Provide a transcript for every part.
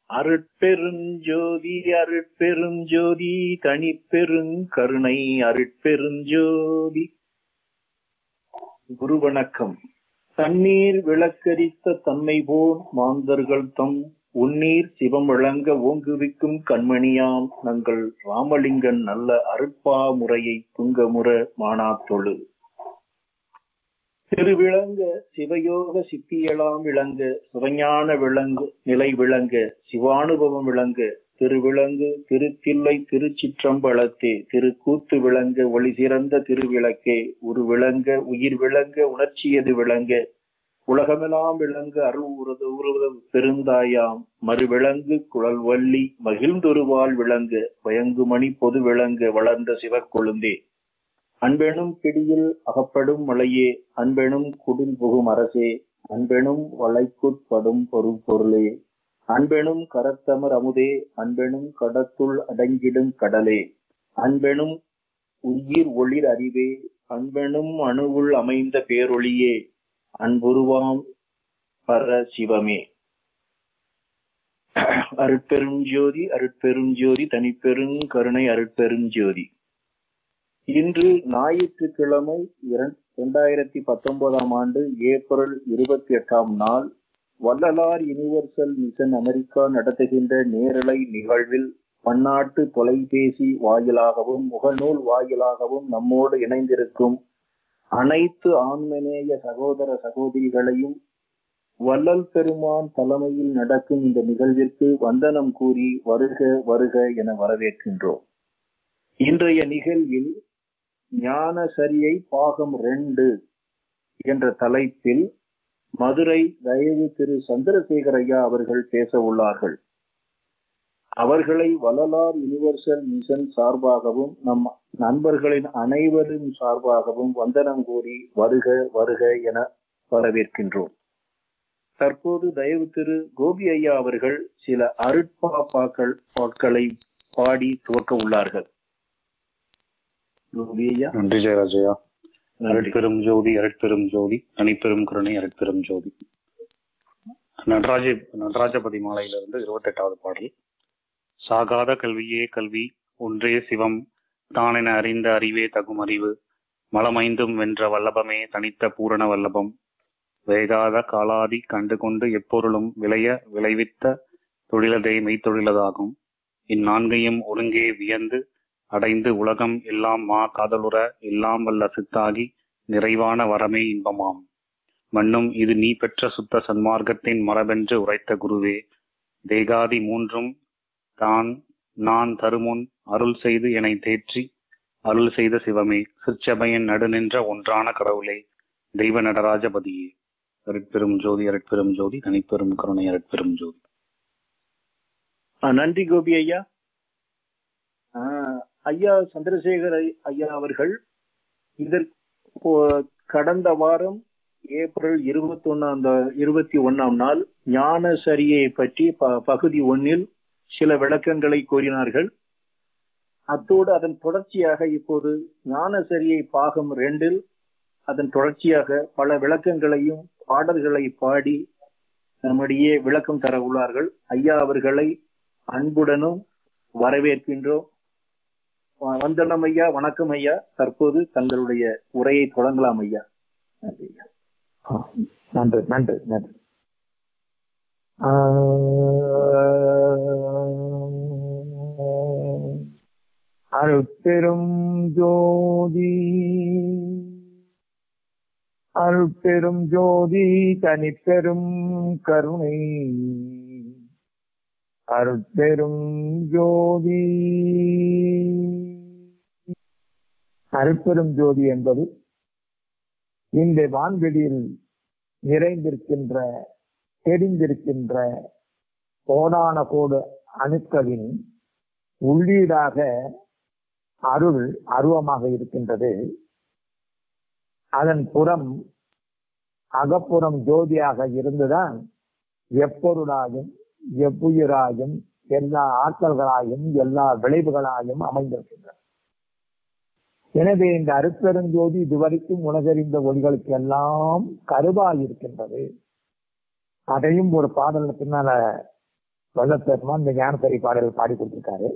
அருட்பெருஞ்சோதி அருட்பெருஞ்சோதி தனிப்பெருங் கருணை அருட்பெருஞ்சோதி குரு வணக்கம் தண்ணீர் விளக்கரித்த தன்மை போல் மாந்தர்கள் தம் உன்னீர் சிவம் விளங்க ஓங்குவிக்கும் கண்மணியாம் நங்கள் ராமலிங்கன் நல்ல அருட்பா முறையை துங்கமுற மானாத்தொழு திருவிளங்க சிவயோக சித்தியலாம் விளங்க சிவஞான விளங்கு நிலை விளங்க சிவானுபவம் விளங்க திருவிளங்கு திருத்தில்லை திருச்சிற்றம்பலத்தே திருக்கூத்து விளங்க ஒளி சிறந்த திருவிளக்கே உரு விளங்க உயிர் விளங்க உணர்ச்சியது விளங்க உலகமெல்லாம் விளங்க அருள் உருது உருவது பெருந்தாயாம் மறுவிளங்கு குழல் வள்ளி மகிழ்ந்தொருவாள் விளங்க பயங்குமணி பொது விளங்க வளர்ந்த சிவக்கொழுந்தே அன்பெனும் பிடியில் அகப்படும் மலையே அன்பெனும் குடில் புகும் அரசே அன்பெனும் வளைக்குட்படும் பொருள் பொருளே அன்பெனும் கரத்தமர் அமுதே அன்பெனும் கடத்துள் அடங்கிடும் கடலே அன்பெனும் உயிர் ஒளிர் அறிவே அன்பெனும் அணுவுள் அமைந்த பேரொளியே அன்புருவாம் பர சிவமே அருட்பெரும் ஜோதி அருட்பெரும் ஜோதி தனிப்பெரும் கருணை அருட்பெரும் ஜோதி இன்று ஞாயிற்றுக்கிழமை இரண்டாயிரத்தி பத்தொன்பதாம் ஆண்டு ஏப்ரல் இருபத்தி எட்டாம் நாள் வள்ளலார் யுனிவர்சல் மிஷன் அமெரிக்கா நடத்துகின்ற நேரலை நிகழ்வில் பன்னாட்டு தொலைபேசி வாயிலாகவும் முகநூல் வாயிலாகவும் நம்மோடு இணைந்திருக்கும் அனைத்து ஆன்மநேய சகோதர சகோதரிகளையும் வள்ளல் பெருமான் தலைமையில் நடக்கும் இந்த நிகழ்விற்கு வந்தனம் கூறி வருக வருக என வரவேற்கின்றோம் இன்றைய நிகழ்வில் ஞான சரியை பாகம் ரெண்டு என்ற தலைப்பில் மதுரை தயவு திரு சந்திரசேகர் ஐயா அவர்கள் பேச உள்ளார்கள் அவர்களை வள்ளலார் யுனிவர்சல் மிஷன் சார்பாகவும் நம் நண்பர்களின் அனைவரின் சார்பாகவும் வந்தனம் கூறி வருக வருக என வரவேற்கின்றோம் தற்போது தயவு திரு கோபி ஐயா அவர்கள் சில அருட்பாப்பாக்கள் பாக்களை பாடி துவக்க உள்ளார்கள் கோபி ஐயா நன்றி ஜெயராஜயா அரட்பெரும் ஜோதி அரட்பெரும் ஜோதி தனிப்பெரும் கருணை அரட்பெரும் ஜோதி நடராஜ நடராஜபதி மாலையிலிருந்து இருபத்தி எட்டாவது பாடல் சாகாத கல்வியே கல்வி ஒன்றே சிவம் தானென அறிந்த அறிவே தகும் அறிவு மலமைந்தும் வென்ற வல்லபமே தனித்த பூரண வல்லபம் வேகாத காலாதி கண்டு கொண்டு எப்பொருளும் விளைய விளைவித்த தொழிலதே மெய்த்தொழிலதாகும் இந்நான்கையும் ஒருங்கே வியந்து அடைந்து உலகம் எல்லாம் மா காதலுற எல்லாம் வல்ல சித்தாகி நிறைவான வரமே இன்பமாம் மண்ணும் இது நீ பெற்ற சுத்த சன்மார்க்கத்தின் மரபென்று உரைத்த குருவே தேகாதி மூன்றும் தான் நான் தருமுன் அருள் செய்து என்னை தேற்றி அருள் செய்த சிவமே சிற்சபையின் நடுநின்ற ஒன்றான கடவுளே தெய்வ நடராஜபதியே அருட்பெரும் ஜோதி அருட்பெரும் ஜோதி தனிப்பெரும் கருணை அருட்பெரும் ஜோதி நன்றி கோபி ஐயா ஐயா சந்திரசேகர் ஐயா அவர்கள் இதற்கு கடந்த வாரம் ஏப்ரல் இருபத்தி ஒன்னாம் இருபத்தி ஒன்னாம் நாள் ஞான சரியை பற்றி பகுதி ஒன்னில் சில விளக்கங்களை கூறினார்கள் அத்தோடு அதன் தொடர்ச்சியாக இப்போது ஞான சரியை பாகம் ரெண்டில் அதன் தொடர்ச்சியாக பல விளக்கங்களையும் பாடல்களை பாடி நம்முடைய விளக்கம் தர உள்ளார்கள் ஐயா அவர்களை அன்புடனும் வரவேற்கின்றோம் வந்தனம் ஐயா வணக்கம் ஐயா தற்போது தங்களுடைய உரையை தொடங்கலாம் ஐயா நன்றி ஐயா நன்றி நன்றி நன்றி அருட்பெரும் ஜோதி அருட்பெரும் ஜோதி தனிப்பெரும் கருணை அருட்பெரும் ஜோதி அருட்பெரும் ஜோதி என்பது இந்த வான்வெளியில் நிறைந்திருக்கின்ற தெரிந்திருக்கின்ற கோடான கோடு அணுக்களின் உள்ளீடாக அருள் அருவமாக இருக்கின்றது அதன் புறம் அகப்புறம் ஜோதியாக இருந்துதான் எப்பொருளாயும் எவ்வுயிராயும் எல்லா ஆற்றல்களாயும் எல்லா விளைவுகளாயும் அமைந்திருக்கின்றன எனவே இந்த அருட்பெருஞ்சோதி இதுவரைக்கும் உலகறிந்த ஒளிகளுக்கு எல்லாம் கருவாய் இருக்கின்றது அதையும் ஒரு பாடல் பின்னால வல்லப்பெருமான் இந்த ஞானசரி பாடல் பாடி கொடுத்திருக்காரு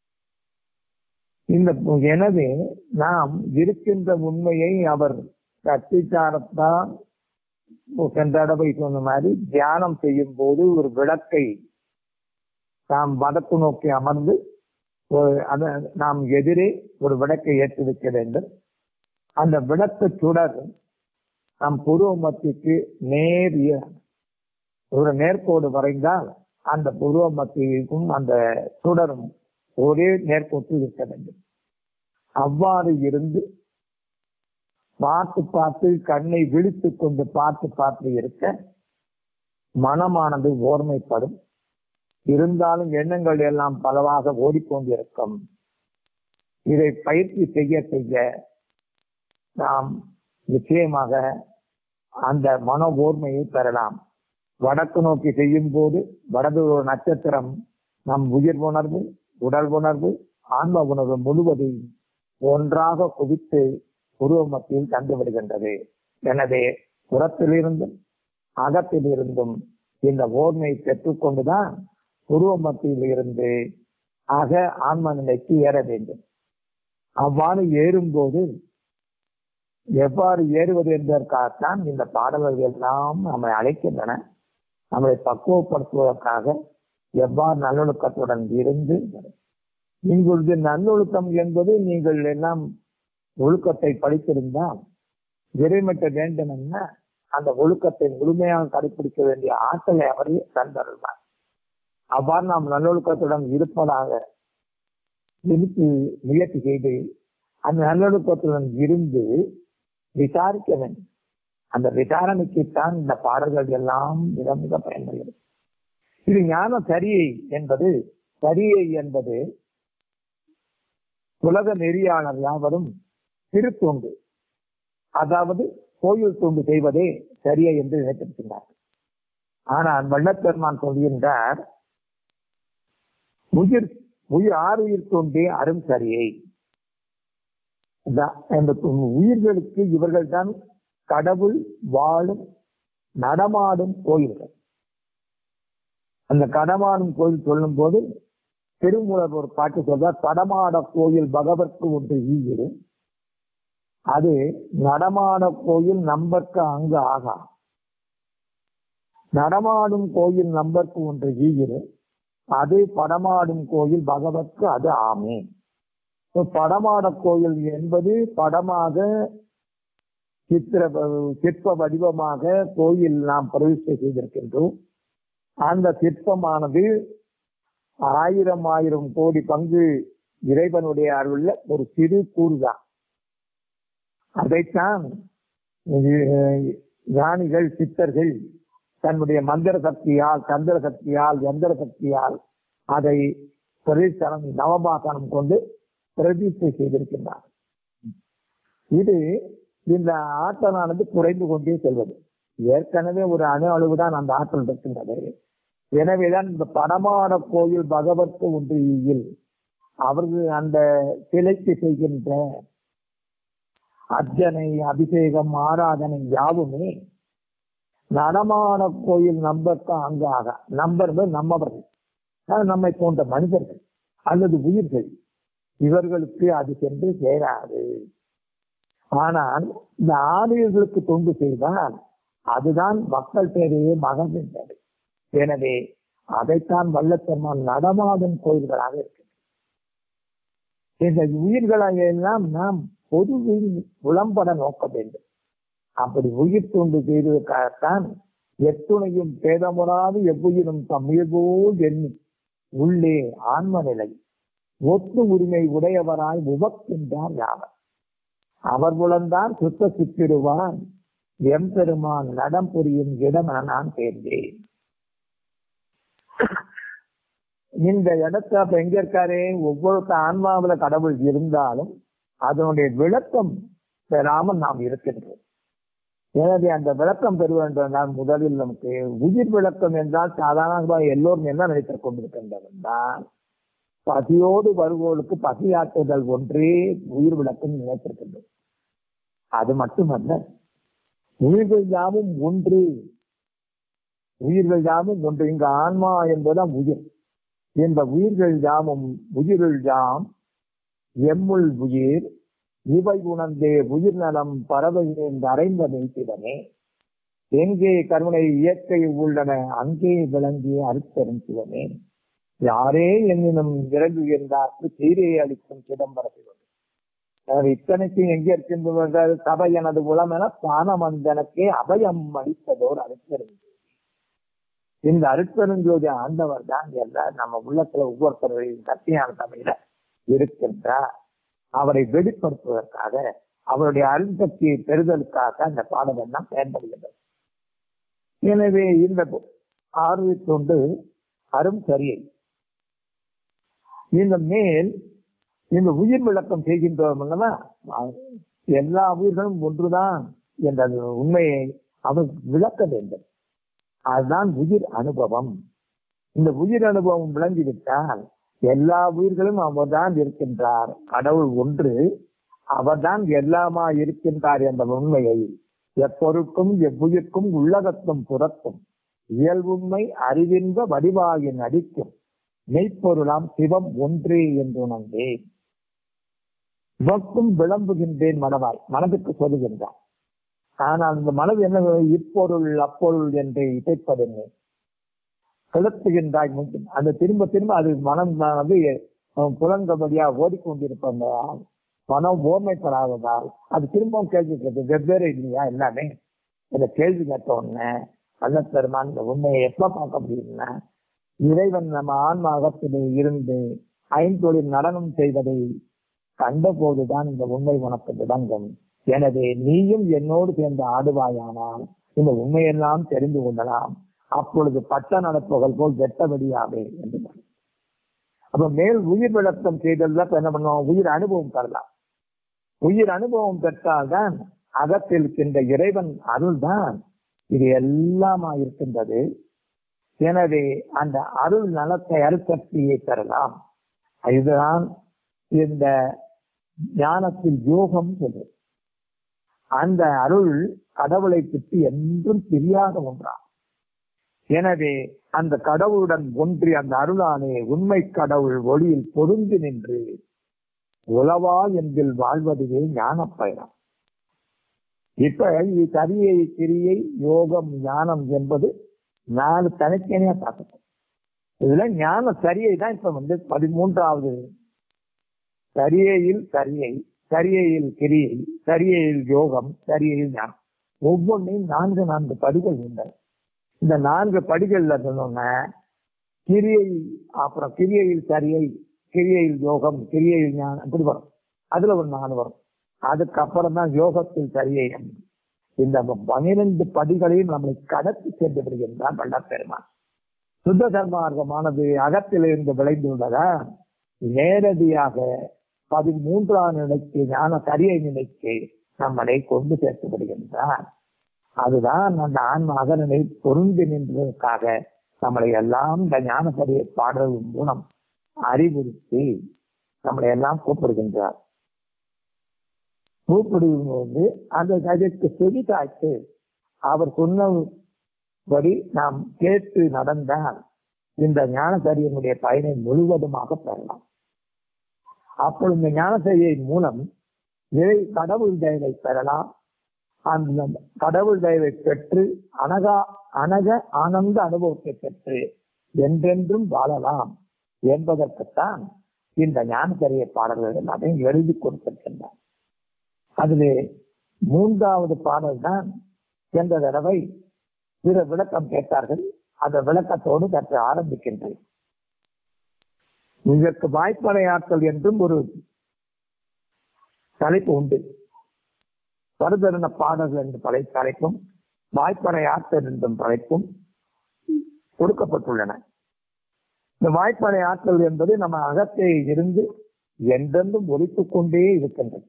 இந்த எனவே நாம் இருக்கின்ற உண்மையை அவர் கத்திச்சாரத்தான் சென்ற தடவை சொன்ன மாதிரி தியானம் செய்யும் போது ஒரு விளக்கை நாம் வடக்கு நோக்கி அமர்ந்து ஒரு- அத- நாம் எதிரே ஒரு விளக்கை ஏற்றி வைக்க வேண்டும் அந்த விளக்கு சுடர் நம் புருவ மத்திக்கு நேர் இ- ஒரு நேர்கோடு வரைந்தால் அந்த புருவ மத்திக்கும் அந்த சுடரும் ஒரே நேர்கோட்டில் இருக்க வேண்டும் அவ்வாறு இருந்து பார்த்து பார்த்து கண்ணை விழித்துக் கொண்டு பார்த்து பார்த்து இருக்க மனமானது ஓர்மைப்படும் இருந்தாலும் எண்ணங்கள் எல்லாம் பலவாக ஓடிக்கொண்டிருக்கும் இதை பயிற்சி செய்ய செய்ய நாம் நிச்சயமாக அந்த மன ஓர்மையை பெறலாம் வடக்கு நோக்கி செய்யும் போது வடது ஒரு நட்சத்திரம் நம் உயிர் உணர்வு உடல் உணர்வு ஆன்ம உணர்வு முழுவதையும் ஒன்றாக குவித்து உருவ மத்தியில் தந்து விடுகின்றது எனவே புறத்திலிருந்தும் அகத்திலிருந்தும் இந்த ஓர்மையை பெற்றுக்கொண்டுதான் உருவ மத்தியில் இருந்து ஆக ஆன்ம நிலைக்கு ஏற வேண்டும் அவ்வாறு ஏறும்போது எவ்வாறு ஏறுவது என்பதற்காகத்தான் இந்த பாடல்கள் எல்லாம் நம்மை அழைக்கின்றன நம்மை பக்குவப்படுத்துவதற்காக எவ்வாறு நல்லொழுக்கத்துடன் இருந்து இங்குள்ள நல்லொழுக்கம் என்பது நீங்கள் எல்லாம் ஒழுக்கத்தை படித்திருந்தால் இறைமட்ட வேண்டுமென்னா அந்த ஒழுக்கத்தை முழுமையாக கடைபிடிக்க வேண்டிய ஆற்றலை அவரே தந்தருள்வார் அவ்வாறு நாம் நல்லொழுக்கத்துடன் இருப்பதாக இருக்கு முயற்சி செய்து அந்த நல்லொழுக்கத்துடன் இருந்து விசாரிக்க வேண்டும் அந்த விசாரணைக்குத்தான் இந்த பாடல்கள் எல்லாம் மிக மிக பயன்படுகிறது இது ஞான சரியை என்பது சரியை என்பது உலக நெறியாளர் யாவரும் திருத்தொண்டு அதாவது கோயில் தொண்டு செய்வதே சரியை என்று நினைத்திருக்கின்றார் ஆனால் வல்லப்பெருமான் சொல்கின்றார் உயிர் உயிர் ஆறு உயிர் தொண்டே அரும் சரியை இந்த- இந்த உயிர்களுக்கு இவர்கள் தான் கடவுள் வாழும் நடமாடும் கோயில்கள் அந்த கடமாடும் கோயில் சொல்லும் போது திருமூலர் ஒரு பாட்டு சொல்றார் படமாட கோயில் பகவற்கு ஒன்று ஈகிரு அது நடமாட கோயில் நம்பர்க்கு அங்கு ஆகா நடமாடும் கோயில் நம்பர்க்கு ஒன்று ஈகிரு அது படமாடும் கோயில் பகவத்க்கு அது ஆமே இப்ப படமாட கோயில் என்பது படமாக சித்திர சிற்ப வடிவமாக கோயில் நாம் பிரதிஷ்டை செய்திருக்கின்றோம் அந்த சிற்பமானது ஆயிரம் ஆயிரம் கோடி பங்கு இறைவனுடைய அருள்ல ஒரு சிறு கூறுதான் அதைத்தான் அஹ், ஞானிகள் சித்தர்கள் தன்னுடைய மந்திர சக்தியால் சந்திர சக்தியால் எந்திர சக்தியால் அதை பிரதிஷ்டனம் நவபாசனம் கொண்டு பிரதிஷ்டை செய்திருக்கின்றார் இது இந்த ஆற்றலானது குறைந்து கொண்டே செல்வது ஏற்கனவே ஒரு அணு அளவுதான் அந்த ஆற்றல் இருக்கின்றது எனவேதான் இந்த படமாட கோயில் பகவத்து ஒன்று ஈயில் அவர்கள் அந்த சிலைக்கு செய்கின்ற அர்ச்சனை அபிஷேகம் ஆராதனை யாவுமே நடமாட கோயில் நம்பர்க்கு அங்காக நம்பர்கள் நம்மவர்கள் அதாவது நம்மை போன்ற மனிதர்கள் அல்லது உயிர்கள் இவர்களுக்கு அது சென்று சேராது ஆனால் இந்த ஆரியர்களுக்கு தொண்டு செய்தால் அதுதான் மக்கள் பேரையே மகழ்கின்றது எனவே அதைத்தான் வல்லப்பெருமான் நடமாடும் கோயில்களாக இருக்கு இந்த உயிர்களை எல்லாம் நாம் பொதுவில் புலம்பட நோக்க வேண்டும் அப்படி உயிர் தொண்டு செய்வதற்காகத்தான் எத்துணையும் பேதமுறாது எவ்வுயிரும் தம்மியபோல் எண்ணி உள்ளே ஆன்ம நிலை ஒத்து உரிமை உடையவராய் உவக்கின்றார் யாவர் அவர் புலந்தான் சுத்த சித்திடுவான் எம் பெருமான் நடம் புரியும் இடம் என நான் சேர்ந்தேன் இந்த இடத்துல அப்ப எங்க இருக்காரு ஒவ்வொரு ஆன்மாவில கடவுள் இருந்தாலும் அதனுடைய விளக்கம் பெறாமல் நாம் இருக்கின்றோம் எனவே அந்த விளக்கம் பெறுவென்றால் முதலில் நமக்கு உயிர் விளக்கம் என்றால் சாதாரணமாக எல்லோரும் என்ன நினைத்துக் கொண்டிருக்கின்றனர் பசியோடு வருவோருக்கு பசியாற்றுதல் ஒன்றே உயிர் விளக்கம் நினைத்திருக்கின்றது அது மட்டுமல்ல உயிர்கள் யாவும் ஒன்று உயிர்கள் யாவும் ஒன்று இங்கு ஆன்மா என்பதுதான் உயிர் இந்த உயிர்கள் யாவும் உயிருள் யாம் எம்முள் உயிர் இவை உணர்ந்தே உயிர் நலம் பறவை என்று அறைந்த மெய்த்திடமே எங்கே கருணை இயற்கை உள்ளன அங்கே விளங்கிய அருட்பெருஞ்சிவமே யாரே என்னினும் இறங்குகின்றார்க்கு சீரே அளிக்கும் சிதம்பர சிவமே அவர் இத்தனைக்கும் எங்கே இருக்கின்றார்கள் சபை எனது உளமென பானமந்தனக்கே அபயம் அளித்ததோர் அருட்பெருஞ்சோதி இந்த அருட்பெருஞ்சோதி ஆண்டவர் தான் எல்லாம் நம்ம உள்ளத்துல ஒவ்வொருத்தரையும் சத்தியான சபையில இருக்கின்றார் அவரை வெளிப்படுத்துவதற்காக அவருடைய அருண்சக்தியை பெறுதலுக்காக அந்த பாடல் எல்லாம் பயன்படுகின்றது எனவே இந்த ஆர்வை கொண்டு அரும் சரியை இந்த மேல் இந்த உயிர் விளக்கம் செய்கின்றோம் அல்லவா எல்லா உயிர்களும் ஒன்றுதான் என்ற அந்த உண்மையை அவர் விளக்க வேண்டும் அதுதான் உயிர் அனுபவம் இந்த உயிர் அனுபவம் விளங்கிவிட்டால் எல்லா உயிர்களும் அவர்தான் இருக்கின்றார் கடவுள் ஒன்று அவர்தான் எல்லாமா இருக்கின்றார் என்ற உண்மையை எப்பொருட்கும் எவ்வுயிர்க்கும் உள்ளகத்தும் புறத்தும் இயல்புண்மை அறிவின்ற வடிவாகி நடிக்கும் மெய்ப்பொருளாம் சிவம் ஒன்றே என்று உணர்ந்தேன் இவக்கும் விளம்புகின்றேன் மனவாய் மனதுக்கு சொல்லுகின்றார் ஆனால் இந்த மனது என்ன இப்பொருள் அப்பொருள் என்று இசைப்பதென்ன கிளப்புகின்றாய் முன் அந்த திரும்ப திரும்ப அது மனம் வந்து புலங்கபடியா ஓடிக்கொண்டிருப்ப மனம் ஓர்மைப்படாததால் அது திரும்பவும் கேள்வி கேட்குது வெவ்வேறு இல்லையா எல்லாமே இந்த கேள்வி கேட்ட உடனே வல்லப்பெருமான் இந்த உண்மையை எப்ப பார்க்க முடியும்னா இறைவன் நம்ம ஆன்ம அகத்திலே இருந்து ஐந்தொழில் நடனம் செய்வதை கண்ட போதுதான் இந்த உண்மை உனக்கு விளங்கும் எனவே நீயும் என்னோடு சேர்ந்து ஆடுவாயானால் இந்த உண்மையெல்லாம் தெரிந்து கொள்ளலாம் அப்பொழுது பட்ட நடப்புகள் போல் வெட்டபடியாவே என்று அப்ப மேல் உயிர் விளக்கம் செய்ததுல என்ன பண்ணுவோம் உயிர் அனுபவம் தரலாம் உயிர் அனுபவம் பெற்றால்தான் அகத்தில் இருக்கின்ற இறைவன் அருள்தான் இது எல்லாமா இருக்கின்றது எனவே அந்த அருள் நலத்தை அருசக்தியை பெறலாம் இதுதான் இந்த ஞானத்தில் யோகம் சொல்றது அந்த அருள் கடவுளை பற்றி என்றும் தெரியாத ஒன்றா எனவே அந்த கடவுளுடன் ஒன்றி அந்த அருளானே உண்மை கடவுள் ஒளியில் பொருந்தி நின்று உளவா என்கில் வாழ்வதுவே ஞான பயணம் இப்ப இது கரியை கிரியை யோகம் ஞானம் என்பது நாலு தனித்தனியா பார்க்கணும் இதுல ஞான சரியை தான் இப்ப வந்து பதிமூன்றாவது சரியையில் சரியை சரியையில் கிரியை சரியையில் யோகம் சரியையில் ஞானம் ஒவ்வொன்றையும் நான்கு நான்கு படிகள் உண்டு இந்த நான்கு படிகள்ல சொன்னோம்னா கிரியை அப்புறம் கிரியையில் சரியை கிரியையில் யோகம் கிரியையில் ஞானம் இப்படி வரும் அதுல ஒரு நாலு வரும் அதுக்கப்புறம் தான் யோகத்தில் சரியை இந்த பனிரெண்டு படிகளையும் நம்மளை கடத்தி சென்று விடுகின்றான் வல்லப்பெருமான் சுத்த தர்மார்க்கமானது அகத்திலிருந்து விளைந்துள்ளதா நேரடியாக பதிமூன்றாம் நிலைக்கு ஞான சரியை நிலைக்கு நம்மளை கொண்டு சேர்த்து விடுகின்றார் அதுதான் அந்த ஆன்ம அகநிலை பொருந்தி நின்றதற்காக நம்மளை எல்லாம் இந்த ஞான சரியை பாடல் மூலம் அறிவுறுத்தி நம்மளை எல்லாம் கூப்பிடுகின்றார் கூப்பிடும்போது அந்த அதற்கு செவி காய்த்து அவர் சொன்னபடி நாம் கேட்டு நடந்தால் இந்த ஞானசரியனுடைய பயனை முழுவதுமாக பெறலாம் அப்பொழுது இந்த ஞானசரியை மூலம் இறை கடவுள் தயவை பெறலாம் அந்த கடவுள் தயவை பெற்று அனகா அனக ஆனந்த அனுபவத்தை பெற்று என்றென்றும் வாழலாம் என்பதற்குத்தான் இந்த ஞானசரிய பாடல்கள் எல்லாமே எழுதி கொடுத்திருக்கின்றார் அதிலே மூன்றாவது பாடல் தான் சென்ற தடவை பிற விளக்கம் கேட்டார்கள் அந்த விளக்கத்தோடு கற்று ஆரம்பிக்கின்றேன் இதற்கு வாய்ப்படையாற்றல் என்றும் ஒரு தலைப்பு உண்டு பருதருண பாடல்கள் என்று படை தலைப்பும் வாய்ப்படையாற்றல் என்றும் தலைப்பும் கொடுக்கப்பட்டுள்ளன இந்த வாய்ப்படை ஆற்றல் என்பது நம்ம அகத்தை இருந்து என்றென்றும் ஒழித்துக் கொண்டே இருக்கின்றது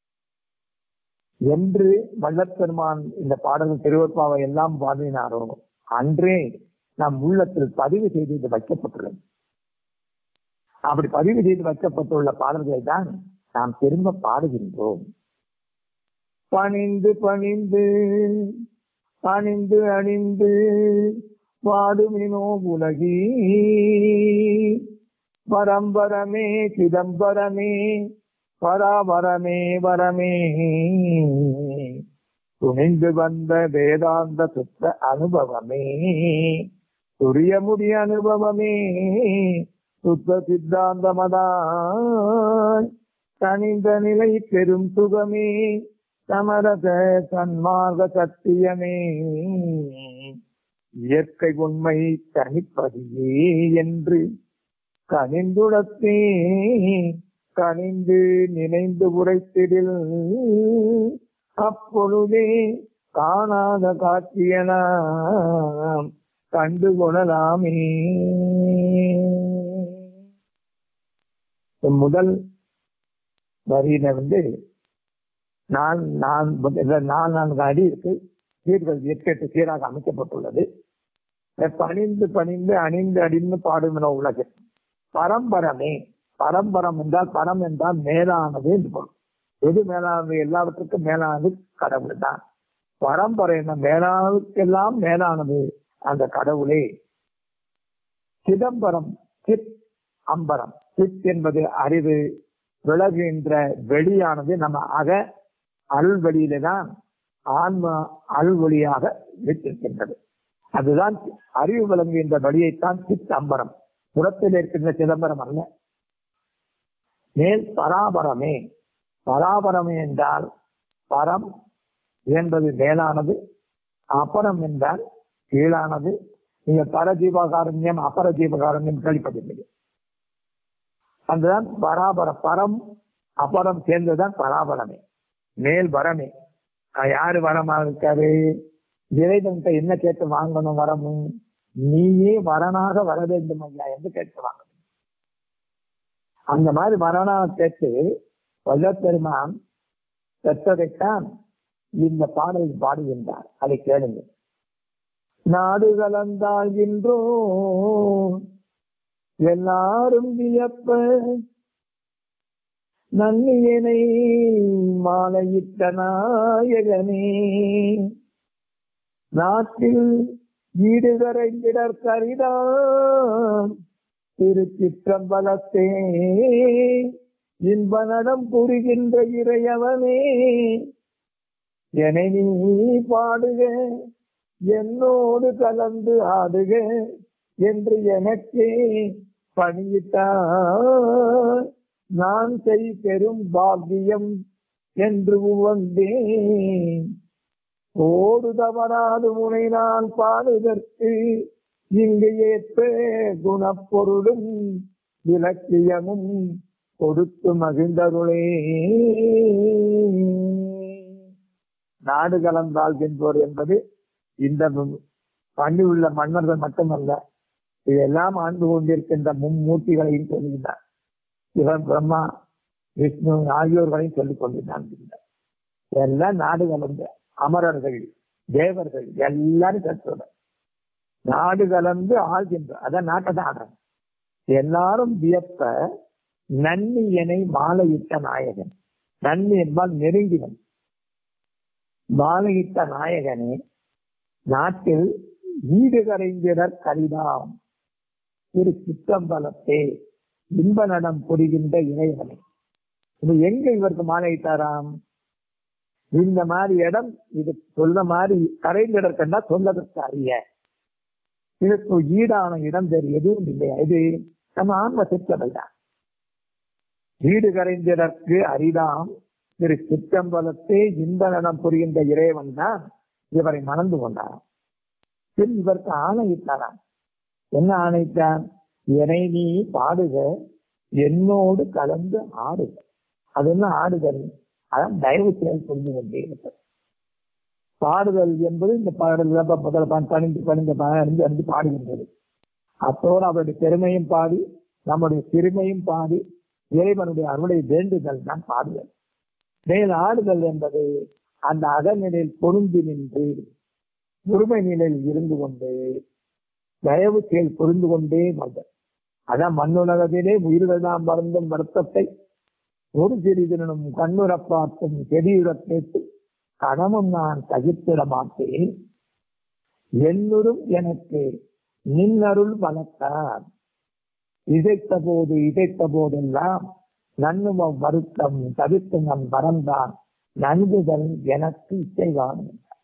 என்று வல்லப்பெருமான் இந்த பாடல்கள் திருவற்பாவை எல்லாம் பாடினாரோ அன்றே நம் உள்ளத்தில் பதிவு செய்து இது வைக்கப்பட்டுள்ளது அப்படி பதிவு செய்து வைக்கப்பட்டுள்ள பாடல்களை தான் நாம் திரும்ப பாடுகின்றோம் பணிந்து பணிந்து அணிந்து அணிந்து பாடுமினோ உலகி பரம்பரமே சிதம்பரமே பராபரமே வரமே துணிந்து வந்த வேதாந்த சுத்த அனுபவமே துரியமுடி அனுபவமே சுத்த சித்தாந்தமதாய் தனிந்த நிலை பெரும் சுகமே சமரச சன்மார்க்க சத்தியமே இயற்கை உண்மை தனிப்பதியே என்று கனிந்துடத்தே கனிந்து நினைந்து உரைத்திடில் அப்பொழுதே காணாத காட்சியெல்லாம் கண்டு கொள்ளலாமே முதல் வரியில வந்து நான் நான் நான் நான்கு அடி இருக்கு சீர்கள் எட்டு எட்டு சீராக அமைக்கப்பட்டுள்ளது பணிந்து பணிந்து அணிந்து அடிந்து பாடுமின உலகு பரம்பரமே பரம்பரம் என்றால் பரம் என்றால் மேலானது என்று பொருள் எது மேலானது எல்லாவற்றுக்கும் மேலானது கடவுள் தான் பரம்பரை என்ன மேலானதுக்கெல்லாம் மேலானது அந்த கடவுளே சிதம்பரம் சித் அம்பரம் சித் என்பது அறிவு விலகுகின்ற வெளியானது நம்ம அக அருள் வெளியில தான் ஆன்ம அருள் ஒளியாக விட்டிருக்கின்றது அதுதான் அறிவு விளங்குகின்ற வழியைத்தான் சித் அம்பரம் புறத்தில் இருக்கின்ற சிதம்பரம் அல்ல மேல் பராபரமே பராபரமே என்றால் பரம் என்பது மேலானது அபரம் என்றால் கீழானது நீங்க பரஜீவகாரண்யம் அபரஜீவகாரண்யம் கேள்விப்பட்டிருந்தீங்க அதுதான் பராபர பரம் அபரம் சேர்ந்ததுதான் பராபரமே மேல் வரமே யாரு வரமா இருக்காரு இறைவன்கிட்ட என்ன கேட்டு வாங்கணும் வரமும் நீயே வரனாக வர வேண்டும் ஐயா என்று கேட்டு வாங்கணும் அந்த மாதிரி வரனாக கேட்டு வல்லப்பெருமான் பெற்றதைத்தான் இந்த பாடல் பாடுகின்றார் அதை கேளுங்க நாடு கலந்தாகின்றோ எல்லாரும் வியப்ப நன்னியனை மாலையிட்ட நாயகனே நாட்டில் ஈடுகரைந்திடற் கரிதான் திருச்சிற்றம்பலத்தே இன்ப நடம் புரிகின்ற இறையவனே என நீ பாடுக என்னோடு கலந்து ஆடுக என்று எனக்கே பணியிட்டார் நான் செய் பெரும் பாக்கியம் என்று உவந்தேன் ஓடு தவறாது முனை நான் பாடுதற்கு இங்கு ஏற்ற குணப்பொருளும் இலக்கியமும் கொடுத்து மகிழ்ந்தருளே நாடு கலந்தால் என்போர் என்பது இந்த பண்ணி உள்ள மன்னர்கள் மட்டுமல்ல இதெல்லாம் ஆண்டு கொண்டிருக்கின்ற மும்மூர்த்திகளையும் சொல்லுகின்றார் சிவன் பிரம்மா விஷ்ணு ஆகியோர்களையும் சொல்லிக் கொண்டிருந்தார் எல்லாம் நாடு கலந்த அமரர்கள் தேவர்கள் எல்லாரும் கற்றுவர் நாடு கலந்து ஆள்கின்ற அதான் நாட்டை தான் ஆடுறாங்க எல்லாரும் வியப்ப நன்னியனை மாலையிட்ட நாயகன் நன்னி என்பால் நெருங்கினன் மாலையிட்ட நாயகனே நாட்டில் வீடு கரைந்திடர் கரிதாம் திரு சித்தம்பலத்தே இன்ப நடம் புரிகின்ற இறைவனை இது எங்க இவருக்கு மாலையிட்டாராம் இந்த மாதிரி இடம் இது சொல்ல மாதிரி கரைந்திடர் கண்டா சொல்லதற்கு அறிய இதற்கு ஈடான இடம் வேறு எதுவும் இல்லையா இது நம்ம ஆன்ம சித்தவை தான் வீடு கரைந்திடற்கு அரிதாம் திரு சித்தம்பலத்தே இன்ப நடம் புரிகின்ற இறைவன் தான் இவரை மணந்து கொண்டார் பின் இவருக்கு ஆணையிட்டாராம் என்ன ஆணையிட்டான் என்னை நீ பாடுக என்னோடு கலந்து ஆடுக அது என்ன ஆடுதல் அதான் தயவு செயல் புரிந்து கொண்டே இருப்பது பாடுதல் என்பது இந்த பாடல் முதல் பணிந்து பணிந்த அறிந்து அறிந்து பாடுகின்றது அத்தோடு அவருடைய பெருமையும் பாடி நம்முடைய சிறுமையும் பாடி இறைவனுடைய அருளை வேண்டுதல் தான் பாடுதல் மேல் ஆடுதல் என்பது அந்த அகநிலையில் பொருந்தி நின்று உரிமை நிலையில் இருந்து கொண்டு தயவு செயல் புரிந்து கொண்டே வந்தது அதான் மண்ணுலகத்திலே உயிர்கள் நாம் மறந்தும் வருத்தத்தை ஒரு சிறிதனும் கண்ணுற பார்த்தும் செடியுற கேட்டு கணமும் நான் தகித்திட மாட்டேன் என்னுடும் எனக்கு நின்னருள் வளர்த்தார் இசைத்த போது இசைத்த போதெல்லாம் நன்னும் வருத்தம் தவிர்த்து நம் வரந்தான் நன்குதல் எனக்கு இசைவான்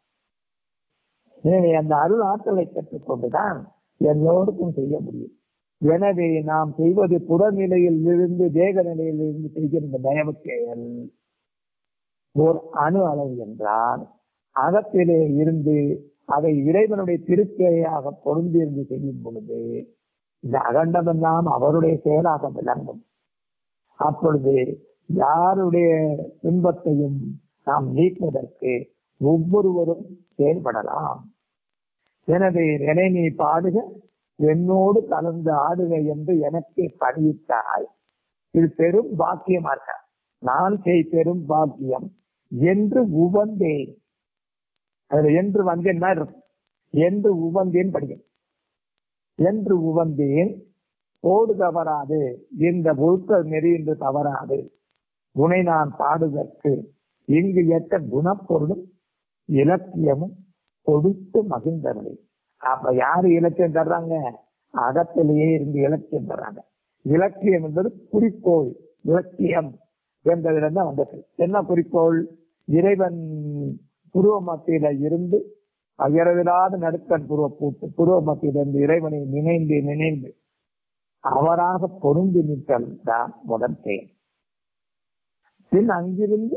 எனவே அந்த அருள் ஆற்றலை கற்றுக்கொண்டுதான் எல்லோருக்கும் செய்ய முடியும் எனவே நாம் செய்வது புறநிலையில் இருந்து தேக நிலையில் இருந்து செய்கின்ற தயவு செயல் ஓர் அணு அளவு என்றால் அகத்திலே இருந்து அதை இறைவனுடைய திருப்பேயாக பொருந்திருந்து செய்யும் பொழுது இந்த அகண்டமெல்லாம் அவருடைய செயலாக விளங்கும் அப்பொழுது யாருடைய துன்பத்தையும் நாம் நீக்குவதற்கு ஒவ்வொருவரும் செயல்படலாம் எனவே என்னை நீ பாடுக என்னோடு கலந்து ஆடுக என்று எனக்கு பணியிட்டாய் இது பெரும் பாக்கியமா இருக்க நான் செய் பெரும் பாக்கியம் என்று உவந்தேன் அதுல என்று வந்தேன் என்று உவந்தேன் படிக்கும் என்று உவந்தேன் ஓடு தவறாது இந்த ஒழுக்க நெறி என்று தவறாது குணை நான் பாடுவதற்கு இங்கு ஏற்ற குணப்பொருளும் இலக்கியமும் கொடுத்து மகிழ்ந்தவர்கள் அப்ப யாரு இலக்கியம் தர்றாங்க அகத்திலேயே இருந்து இலக்கியம் தர்றாங்க இலக்கியம் என்பது குறிக்கோள் இலக்கியம் என்பதிலிருந்து தான் வந்தது என்ன குறிக்கோள் இறைவன் புருவ மத்தியில இருந்து அயரவிடாத நடுக்கன் புருவ பூட்டு புருவ மத்தியிலிருந்து இறைவனை நினைந்து நினைந்து அவராக பொருந்தி நிற்றல் தான் முதல் செயல் பின் அங்கிருந்து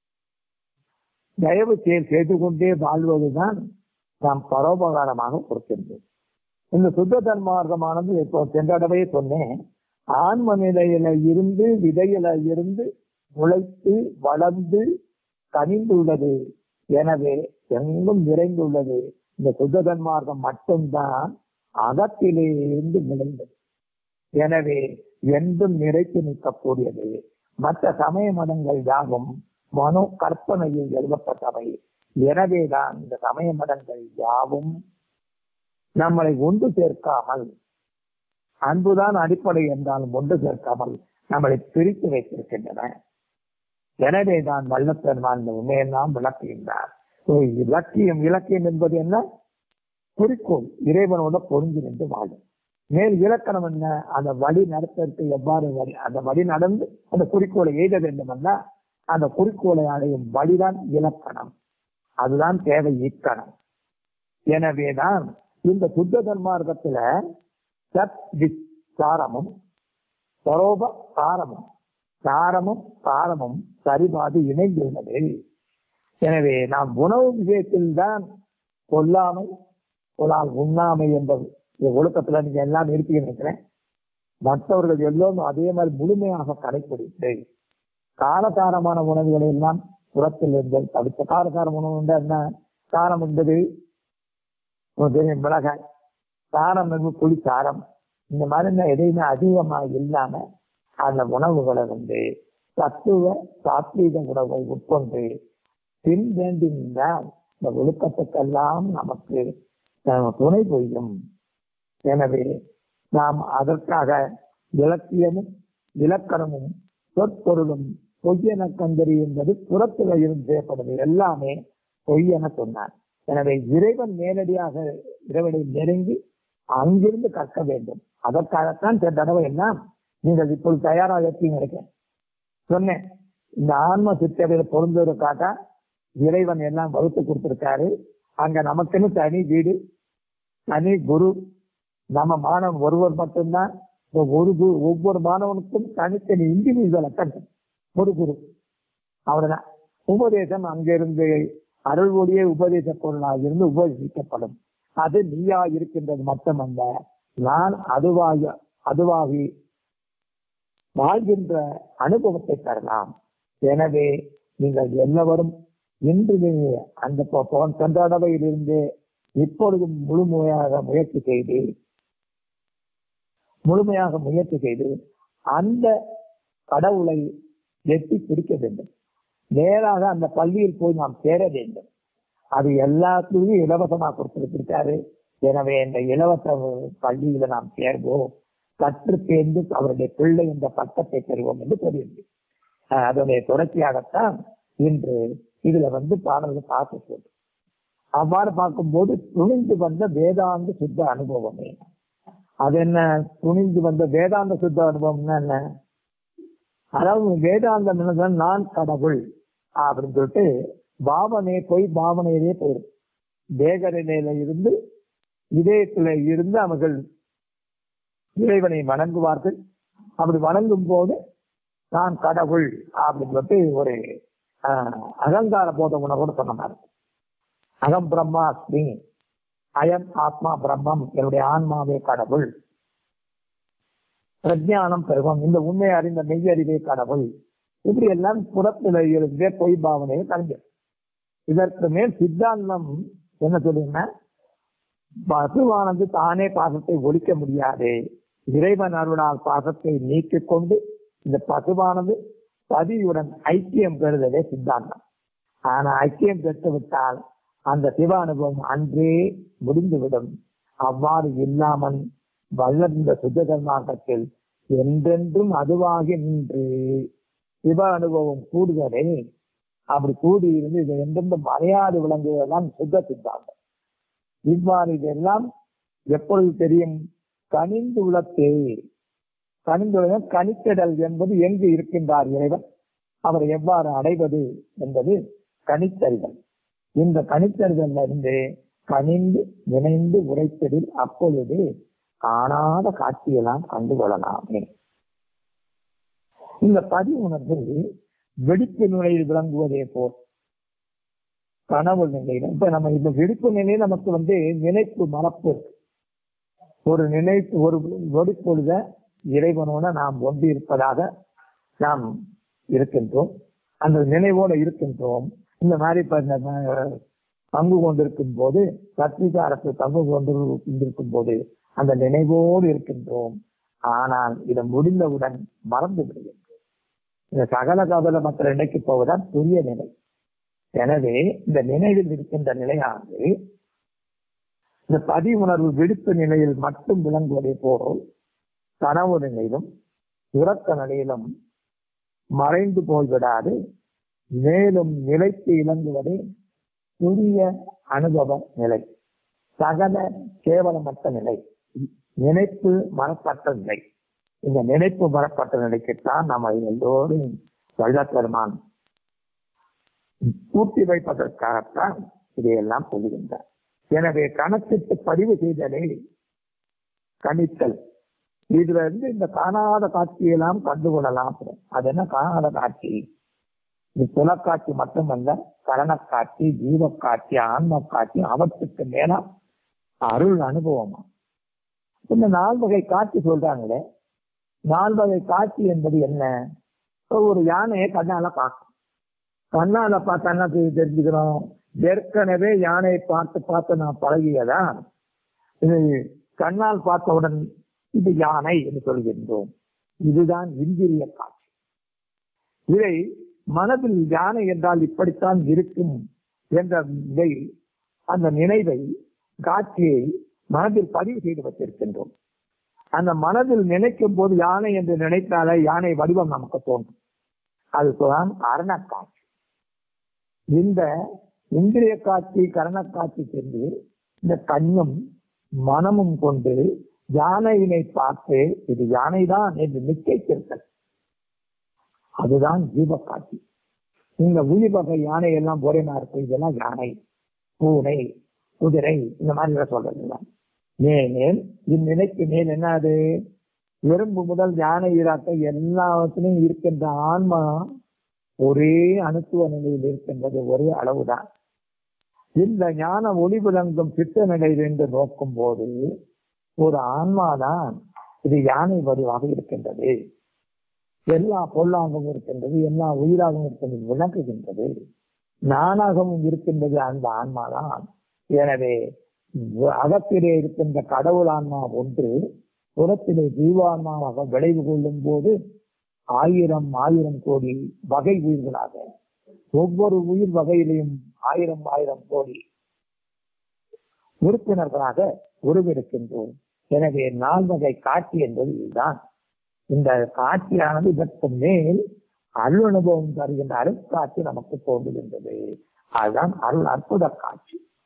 தயவு செயல் செய்து கொண்டே வாழ்வதுதான் நாம் பரோபகாரமாக கொடுக்கின்றோம் இந்த சுத்த தன்மார்க்கமானது இப்போ சென்றடவே சொன்னேன் ஆன்ம நிலையில இருந்து விதையில இருந்து முளைத்து வளர்ந்து கனிந்துள்ளது எனவே எங்கும் நிறைந்துள்ளது இந்த சுத்த தன்மார்க்கம் மட்டும்தான் அகத்திலே இருந்து விளைந்தது எனவே என்றும் நிறைத்து நிற்கக்கூடியது மற்ற சமய மதங்கள் யாவும் மனோ கற்பனையில் எழுதப்பட்டவை எனவேதான் இந்த சமய மதங்கள் யாவும் நம்மளை ஒன்று சேர்க்காமல் அன்புதான் அடிப்படை என்றாலும் ஒன்று சேர்க்காமல் நம்மளை பிரித்து வைத்திருக்கின்றன எனவேதான் வல்லப்பெருமான் இந்த உண்மையெல்லாம் விளக்குகின்றார் இலக்கியம் இலக்கியம் என்பது என்ன குறிக்கோள் இறைவனோட பொருந்தி நின்று வாழும் மேல் இலக்கணம் என்ன அந்த வழி நடத்துறதுக்கு எவ்வாறு வழி அந்த வழி நடந்து அந்த குறிக்கோளை எய்த வேண்டும் என்றால் அந்த குறிக்கோளை அடையும் வழிதான் இலக்கணம் அதுதான் தேவை இக்கணம் எனவேதான் இந்த சுத்த தர்மார்க்கத்துல சத் வித் சாரமும் பரோப சாரமும் சாரமும் சாரமும் சரிபாதி இணைந்துள்ளது எனவே நாம் உணவு விஷயத்தில் தான் கொல்லாமை கொலால் உண்ணாமை என்பது இந்த ஒழுக்கத்துல நீங்க எல்லாம் இருப்பீங்க நினைக்கிறேன் மற்றவர்கள் எல்லோரும் அதே மாதிரி முழுமையாக கடைபிடித்து காரசாரமான உணவுகளை எல்லாம் புறத்தில் இருந்து தவிர்த்த காரசார உணவு என்ன காரம் என்பது தெரியும் மிளகாய் காரம் என்பது புளி காரம் இந்த மாதிரி எதையுமே அதிகமா இல்லாம அந்த உணவுகளை வந்து தத்துவ சாத்வீக உணவை உட்கொண்டு பின் வேண்டினால் இந்த ஒழுக்கத்துக்கெல்லாம் நமக்கு துணை புரியும் எனவே நாம் அதற்காக இலக்கியமும் இலக்கணமும் சொற்பொருளும் பொய்யென கந்தறி என்பது புறத்துல இருந்து செய்யப்படுது எல்லாமே பொய்யென சொன்னார் எனவே இறைவன் நேரடியாக இறைவனை நெருங்கி அங்கிருந்து கற்க வேண்டும் அதற்காகத்தான் சில தடவை என்ன நீங்கள் இப்பொழுது தயாராக இருப்பீங்க நினைக்கிறேன் சொன்னேன் இந்த ஆன்ம சித்தவையில பொருந்துவதற்காக இறைவன் எல்லாம் வகுத்து கொடுத்திருக்காரு அங்க நமக்குன்னு தனி வீடு தனி குரு நம்ம மாணவன் ஒருவர் மட்டும்தான் ஒரு குரு ஒவ்வொரு மாணவனுக்கும் தனித்தனி இண்டிவிஜுவல் அட்டன் ஒரு குரு அவ்வளவுதான் உபதேசம் அங்கிருந்து அருள் ஒளியே உபதேச பொருளாக இருந்து உபதேசிக்கப்படும் அது நீயா இருக்கின்றது மட்டுமல்ல நான் அதுவாகி அதுவாகி வாழ்கின்ற அனுபவத்தை தரலாம் எனவே நீங்கள் எல்லாவரும் இன்று அந்த சென்றடவையில் இருந்து இப்பொழுதும் முழுமையாக முயற்சி செய்து முழுமையாக முயற்சி செய்து அந்த கடவுளை எட்டி பிடிக்க வேண்டும் நேராக அந்த பள்ளியில் போய் நாம் சேர வேண்டும் அது எல்லாத்துக்கும் இலவசமாக கொடுத்திருக்காரு எனவே இந்த இலவச பள்ளியில நாம் சேர்வோம் கற்று சேர்ந்து அவருடைய பிள்ளை என்ற பட்டத்தை பெறுவோம் என்று தெரியுது அதனுடைய தொடர்ச்சியாகத்தான் இன்று இதுல வந்து பாடல்கள் பார்த்து சொல்றோம் அவ்வாறு பார்க்கும்போது துணிந்து வந்த வேதாந்த சுத்த அனுபவமே அது என்ன துணிந்து வந்த வேதாந்த சுத்த அனுபவம்னா என்ன அதாவது வேதாந்தம் என்னன்னா நான் கடவுள் அப்படின்னு சொல்லிட்டு பாவனை போய் பாவனையிலே போயிடும் தேக நிலையில இருந்து இதயத்தில இருந்து அவர்கள் இறைவனை வணங்குவார்கள் அப்படி வணங்கும் போது நான் கடவுள் அப்படின்னு சொல்லிட்டு ஒரு ஆஹ், அகங்கார போத உணர்வோடு சொன்னார் அகம் பிரம்மாஸ்மி அயம் ஆத்மா பிரம்மம் என்னுடைய ஆன்மாவே கடவுள் பிரஜானம் பெருகம் இந்த உண்மை அறிந்த மெய்யறிவே கடவுள் இப்படி எல்லாம் புறத்தில இருந்தே பொய் பாவனையை கலைஞர் இதற்கு மேல் சித்தாந்தம் என்ன சொல்லுங்கன்னா பசுவானது தானே பாசத்தை ஒழிக்க முடியாது இறைவன் அருளால் பாசத்தை நீக்கிக் கொண்டு இந்த பசுவானது பதியுடன் ஐக்கியம் பெறுதலே சித்தாந்தம் ஆனா ஐக்கியம் பெற்று விட்டால் அந்த சிவ அனுபவம் அன்றே முடிந்துவிடும் அவ்வாறு இல்லாமல் வளர்ந்த சுத்தகர்மாக்கத்தில் என்றென்றும் அதுவாகி நின்று சிவ அனுபவம் கூடுதலே அப்படி கூடி இருந்து இது என்றென்றும் மறையாது விளங்குவதுதான் சுத்த சித்தாந்தம் இவ்வாறு இதெல்லாம் எப்பொழுது தெரியும் கனிந்து உளத்தே கனிந்துள்ள கனித்திடல் என்பது எங்கு இருக்கின்றார் இறைவன் அவர் எவ்வாறு அடைவது என்பது கனித்தறிதல் இந்த கனித்தறிதல்ல இருந்து கனிந்து நினைந்து உரைத்ததில் அப்பொழுது காணாத காட்சியெல்லாம் கண்டு கொள்ளலாமே இந்த பதிவுணர்வு வெடிப்பு நிலையில் விளங்குவதே போல் கனவு நிலையில இப்ப நம்ம இந்த வெடிப்பு நிலையில நமக்கு வந்து நினைப்பு மறப்பு இருக்கு ஒரு நினைப்பு ஒரு வெடிப்பொழுத இறைவனோட நாம் ஒன்றி இருப்பதாக நாம் இருக்கின்றோம் அந்த நினைவோட இருக்கின்றோம் இந்த மாதிரி இப்ப இந்த, அஹ், பங்கு கொண்டிருக்கும் போது பத்திரிகாரத்து பங்கு கொண்டு கொண்டிருக்கும் போது அந்த நினைவோடு இருக்கின்றோம் ஆனால் இது முடிந்தவுடன் மறந்து விடுகின்றோம் இந்த சகல கபல மற்ற நிலைக்கு போவதுதான் துரிய நிலை எனவே இந்த நினைவில் இருக்கின்ற நிலையானது இந்த பதிவுணர்வு விடுப்பு நிலையில் மட்டும் விளங்குவதை போல் கனவு நிலையிலும் உறக்க நிலையிலும் மறைந்து போய்விடாது மேலும் நிலைத்து இலங்குவதே புதிய அனுபவ நிலை சகல கேவலமற்ற நிலை நினைப்பு மரப்பட்ட நிலை இந்த நினைப்பு மரப்பட்ட நிலைக்குத்தான் நம்ம எல்லோரும் வல்லப்பெருமான் பூர்த்தி வைப்பதற்காகத்தான் இதையெல்லாம் சொல்லுகின்றார் எனவே கணக்கிட்டு பதிவு செய்தலை கணித்தல் இதுல இருந்து இந்த காணாத காட்சியெல்லாம் கண்டுகொள்ளலாம் அது என்ன காணாத காட்சி இது புலக்காட்சி மட்டுமல்ல கரணக்காட்சி ஜீவக்காட்சி ஆன்ம காட்சி அவற்றுக்கு மேல அருள் அனுபவமா இந்த நால்வகை காட்சி சொல்றாங்களே நால்வகை காட்சி என்பது என்ன இப்ப ஒரு யானையை கண்ணால பார்க்கும் கண்ணால பார்த்தா என்ன தெரி- தெரிஞ்சுக்கிறோம் ஏற்கனவே யானையை பார்த்து பார்த்து நான் பழகியதா இது கண்ணால் பார்த்தவுடன் இது யானை என்று சொல்கின்றோம் இதுதான் இந்திரிய காட்சி இதை மனதில் யானை என்றால் இப்படித்தான் இருக்கும் என்ற நிலை அந்த நினைவை காட்சியை மனதில் பதிவு செய்து வைத்திருக்கின்றோம் அந்த மனதில் நினைக்கும் போது யானை என்று நினைத்தாலே யானை வடிவம் நமக்கு தோன்றும் அதுதான் அரணக்காட்சி இந்த இந்திரிய காட்சி கரணக்காட்சி சென்று இந்த கண்ணும் மனமும் கொண்டு யானையினை பார்த்து இது யானைதான் என்று நிச்சயித்திருத்தல் அதுதான் ஜீவக்காட்சி இந்த உயிர் வகை யானை எல்லாம் ஒரே மாதிரி இருக்கு இதெல்லாம் யானை பூனை குதிரை இந்த மாதிரி எல்லாம் சொல்றது இல்லை ஏனெனில் இந்நிலைக்கு மேல் என்னது எறும்பு முதல் யானை ஈராக்க எல்லாவற்றிலும் இருக்கின்ற ஆன்மா ஒரே அணுத்துவ நிலையில் இருக்கின்றது ஒரே அளவுதான் இந்த ஞான ஒளி விளங்கும் சித்த நிலையில் என்று நோக்கும் போது ஒரு ஆன்மாதான் இது யானை வடிவாக இருக்கின்றது எல்லா பொருளாகவும் இருக்கின்றது எல்லா உயிராகவும் இருக்கின்றது விளங்குகின்றது நானாகவும் இருக்கின்றது அந்த ஆன்மாதான் எனவே அகத்திலே இருக்கின்ற கடவுள் ஆன்மா ஒன்று புறத்திலே ஜீவான்மாவாக விளைவு கொள்ளும் போது ஆயிரம் ஆயிரம் கோடி வகை உயிர்களாக ஒவ்வொரு உயிர் வகையிலையும் ஆயிரம் ஆயிரம் கோடி உறுப்பினர்களாக உருவெடுக்கின்றோம் எனவே நால்வகை காட்சி என்பது இதுதான் இந்த காட்சியானது இதற்கு மேல் அருள் அனுபவம் தருகின்ற அருட்காட்சி நமக்கு தோன்றுகின்றது அதுதான் அருள் அற்புத காட்சி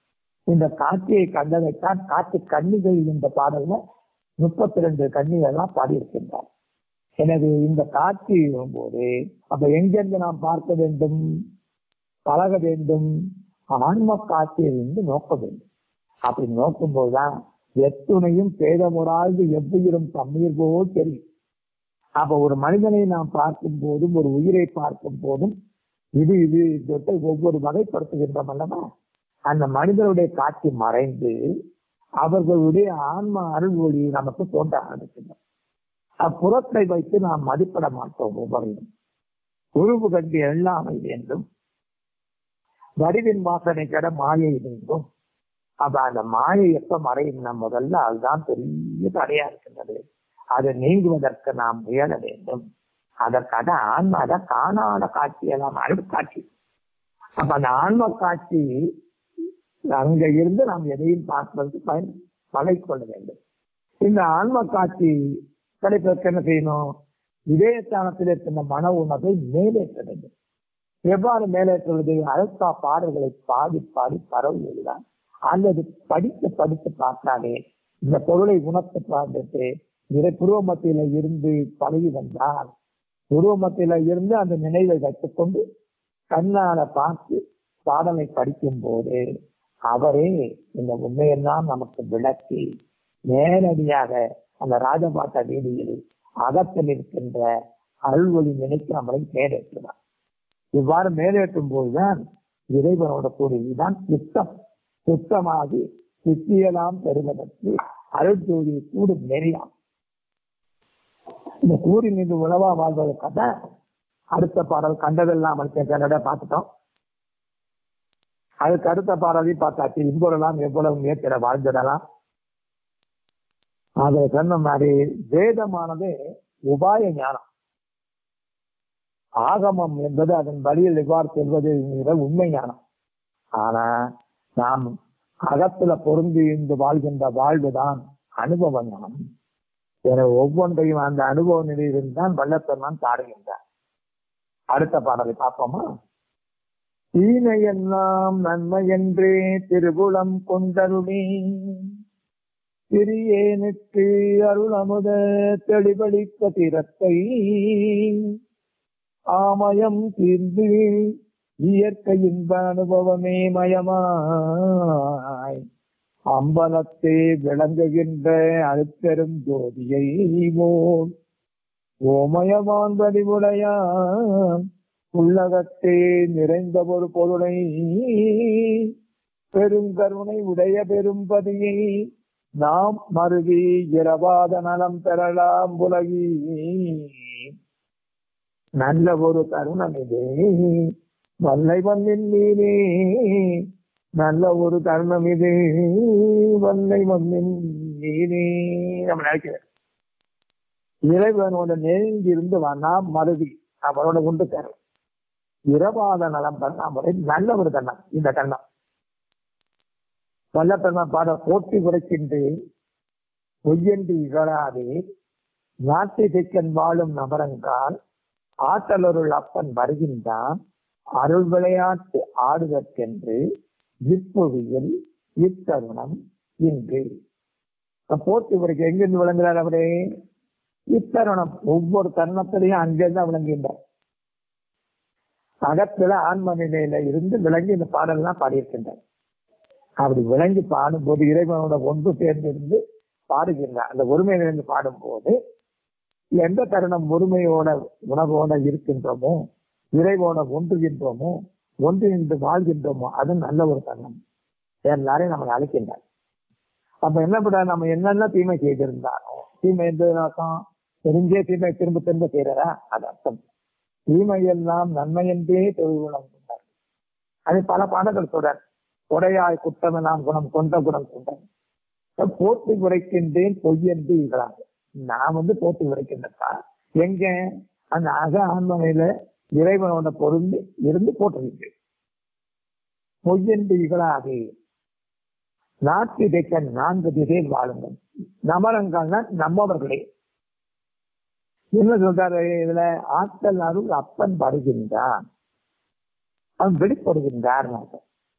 இந்த காட்சியை கண்டதைத்தான் காட்சி கன்னிகள் என்ற பாடல்ல முப்பத்தி ரெண்டு கன்னிகள்லாம் பாடியிருக்கின்றார் எனவே இந்த காட்சி வரும்போது அப்ப எங்கிருந்து நாம் பார்க்க வேண்டும் பழக வேண்டும் ஆன்ம காட்சியிலிருந்து நோக்க வேண்டும் அப்படி நோக்கும் போதுதான் எத்துணையும் பேதமுறாது எவ்வுயிரும் தண்ணீர் போல் தெரியும் அப்ப ஒரு மனிதனை நாம் பார்க்கும் போதும் ஒரு உயிரை பார்க்கும் போதும் இது இது சொல்லிட்டு ஒவ்வொரு வகைப்படுத்துகின்றோம் அல்லவா அந்த மனிதனுடைய காட்சி மறைந்து அவர்களுடைய ஆன்ம அருள் ஒளி நமக்கு தோன்ற ஆரம்பிக்கின்றோம் அப்புறத்தை வைத்து நாம் மதிப்பிட மாட்டோம் ஒவ்வொருவரும் உருவு கண்டு எல்லாமை வேண்டும் வடிவின் வாசனை கட மாயை வேண்டும் அப்ப அந்த மாயை எப்ப மறையும் முதல்ல அதுதான் பெரிய தடையா இருக்கின்றது அதை நீங்குவதற்கு நாம் முயல வேண்டும் அதற்காக ஆன்மாத காணாத காட்சியெல்லாம் அருள் காட்சி அப்ப அந்த ஆன்ம காட்சி அங்க இருந்து நாம் எதையும் பார்ப்பதற்கு பயன் பழகி கொள்ள வேண்டும் இந்த ஆன்ம காட்சி கிடைப்பதற்கு என்ன செய்யணும் இதயஸ்தானத்தில் இருக்கின்ற மன உணர்வை மேலேற்ற வேண்டும் எவ்வாறு மேலேற்றுவது அழுத்தா பாடல்களை பாடி பாடி பரவுவதுதான் அல்லது படித்து படித்து பார்த்தாலே இந்த பொருளை உணர்த்து பார்த்துட்டு இதை புருவ மத்தியில இருந்து பழகி வந்தால் புருவ மத்தியில இருந்து அந்த நினைவை வைத்துக்கொண்டு கண்ணால பார்த்து பாடலை படிக்கும் போது அவரே இந்த உண்மையெல்லாம் நமக்கு விளக்கி நேரடியாக அந்த ராஜபாட்ட வீதியில் அகத்தில் இருக்கின்ற அருள்வழி நினைத்து நம்மளை மேலேற்றுவார் இவ்வாறு மேலேற்றும் போதுதான் இறைவனோட கூடியதுதான் சுத்தம் சுத்தமாகி சித்தியலாம் பெறுவதற்கு அருள் ஜோதியை கூடும் நெறியாம் இந்த கூறி மீது உணவா வாழ்வதற்காக அடுத்த பாடல் கண்டதெல்லாம் கன்னட பார்த்துட்டோம் அதுக்கு அடுத்த பாடலையும் பார்த்தாச்சு இன்புறலாம் எவ்வளவு ஏற்றிட வாழ்ந்திடலாம் அதை சொன்ன மாதிரி வேதமானது உபாய ஞானம் ஆகமம் என்பது அதன் வழியில் எவ்வாறு செல்வது என்கிற உண்மை ஞானம் ஆனா நாம் அகத்துல பொருந்தி இருந்து வாழ்கின்ற வாழ்வுதான் அனுபவ ஞானம் என ஒவ்வொன்றையும் அந்த அனுபவ நிலையிலிருந்து தான் வல்லப்பெருமான் பாடுகின்றார் அடுத்த பாடலை பார்ப்போமா தீமையெல்லாம் நன்மை என்றே திருகுளம் கொண்டருளே சிறியேனுக்கு அருள் அமுத தெளிவளித்த திறத்தை ஆமயம் தீர்ந்து இயற்கை இன்ப அனுபவமே மயமாய் அம்பலத்தே விளங்குகின்ற அழுத்தரும் ஜோதியை போல் ஓமயவான் வடிவுடையான் உள்ளகத்தே நிறைந்த ஒரு பொருளை பெருங்கருணை உடைய பெரும்பதியை நாம் மருவி இரவாத நலம் பெறலாம் உலகி நல்ல ஒரு தருணம் இது வல்லை மண்ணின் மீனே நல்ல ஒரு தருணம் இது வல்லை மண்ணின் மீனே நம்ம நினைக்கிறேன் இறைவனோட நெருங்கி இருந்து நாம் மருவி அவரோட கொண்டு தரும் இரவாத நலம் பண்ணாமலே நல்ல ஒரு தன்னம் இந்த தன்னம் வல்லப்பெருமா பாட போட்டி குறைக்கின்றேன் பொய்யன்று இகழாதே நாட்டை தெக்கன் வாழும் நபரங்கால் ஆற்றலொருள் அப்பன் வருகின்றான் அருள் விளையாட்டு ஆடுதற்கென்று இப்புவியில் இத்தருணம் இன்று போட்டி குறைக்க எங்கிருந்து விளங்குறார் அவரே இத்தருணம் ஒவ்வொரு தருணத்திலையும் அங்கிருந்து விளங்குகின்றார் அகத்துல ஆன்ம நிலையில இருந்து விளங்கி இந்த பாடல்லாம் பாடியிருக்கின்றார் அப்படி விளங்கி பாடும்போது இறைவனோட ஒன்று சேர்ந்திருந்து பாடுகின்றார் அந்த ஒருமையிலிருந்து பாடும்போது எந்த தருணம் ஒருமையோட உணவோட இருக்கின்றோமோ இறைவோட ஒன்றுகின்றோமோ ஒன்று நின்று வாழ்கின்றோமோ அது நல்ல ஒரு தருணம் எல்லாரையும் நம்மளை அழைக்கின்றார் அப்ப என்ன பண்ண நம்ம என்னென்ன தீமை செய்திருந்தாலும் தீமை எந்த அர்த்தம் தெரிஞ்சே தீமை திரும்ப திரும்ப செய்யறா அது அர்த்தம் தீமை எல்லாம் நன்மை என்றே தொழில்குணம் கொண்டார் அது பல பாடங்கள் தொடர் உடையாய் குற்றமெல்லாம் குணம் கொண்ட குணம் கொண்டார் போட்டி குறைக்கின்றேன் பொய்யென்று இகழாங்க நான் வந்து போட்டி குறைக்கின்றப்பா எங்க அந்த அக ஆன்மனையில இறைவனோட பொருந்தி இருந்து போட்டுருக்கேன் பொய்யென்று இகழாதே நாட்டு இடைக்க நான்கு திசையில் வாழுங்கள் நமரங்கள்னா நம்மவர்களே என்ன சொல்றாரு இதுல ஆற்றல் அருள் அப்பன் வருகின்றான் அவன் வெளிப்படுகின்றார்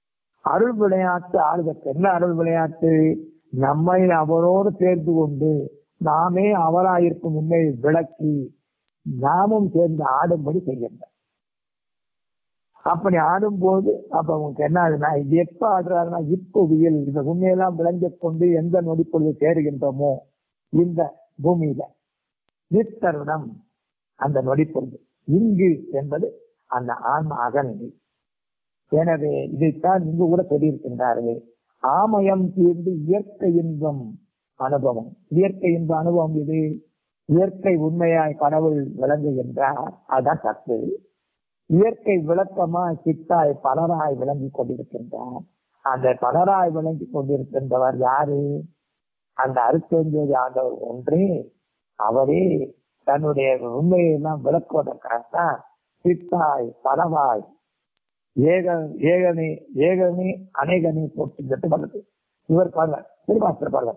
அருள் விளையாட்டு ஆளுதற்கு என்ன அருள் விளையாட்டு நம்மை அவரோடு சேர்ந்து கொண்டு நாமே அவராயிருக்கும் உண்மையை விளக்கி நாமும் சேர்ந்து ஆடும்படி செய்கின்றார் அப்படி ஆடும்போது அப்ப உங்களுக்கு என்ன ஆகுதுன்னா இது எப்ப ஆடுறாருன்னா இப்புவியில் இந்த உண்மையெல்லாம் விளங்கிக் கொண்டு எந்த நொடிப்பொழுது சேருகின்றோமோ இந்த பூமியில நித்தருடம் அந்த நொடிப்பொழுது இங்கு என்பது அந்த ஆன்ம அகநிலை எனவே இதைத்தான் இங்கு கூட சொல்லியிருக்கின்றார்கள் ஆமயம் தீர்ந்து இயற்கை இன்பம் அனுபவம் இயற்கை இன்ப அனுபவம் இது இயற்கை உண்மையாய் கடவுள் விளங்குகின்றார் அதான் சத்து இயற்கை விளக்கமாய் சித்தாய் பலராய் விளங்கி கொண்டிருக்கின்றார் அந்த பலராய் விளங்கி கொண்டிருக்கின்றவர் யாரு அந்த அருத்தெஞ்சோதி ஆண்டவர் ஒன்றே அவரே தன்னுடைய உண்மையை எல்லாம் விளக்குவதற்காகத்தான் சித்தாய் பலவாய் ஏக ஏகனே ஏகனே அநேகனே போட்டு கட்டு பண்ணுது இவர் பாருங்க திருமாஸ்டர் பாருங்க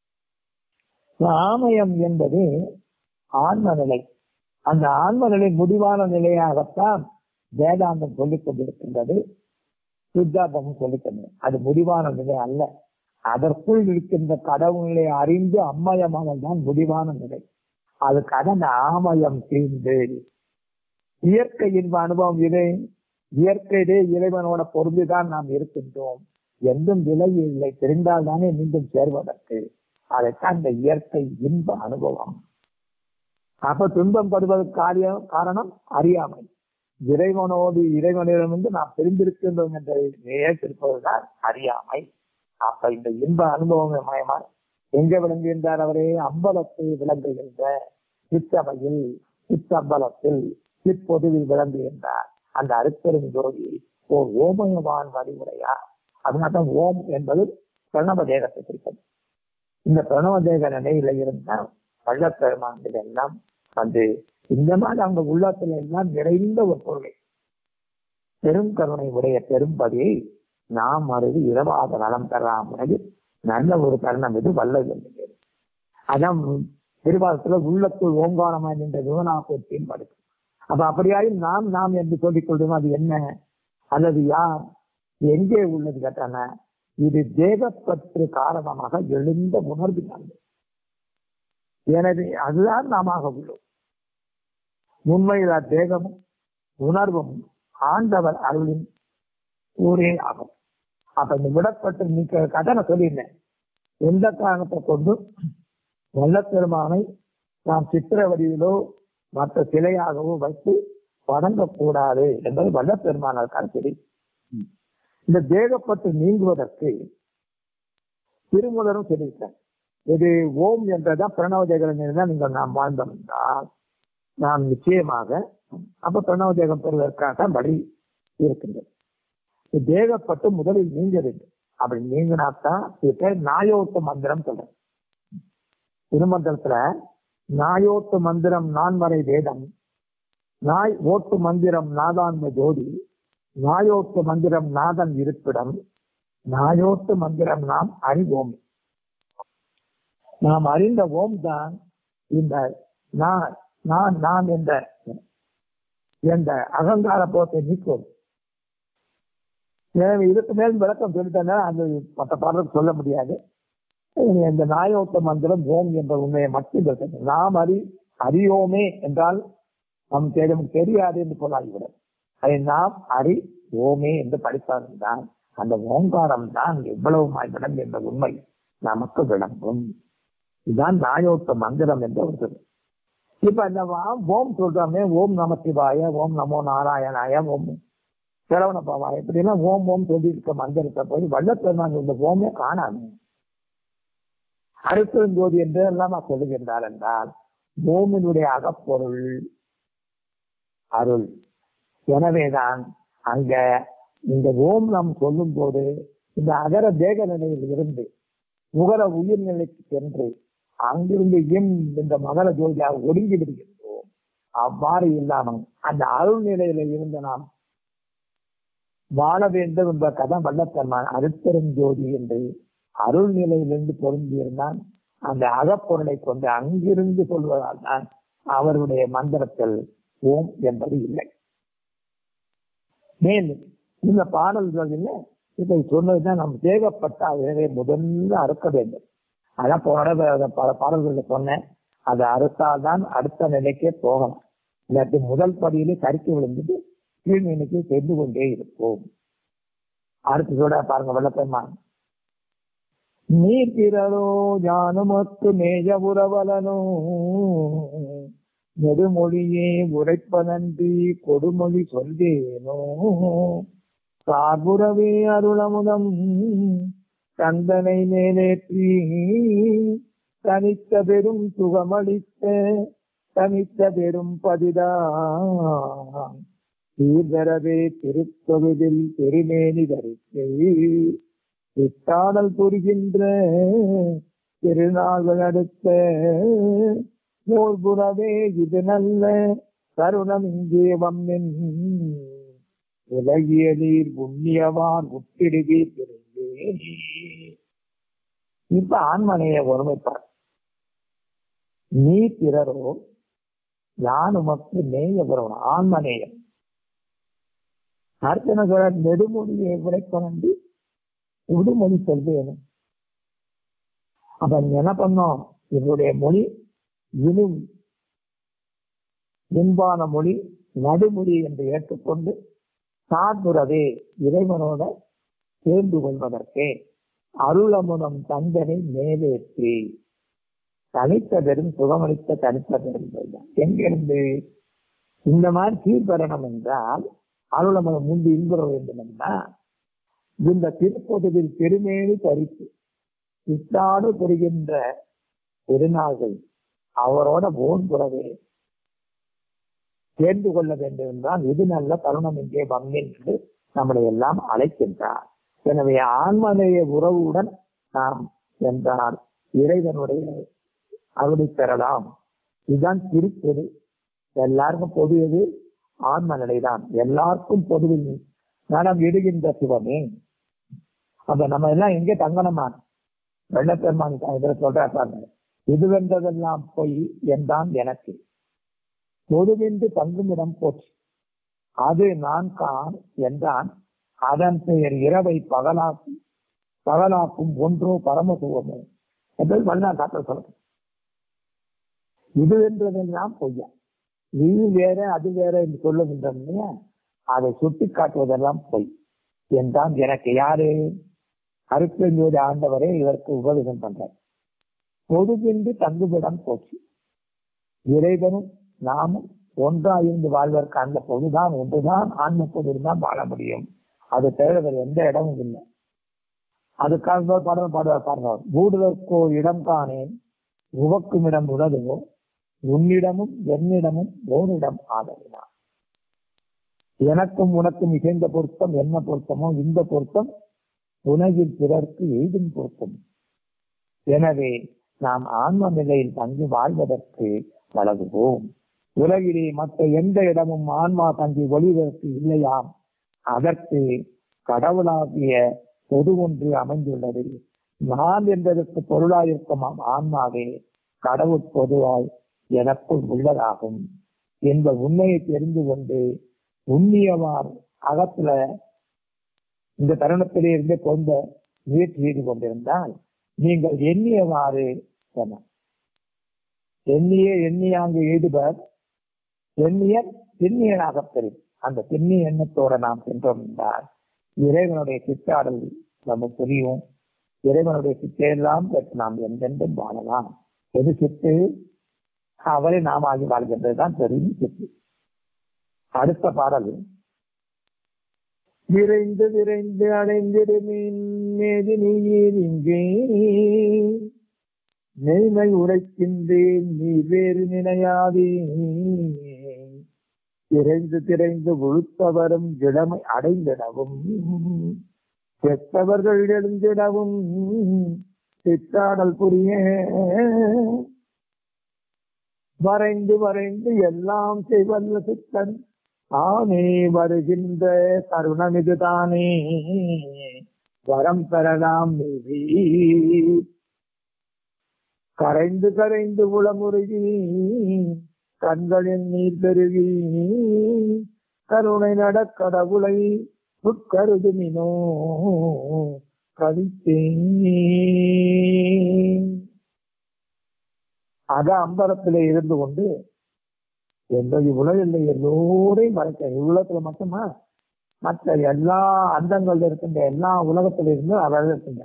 ஆமயம் என்பது ஆன்ம நிலை அந்த ஆன்ம நிலை முடிவான நிலையாகத்தான் வேதாந்தம் சொல்லிக் கொண்டிருக்கின்றது சித்தாந்தமும் சொல்லிக் கொண்டது அது முடிவான நிலை அல்ல அதற்குள் இருக்கின்ற கடவுளை அறிந்து அம்மயமானது தான் முடிவான நிலை அதுக்காக அந்த ஆமயம் தீர்ந்து இயற்கை இன்ப அனுபவம் இது இயற்கையிலே இறைவனோட பொருந்துதான் நாம் இருக்கின்றோம் எந்தும் விலை இல்லை தெரிந்தால் தானே மீண்டும் சேர்வதற்கு அதைத்தான் இந்த இயற்கை இன்ப அனுபவம் அப்ப துன்பம் படுவதற்கு காரியம் காரணம் அறியாமை இறைவனோடு இறைவனிடமிருந்து நாம் தெரிந்திருக்கின்றோம் என்ற நிலைத்திருப்பதுதான் அறியாமை அப்ப இந்த இன்ப அனுபவம் மயமா எங்க விளங்குகின்றார் அவரே அம்பலத்தை விளங்குகின்ற சிற்றவையில் சிற்றம்பலத்தில் சிற்பொதுவில் விளங்குகின்றார் அந்த அருப்பெரும் ஜோதி ஓர் ஓமயவான் வழிமுறையா அதனால்தான் ஓம் என்பது பிரணவ தேகத்தை குறிப்பது இந்த பிரணவ தேக நிலையில இருந்தால் பள்ளப்பெருமான் எல்லாம் வந்து இந்த மாதிரி அவங்க உள்ளத்துல எல்லாம் நிறைந்த ஒரு பொருளை பெரும் கருணை உடைய பெரும்பதியை நாம் அருது இரவாத நலம் பெறாம் நல்ல ஒரு தருணம் இது வல்ல வேண்டியது அதான் திருவாரத்துல உள்ளத்துள் ஓங்காரமா நின்ற விவனாபூர்த்தியும் படுத்து அப்ப அப்படியாயும் நாம் நாம் என்று சொல்லிக் கொள்றோம் அது என்ன அல்லது யார் எங்கே உள்ளது கேட்டான இது தேகப்பற்று காரணமாக எழுந்த உணர்வு எனவே அதுதான் நாம உள்ளோம் உண்மையில் தேகமும் உணர்வும் ஆண்டவர் அருளின் ஊரே ஆகும் அப்ப இந்த விடப்பட்டு நீக்க கதனை சொல்லியிருந்தேன் எந்த காரணத்தை கொண்டு வல்லப்பெருமானை நாம் சித்திர வடிவிலோ மற்ற சிலையாகவோ வைத்து வணங்கக்கூடாது என்பது வல்லப்பெருமானால் கருத்து இந்த தேகப்பட்டு நீங்குவதற்கு திருமுதலும் சொல்லியிருக்காங்க இது ஓம் என்றதான் பிரணவ தேகம் தான் நீங்கள் நாம் வாழ்ந்தோம் என்றால் நாம் நிச்சயமாக அப்ப பிரணவ தேகம் பெறுவதற்காக வழி இருக்கின்றது தேகப்பட்டு முதலில் நீங்க வேண்டும் அப்படி நீங்கினாத்தான் இது பேர் நாயோட்டு மந்திரம் சொல்றேன் திருமந்திரத்துல நாயோட்டு மந்திரம் நான்மறை வேதம் நாய் ஓட்டு மந்திரம் நாதான்ம ஜோதி நாயோட்டு மந்திரம் நாதன் இருப்பிடம் நாயோட்டு மந்திரம் நாம் அறிவோம் நாம் அறிந்த ஓம் தான் இந்த நான் நான் நான் என்ற என்ற அகங்கார போத்தை நீக்கும் எனவே இதுக்கு மேல் விளக்கம் சொல்லிட்டேன்னா அந்த மற்ற பாடலுக்கு சொல்ல முடியாது இந்த நாயோட்ட மந்திரம் ஓம் என்ற உண்மையை மட்டும் இருக்கிறது நாம் அறி அறியோமே என்றால் நம் நமக்கு தெரியாது என்று சொல்லாகிவிடும் அதை நாம் அறி ஓமே என்று படித்தாலும் தான் அந்த ஓங்காரம் தான் எவ்வளவு விளங்கும் என்ற உண்மை நமக்கு விளங்கும் இதுதான் நாயோட்ட மந்திரம் என்ற ஒரு சொல் இப்ப இந்த ஓம் சொல்றோமே ஓம் நம சிவாய ஓம் நமோ நாராயணாய ஓம் சிரவண பாவா எப்படின்னா ஓம் ஓம் சொல்லி இருக்க மந்திரத்தை போய் வல்லப்பெருமான் இந்த ஓமே காணாது அருப்பெருஞ்சோதி என்று எல்லாம் சொல்லுகின்றார் என்றால் ஓமினுடைய அகப்பொருள் அருள் எனவேதான் அங்க இந்த ஓம் நாம் சொல்லும் போது இந்த அகர தேக நிலையில் இருந்து முகர உயிர்நிலைக்கு சென்று அங்கிருந்து எம் இந்த மகர ஜோதியாக ஒடுங்கி விடுகின்றோம் அவ்வாறு இல்லாமல் அந்த அருள் நிலையில இருந்து நாம் வாழ வேண்டும் என்ற கதை வல்லப்பெருமான் அருட்பெரும் ஜோதி என்று அருள் நிலையிலிருந்து பொருந்தியிருந்தான் அந்த அகப்பொருளை கொண்டு அங்கிருந்து சொல்வதால் தான் அவருடைய மந்திரத்தில் ஓம் என்பது இல்லை மேலும் இந்த பாடல்களில் இதை சொன்னதுதான் நம் தேகப்பட்ட அதனை முதல்ல அறுக்க வேண்டும் அதான் போன தடவை பல பாடல்களில் சொன்னேன் அதை அறுத்தால்தான் அடுத்த நிலைக்கே போகலாம் இல்லாட்டி முதல் படியிலே கருத்து விழுந்துட்டு கீழ்நிலைக்கு சென்று கொண்டே இருப்போம் அடுத்து சொல்ற பாருங்க வெள்ளப்பெருமான் நீர் திரளோ ஞானமத்து மேய உறவலனோ நெடுமொழியே உரைப்பதன்றி கொடுமொழி சொல்வேனோ சார்புறவே அருளமுதம் கந்தனை மேலேற்றி தனித்த பெரும் சுகமளித்த தனித்த பெரும் பதிதான் சீர்தரவே திருத்தொகுதில் பெருமேனி தரித்தை இத்தாடல் புரிகின்ற திருநாள்கள் அடுத்த போர்புறவே இது நல்ல கருணம் இங்கே வம்மின் உலகிய நீர் புண்ணியவான் உத்திடுவீர் தெரிந்தே இப்ப ஆண்மனையை ஒருமைப்பார் நீ பிறரோ யான் உமக்கு நேய வரணும் ஆண்மனேயம் அர்ச்சனை சொல்ற நெடுமொழியை உரைப்பனண்டு உடுமொழி சொல்வேணும் அப்ப நீ என்ன பண்ணோம் இவருடைய மொழி இனி இன்பான மொழி நடுமொழி என்று ஏற்றுக்கொண்டு சார்புறவே இறைவனோட சேர்ந்து கொள்வதற்கே அருளமுதம் தந்தனை மேலேற்றி தனித்த பெரும் சுகமளித்த தனித்த பெரும் எங்கிருந்து இந்த மாதிரி சீர்பெறணும் என்றால் அருளமுதம் முன்பு இன்புற வேண்டும் என்றால் இந்த திருப்பொதுவில் பெருமேனி பறித்து இத்தாடு பெறுகின்ற பெருநாள்கள் அவரோட போன்புறவே சேர்ந்து கொள்ள வேண்டும் என்றால் இது நல்ல தருணம் இங்கே வந்தேன் என்று நம்மளை எல்லாம் அழைக்கின்றார் எனவே ஆன்மநேய உறவுடன் நாம் என்றால் இறைவனுடைய அருளை பெறலாம் இதுதான் திருப்பொது எல்லாருக்கும் பொது எது ஆன்ம நிலைதான் எல்லாருக்கும் பொதுவில் நடம் இடுகின்ற சிவமே அப்ப நம்ம எல்லாம் எங்கே தங்கணுமா வெள்ளப்பெருமான் இதுல சொல்றாங்க இதுவென்றதெல்லாம் பொய் என்றான் எனக்கு பொதுவென்று தங்குமிடம் போச்சு அது நான் கான் என்றான் அதன் பெயர் இரவை பகலாக்கும் பகலாக்கும் ஒன்றோ பரமசுவமோ என்று வல்லா காட்ட சொல்றேன் இது என்றதெல்லாம் பொய்யா இது வேற அது வேற என்று சொல்லுகின்றன அதை சுட்டி காட்டுவதெல்லாம் பொய் என்றான் எனக்கு யாரு அருப்பெஞ்சோதி ஆண்டவரே இதற்கு உபதேசம் பண்றார் பொதுவென்று தங்குமிடம் போச்சு இறைவனும் நாமும் ஒன்றாயிருந்து வாழ்வதற்கு அந்த பொதுதான் ஒன்றுதான் ஆன்ம பொது தான் வாழ முடியும் அது தவிர வேறு எந்த இடமும் இல்லை அதுக்காக பாடல் பாடுவார் பாருங்க ஊடுதற்கோ இடம் காணேன் உவக்கும் இடம் உலகோ உன்னிடமும் என்னிடமும் ஓரிடம் ஆதரினார் எனக்கும் உனக்கும் இசைந்த பொருத்தம் என்ன பொருத்தமோ இந்த பொருத்தம் உலகில் பிறர்க்கு எய்தும் பொருத்தம் எனவே நாம் ஆன்ம நிலையில் தங்கி வாழ்வதற்கு பழகுவோம் உலகிலே மற்ற எந்த இடமும் ஆன்மா தங்கி ஒளிவதற்கு இல்லையாம் அதற்கு கடவுளாகிய பொது ஒன்று அமைந்துள்ளது நான் என்பதற்கு பொருளாயிருக்கும் ஆன்மாவே கடவுள் பொதுவாய் எனக்குள் உள்ளதாகும் என்ப உண்மையை தெரிந்து கொண்டு உண்ணியவார் அகத்துல இந்த தருணத்திலே இருந்து கொண்ட முயற்சி செய்து கொண்டிருந்தால் நீங்கள் எண்ணியவாறு சொன்ன எண்ணிய எண்ணியாங்கு ஈடுபர் எண்ணியர் திண்ணியனாக பெறும் அந்த திண்ணிய எண்ணத்தோட நாம் சென்றோம் என்றால் இறைவனுடைய சித்தாடல் நம்ம புரியும் இறைவனுடைய சித்தையெல்லாம் பெற்று நாம் எந்தெண்டும் வாழலாம் எது சித்து அவரை நாம் ஆகி வாழ்கின்றதுதான் பெரும் சித்து அடுத்த பாடல் விரைந்து விரைந்து அடைந்திடுமீன் மேதி நீர் இங்கே நெய்மை உரைக்கின்றேன் நீ வேறு நினையாதே திரைந்து திரைந்து உழுத்தவரும் இளமை அடைந்திடவும் செத்தவர்கள் எழுந்திடவும் சித்தாடல் புரிய வரைந்து வரைந்து எல்லாம் செய்வல்ல சித்தன் ஆனே வருகின்ற தருணம் இதுதானே வரம் பெறலாம் நிதி கரைந்து கரைந்து உளமுருகி கண்களின் நீர் பெருகி கருணை நடக்கடவுளை உட்கருதுமினோ கவித்தேன் அக அம்பரத்திலே இருந்து கொண்டு எந்த உலகில் எல்லோரையும் மறைக்க இவ்வுலகத்துல மட்டுமா மற்ற எல்லா அந்தங்கள்ல இருக்கின்ற எல்லா உலகத்தில இருந்து அவர் இருக்கின்ற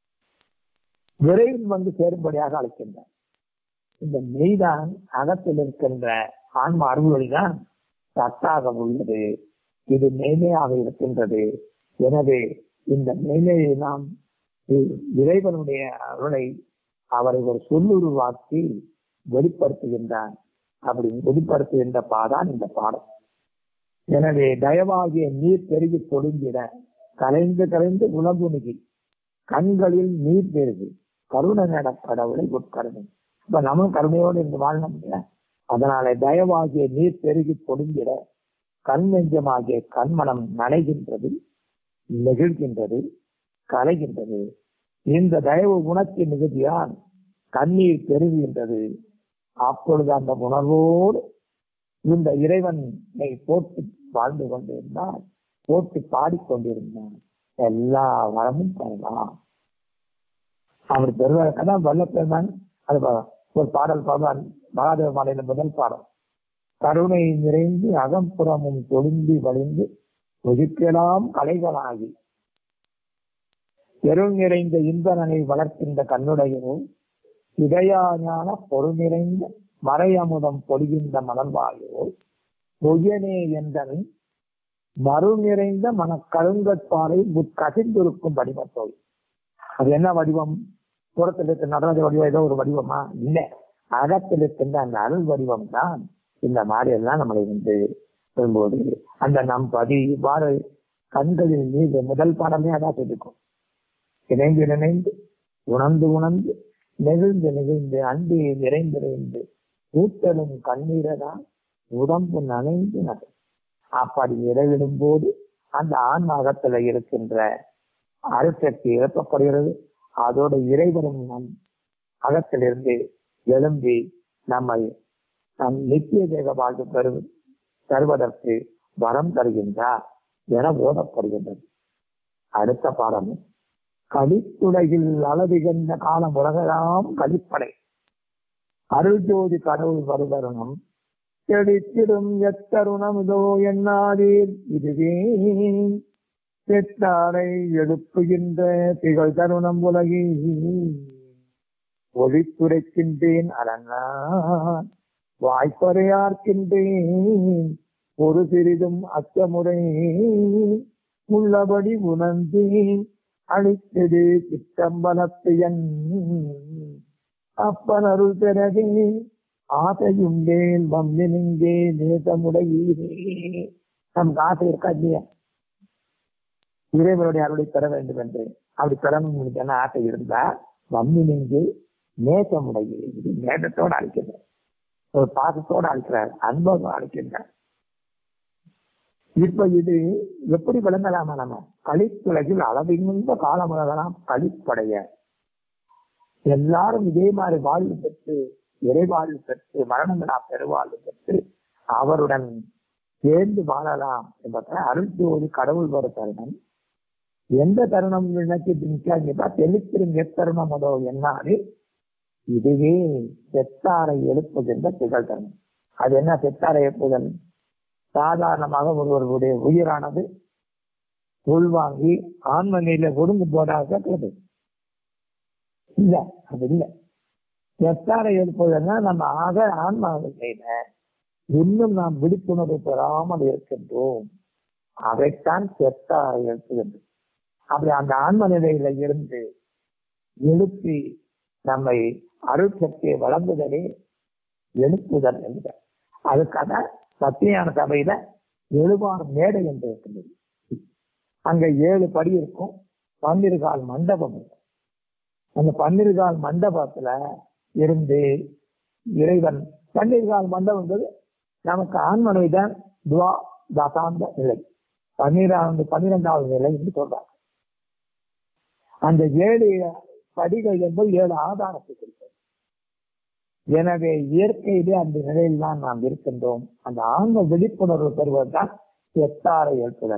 விரைவில் வந்து சேரும்படியாக அழைக்கின்றார் இந்த மெய்தான் அகத்தில் இருக்கின்ற ஆன்ம அருள்வழிதான் சத்தாக உள்ளது இது மேன்மையாக இருக்கின்றது எனவே இந்த மேன்மையை நாம் இ- இறைவனுடைய அருளை அவரை ஒரு சொல்லுருவாக்கி வெளிப்படுத்துகின்றார் அப்படி வெளிப்படுத்துகின்ற பாதான் இந்த பாடம் எனவே தயவாகிய நீர் பெருகி தொடுங்கிட கலைந்து கலைந்து உலகுணுகி கண்களில் நீர் பெருகி கருணை நட கடவுளை உட்கருணை இப்ப நம்மளும் கருணையோடு இருந்து வாழணும் இல்லையா அதனால தயவாகிய நீர் பெருகி தொடுங்கிட கண் நெஞ்சமாகிய கண்மனம் நனைகின்றது நெகிழ்கின்றது கலைகின்றது இந்த தயவு உணர்ச்சி மிகுதியால் கண்ணீர் பெருகுகின்றது அப்பொழுது அந்த உணர்வோடு இந்த இறைவனை போற்றி வாழ்ந்து கொண்டிருந்தால் போற்றி பாடிக்கொண்டிருந்தால் எல்லா வளமும் பெறலாம் அவர் பெறுவதற்கான வல்லப்பெருமான் அது பா- ஒரு பாடல் பாடுவான் மகாதேவ மாலையில முதல் பாடல் கருணை நிறைந்து அகம்புறமும் தொழுந்தி வழிந்து ஒதுக்கலாம் கலைகளாகி பெருள் நிறைந்த இன்பனனை வளர்க்கின்ற கண்ணுடையவோ இதயா ஞான பொருள் நிறைந்த மறையமுதம் பொழிகின்ற மலர்வாயோ பொய்யனே என்றனை மறு நிறைந்த மன கருங்கற்பாறை கசிந்திருக்கும் வடிவத்தோய் அது என்ன வடிவம் புறத்தில் இருக்க நடராஜ வடிவம் ஏதோ ஒரு வடிவமா இல்ல அகத்தில் இருக்கின்ற அந்த அருள் வடிவம் தான் இந்த மாதிரி எல்லாம் நம்மளை வந்து வரும்போது அந்த நம் பதி இவ்வாறு கண்களில் மீது முதல் பாடமே அதான் சொல்லிக்கும் இணைந்து இணைந்து உணர்ந்து உணர்ந்து நெகிழ்ந்து நெகிழ்ந்து அன்பு நிறைந்து நிறைந்து ஊட்டலும் கண்ணீரதான் உடம்பு நனைந்து நகை அப்படி நிறைவிடும் போது அந்த ஆன்மாகத்துல இருக்கின்ற அருசக்தி இழக்கப்படுகிறது அதோட இறைவனும் நம் அகத்திலிருந்து எழும்பி நம்மை நம் நித்திய தேக வாழ்வு பெறு தருவதற்கு வரம் தருகின்றார் என ஓதப்படுகின்றது அடுத்த பாடம் கலித்துலகில் அளவிகந்த காலம் உலகெல்லாம் கலிப்படை அருள் ஜோதி கடவுள் வருதருணம் செடித்திடும் எத்தருணம் இதோ என்னாதீர் இதுவே பெற்றாரை எழுப்புகின்ற திகழ் தருணம் உலகி ஒளித்துரைக்கின்றேன் அரணான் வாய்ப்பறையார்க்கின்றேன் ஒரு சிறிதும் அச்சமுறை உள்ளபடி உணர்ந்தேன் அழித்தது சிற்றம்பலத்தையன் அப்பன் அருள் பெறவே ஆசையுண்டேன் வம்மினிங்கே நேசமுடையீரே நமக்கு ஆசை இருக்கா இல்லையா இறைவனுடைய அருளை பெற வேண்டும் என்று அப்படி பெறணும் என்ன ஆசை இருந்தா வம்மினிங்கே நேசமுடையீரே இது நேசத்தோடு அழைக்கிறார் ஒரு பாசத்தோடு அழைக்கிறார் அன்போடு அழைக்கின்றார் இப்ப இது எப்படி விளங்கலாமா நம்ம கழித்துலகில் அளவிந்த காலம் உலகலாம் கழிப்படைய எல்லாரும் இதே மாதிரி வாழ்வு பெற்று இறைவாழ்வு பெற்று மரணங்களா பெருவாழ்வு பெற்று அவருடன் சேர்ந்து வாழலாம் என்பதை அருள் ஜோதி கடவுள் வர தருணம் எந்த தருணம் நினைச்சு நிற்காங்க தெளித்திரும் எத்தருணம் அதோ என்னாது இதுவே செத்தாரை எழுப்புகின்ற திகழ் தருணம் அது என்ன செத்தாரை எழுப்புதல் சாதாரணமாக ஒருவருடைய உயிரானது உள்வாங்கி ஆன்ம நிலையில ஒடுங்கு போதாக கேட்கிறது இல்ல அது இல்ல செத்தாரை எழுப்புவதுன்னா நம்ம ஆக ஆன்ம நிலையில இன்னும் நாம் விழிப்புணர்வு பெறாமல் இருக்கின்றோம் அதைத்தான் செத்தாரை எழுப்புகின்றது அப்படி அந்த ஆன்ம நிலையில இருந்து எழுப்பி நம்மை அருள் சக்தியை வழங்குதலே எழுப்புதல் என்கிறார் அதுக்காக சத்தியான சபையில எழுவார் மேடை என்று இருக்கின்றது அங்க ஏழு படி இருக்கும் பன்னிருகால் மண்டபம் இருக்கும் அந்த பன்னிருகால் மண்டபத்துல இருந்து இறைவன் பன்னிருகால் மண்டபம்ன்றது நமக்கு ஆண்மனை தான் துவா தசாந்த நிலை பன்னிராண்டு பன்னிரெண்டாவது நிலை என்று சொல்றாங்க அந்த ஏழு படிகள் என்பது ஏழு ஆதாரத்தை குறிக்கிறது எனவே இயற்கையிலே அந்த நிலையில் தான் நாம் இருக்கின்றோம் அந்த ஆன்ம விழிப்புணர்வு பெறுவதுதான் எத்தாரை எழுப்புதல்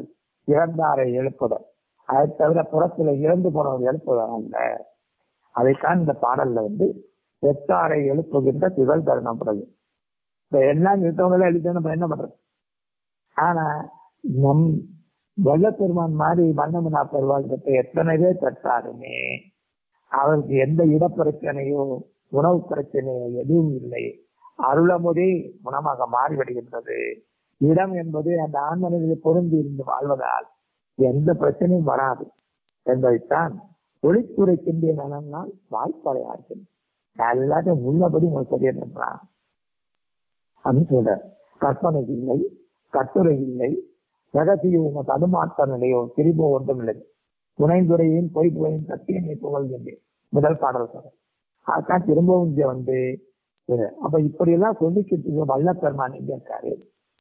இறந்தாரை எழுப்புதல் அதை தவிர புறத்துல இறந்து போனவர் எழுப்புதல் அல்ல அதைத்தான் இந்த பாடல்ல வந்து பெற்றாரை எழுப்புகின்ற திகழ் தருணம் பிறகு இப்ப எல்லாம் இருந்தவங்களே எழுதி நம்ம என்ன பண்றது ஆனா நம் வெள்ளப்பெருமான் மாதிரி மன்னமனா பெருவாள் கிட்ட எத்தனை பேர் பெற்றாருமே அவருக்கு எந்த இடப்பிரச்சனையோ உணவு பிரச்சனையோ எதுவும் இல்லை அருளமுதே குணமாக மாறிவிடுகின்றது இடம் என்பது அந்த ஆண்மனில் பொருந்தி இருந்து வாழ்வதால் எந்த பிரச்சனையும் வராது என்பதைத்தான் ஒளித்துறைக்கின்ற நலனால் வாய்ப்பாளையார்கள் எல்லாத்தையும் உள்ளபடி உங்களுக்கு சொல்லிடுறான் அப்படின்னு சொல்ற கற்பனை இல்லை கட்டுரை இல்லை ரகசியமோ தடுமாற்ற நிலையோ திரிபோ ஒன்றும் இல்லை துணைந்துறையும் பொய்ப்புகளையும் சத்தியமை புகழ்கின்றேன் முதல் பாடல் சொல்ற அதான் திரும்பவும் இங்க வந்து இது. அப்ப இப்படி எல்லாம் சொல்லிக்கிட்டு வல்லப்பெருமான் எங்க இருக்காரு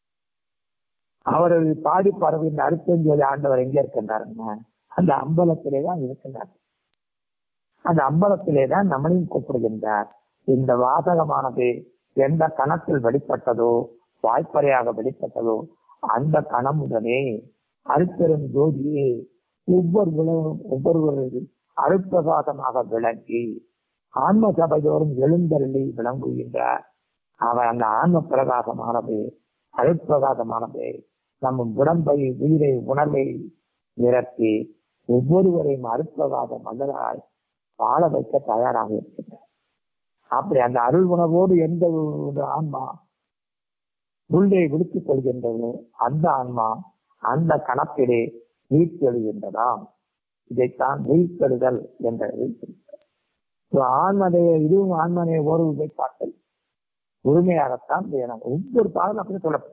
அவரது பாடி பறவையின் அறுபத்தஞ்சு ஆண்டவர் எங்க இருக்கின்றாருங்க அந்த அம்பலத்திலே தான் இருக்கின்றார் அந்த அம்பலத்திலே தான் நம்மளையும் கூப்பிடுகின்றார் இந்த வாசகமானது எந்த கணத்தில் வெளிப்பட்டதோ வாய்ப்பறையாக வெளிப்பட்டதோ அந்த கணமுடனே அருப்பெரும் ஜோதியே ஒவ்வொரு உலகம் ஒவ்வொருவரது அருட்பிரகாசமாக விளங்கி ஆன்ம சபைதோறும் எழுந்தருளி விளங்குகின்றார் அவர் அந்த ஆன்ம பிரகாசமானது அருட்பிரகாசமானது நம் உடம்பை உயிரை உணர்வை நிரப்பி ஒவ்வொருவரையும் அருட்பிரகாச மலராய் வாழ வைக்க தயாராக இருக்கின்றார் அப்படி அந்த அருள் உணர்வோடு எந்த ஒரு ஆன்மா உள்ளே விடுத்துக் கொள்கின்றதோ அந்த ஆன்மா அந்த கணக்கிலே வீழ்த்தெழுகின்றதாம் இதைத்தான் வீழ்த்தெழுதல் என்ற ஆன்மனைய இதுவும் ஆன்மனைய ஒரு உபைப்பாட்டல் உரிமையாகத்தான் வேணும் ஒவ்வொரு பாடலும் அப்படி சொல்லப்படும்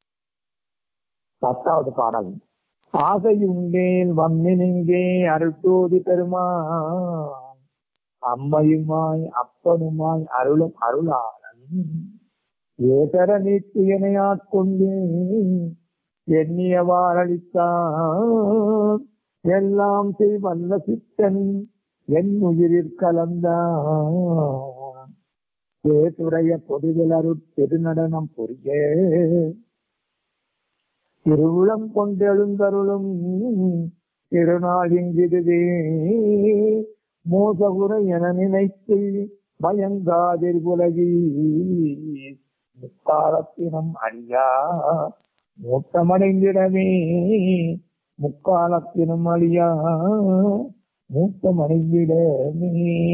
பத்தாவது பாடல் ஆசையுண்டேன் வம்மினிங்கே அருள்தோதி பெருமான் அம்மையுமாய் அப்பனுமாய் அருளும் அருளாளன் ஏதர நீத்து எனையாட்கொண்டு எண்ணியவாறளித்தான் எல்லாம் செய் வல்ல சித்தன் என் உயிரில் கலந்தான் பேசுடைய பொதுவிலரு பெருநடனம் புரிய திருவுளம் கொண்டெழுந்தருளும் திருநாள் இங்கிடுவே மோசகுர என நினைத்து பயங்காதிர் உலகி முக்காலத்தினம் அழியா மூத்தமடைந்திடவே முக்காலத்தினம் அழியா மூத்தமடைந்திடவே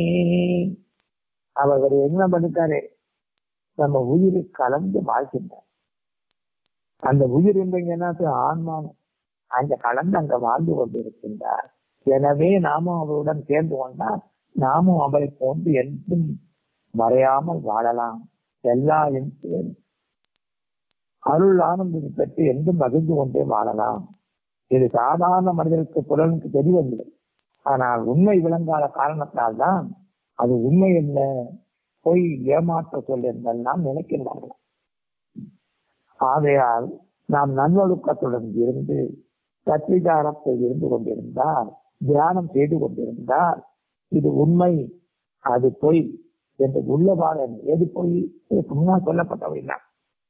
அவர் என்ன பண்ணிட்டாரு நம்ம உயிரை கலந்து வாழ்கின்றார் அந்த உயிர் என்பங்க என்ன ஆன்மானம் அந்த கலந்து அங்க வாழ்ந்து கொண்டிருக்கின்றார் எனவே நாமும் அவருடன் சேர்ந்து கொண்டால் நாமும் அவரை போன்று என்றும் மறையாமல் வாழலாம் எல்லா என்றும் அருள் ஆனந்தத்தை பெற்று என்றும் மகிழ்ந்து கொண்டே வாழலாம் இது சாதாரண மனிதனுக்கு புலனுக்கு தெரியவில்லை ஆனால் உண்மை விளங்காத காரணத்தால் தான் அது உண்மை என்ன பொய் ஏமாற்ற சொல் என்றெல்லாம் நினைக்கின்றார்கள் ஆகையால் நாம் நல்வழுக்கத்துடன் இருந்து சத்திகாரத்தில் இருந்து கொண்டிருந்தால் தியானம் செய்து கொண்டிருந்தால் இது உண்மை அது பொய் என்று உள்ளவாறு எது பொய் இதுக்கு முன்னால் சொல்லப்பட்டவை தான்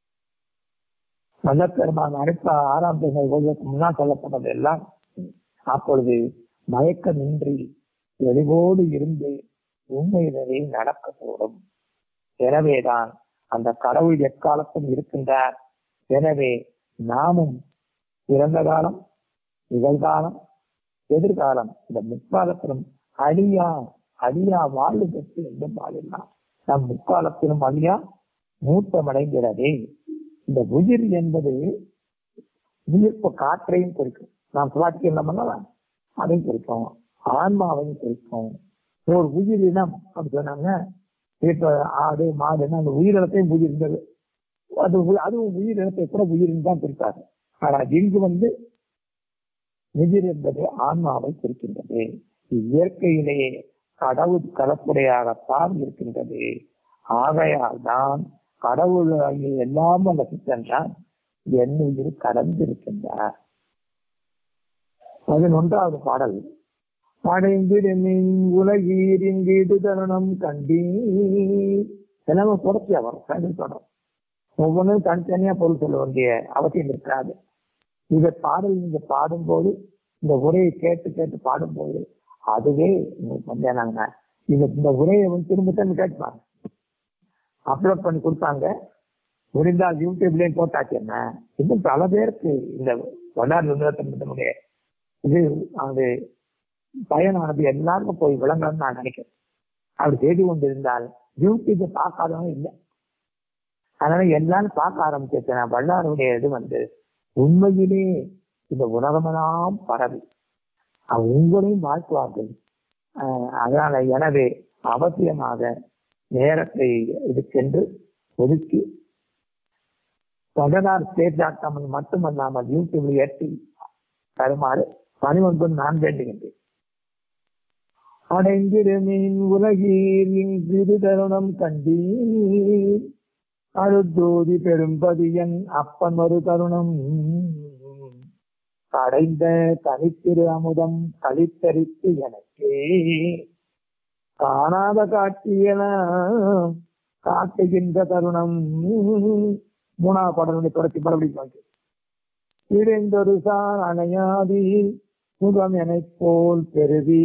நல்லப்பெருமான் அடுத்த ஆறாம் திசை ஓய்வுக்கு முன்னால் சொல்லப்பட்டது எல்லாம் அப்பொழுது மயக்கமின்றி தெளிவோடு இருந்து உண்மையினரே நடக்கக்கூடும் எனவேதான் அந்த கடவுள் எக்காலத்தும் இருக்கின்றார் எனவே நாமும் இறந்த காலம் நிகழ்காலம் எதிர்காலம் இந்த முக்காலத்திலும் அழியா அழியா வாழ்வு பெற்று என்றும் வாழிடலாம் நம் முக்காலத்திலும் அழியா மூத்தமடைகிறதே இந்த உயிர் என்பது உயிர்ப்பு காற்றையும் குறிக்கும் நாம் சுவாட்சியம் பண்ணலாம் அதையும் குறிக்கும் ஆன்மாவையும் குறிக்கும் ஒரு உயிரினம் அப்படி சொன்னாங்க இப்ப ஆடு மாடுன்னா அந்த உயிரினத்தையும் உயிர் இருந்தது அது உ- அதுவும் உயிரினத்தை கூட உயிரின் தான் குறிப்பாரு ஆனா இங்கு வந்து உயிர் என்பது ஆன்மாவை குறிக்கின்றது இயற்கையிலேயே கடவுள் கலப்புடையாகத்தான் இருக்கின்றது ஆகையால் தான் கடவுள் எல்லாம் அந்த சித்தன் தான் என் உயிர் கடந்திருக்கின்றார் பதினொன்றாவது பாடல் படைந்திருமின் உலகீர் இங்கிடு தருணம் கண்டீ எல்லாமே தொடர்ச்சியா வரும் ரெண்டு தொடரும் ஒவ்வொன்றும் தனித்தனியா பொருள் சொல்ல வேண்டிய அவசியம் இருக்காது இத பாடல் நீங்க பாடும்போது இந்த உரையை கேட்டு கேட்டு பாடும்போது அதுவே உங்களுக்கு வந்து நாங்க இந்த இந்த உரையை வந்து திரும்ப திரும்ப கேட்பாங்க அப்லோட் பண்ணி கொடுத்தாங்க முடிந்தால் யூடியூப்லயும் போட்டாச்சு என்ன இன்னும் பல பேருக்கு இந்த வல்லார் நிறுவனத்தினுடைய இது அது பயனானது எல்லாருக்கும் போய் விளங்கணும்னு நான் நினைக்கிறேன் அப்படி செய்து கொண்டிருந்தால் யூடியூப் பார்க்காதவங்க இல்லை அதனால எல்லாரும் பார்க்க ஆரம்பிச்சிருச்சேன் வல்லாருடைய இது வந்து உண்மையிலே இந்த உலகமெல்லாம் பரவி அவ உங்களையும் வாழ்த்துவார்கள் அஹ் அதனால எனவே அவசியமாக நேரத்தை இதுக்கென்று ஒதுக்கி தொடரார் ஸ்டேட் டாட் காம் மட்டுமல்லாமல் யூடியூபில் ஏற்றி தருமாறு பணிவன்பும் நான் வேண்டுகின்றேன் அடைந்திருமீன் உலகீர் இங்கிரு தருணம் கண்டீர் அழுத்தோதி பெரும்பதியன் அப்பன் ஒரு தருணம் கடைந்த தனித்திரு அமுதம் கழித்தரித்து எனக்கே காணாத காட்சியெல்லாம் காட்டுகின்ற தருணம் மூணாவது பாடலுடைய தொடர்ச்சி மறுபடியும் இடைந்தொரு சார் அணையாதி முகம் எனப் போல் பெருதி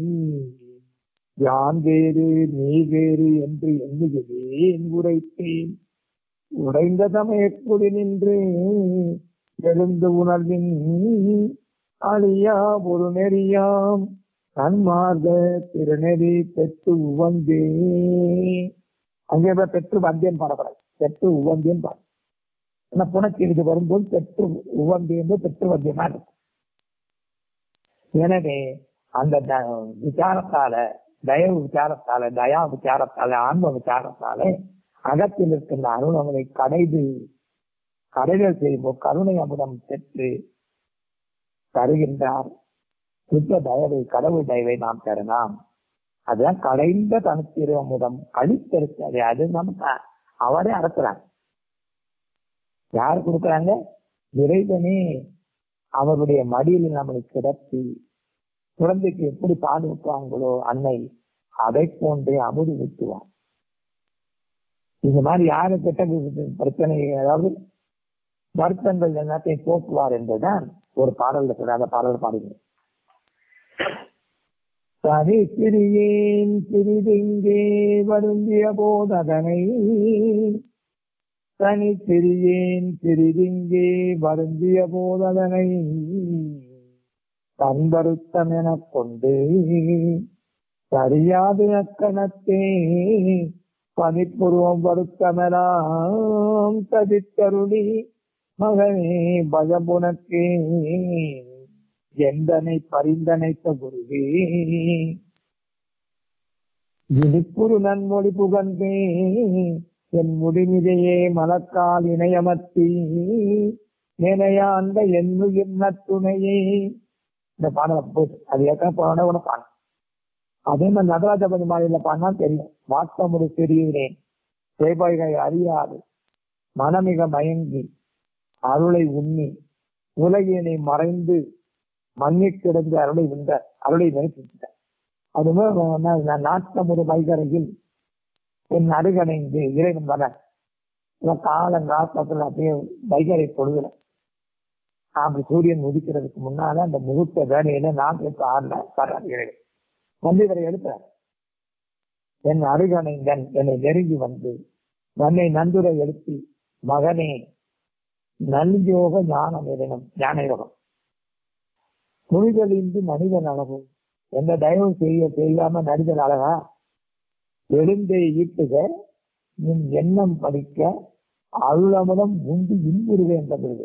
யான் வேறு நீ வேறு என்று எண்ணுகிறேன் உரைத்தேன் உடைந்த சமயக்குடி நின்று எழுந்து உணர்வின் அழியா ஒரு நெறியாம் நன்மார்க திருநெறி பெற்று உவந்தே அங்கே போய் பெற்று வந்தேன் பாடப்படாது பெற்று உவந்தேன் பாட ஆனா புனக்கு இது வரும்போது பெற்று உவந்தேன் பெற்று வந்தேனா இருக்கும் எனவே அந்த த- விசாரத்தால தயவு விசாரத்தால தயா விசாரத்தால ஆன்ம விசாரத்தால அகத்தில் இருக்கின்ற அருணவனை கடைது கடைகள் செய்வோம் கருணை அமுதம் பெற்று தருகின்றார் சுத்த தயவை கடவுள் தயவை நாம் பெறலாம் அதுதான் கடைந்த தனத்திரு அமுதம் கழித்தெடுத்தது அது நமக்கு அவரே அறக்குறாங்க யார் கொடுக்குறாங்க இறைவனே அவருடைய மடியில் நம்மளை கிடத்தி குழந்தைக்கு எப்படி பால் ஊற்றுவாங்களோ அன்னை அதை போன்றே அமுது ஊற்றுவார் இந்த மாதிரி யாரு கெட்ட பிரச்சனை அதாவது வருத்தங்கள் எல்லாத்தையும் போக்குவார் என்பதுதான் ஒரு பாடல் இருக்கிற அந்த பாடல் பாடுகிறேன் தனி சிறியேன் சிறிதெங்கே வருந்திய போததனை தனி சிறியேன் சிறிதிங்கே வருந்திய போததனை தன் வருத்தம் எனக் கொண்டு சரியாது அக்கணத்தே பனிப்புருவம் வருத்தமெல்லாம் ததித்தருளி மகனே பயமுனக்கே எந்தனை பரிந்தனைத்த குருவே இனிப்புறு நன்மொழி புகழ்ந்தே என் முடிமிதையே மலக்கால் இணையமர்த்தி நினையாண்ட என்னுயிர் நத்துணையே இந்த பாடல் போட்டு அது ஏற்கனவே போன கூட பாடம் அதே மாதிரி நடராஜபதி மாலையில பாடினா தெரியும் வாட்டமுடி தெரிகிறேன் சேவைகளை அறியாது மனமிக மயங்கி அருளை உண்ணி உலகினை மறைந்து மண்ணி கிடந்து அருளை உண்ட அருளை நினைச்சிட்ட அதுபோல் நாட்டமுறு வைகரையில் என் அருகணைந்து இறைவன் வர காலங்காலத்துல அப்படியே வைகரை பொழுதுல அப்படி சூரியன் உதிக்கிறதுக்கு முன்னால அந்த முகூர்த்த வேலையில நான் எடுத்து ஆடல வர்றார் இறைவன் வந்து இவரை எழுப்புறார் என் அருகணைந்தன் என்னை நெருங்கி வந்து தன்னை நந்துரை எழுப்பி மகனே நல்யோக ஞானம் எதனும் ஞான யோகம் புரிதலின்றி மனிதன் அழகும் எந்த தயவும் செய்ய செய்யாம நடிகர் அழகா எழுந்தை ஈட்டுக நின் எண்ணம் படிக்க அருளமுதம் உண்டு இன்புருவே என்ற விருது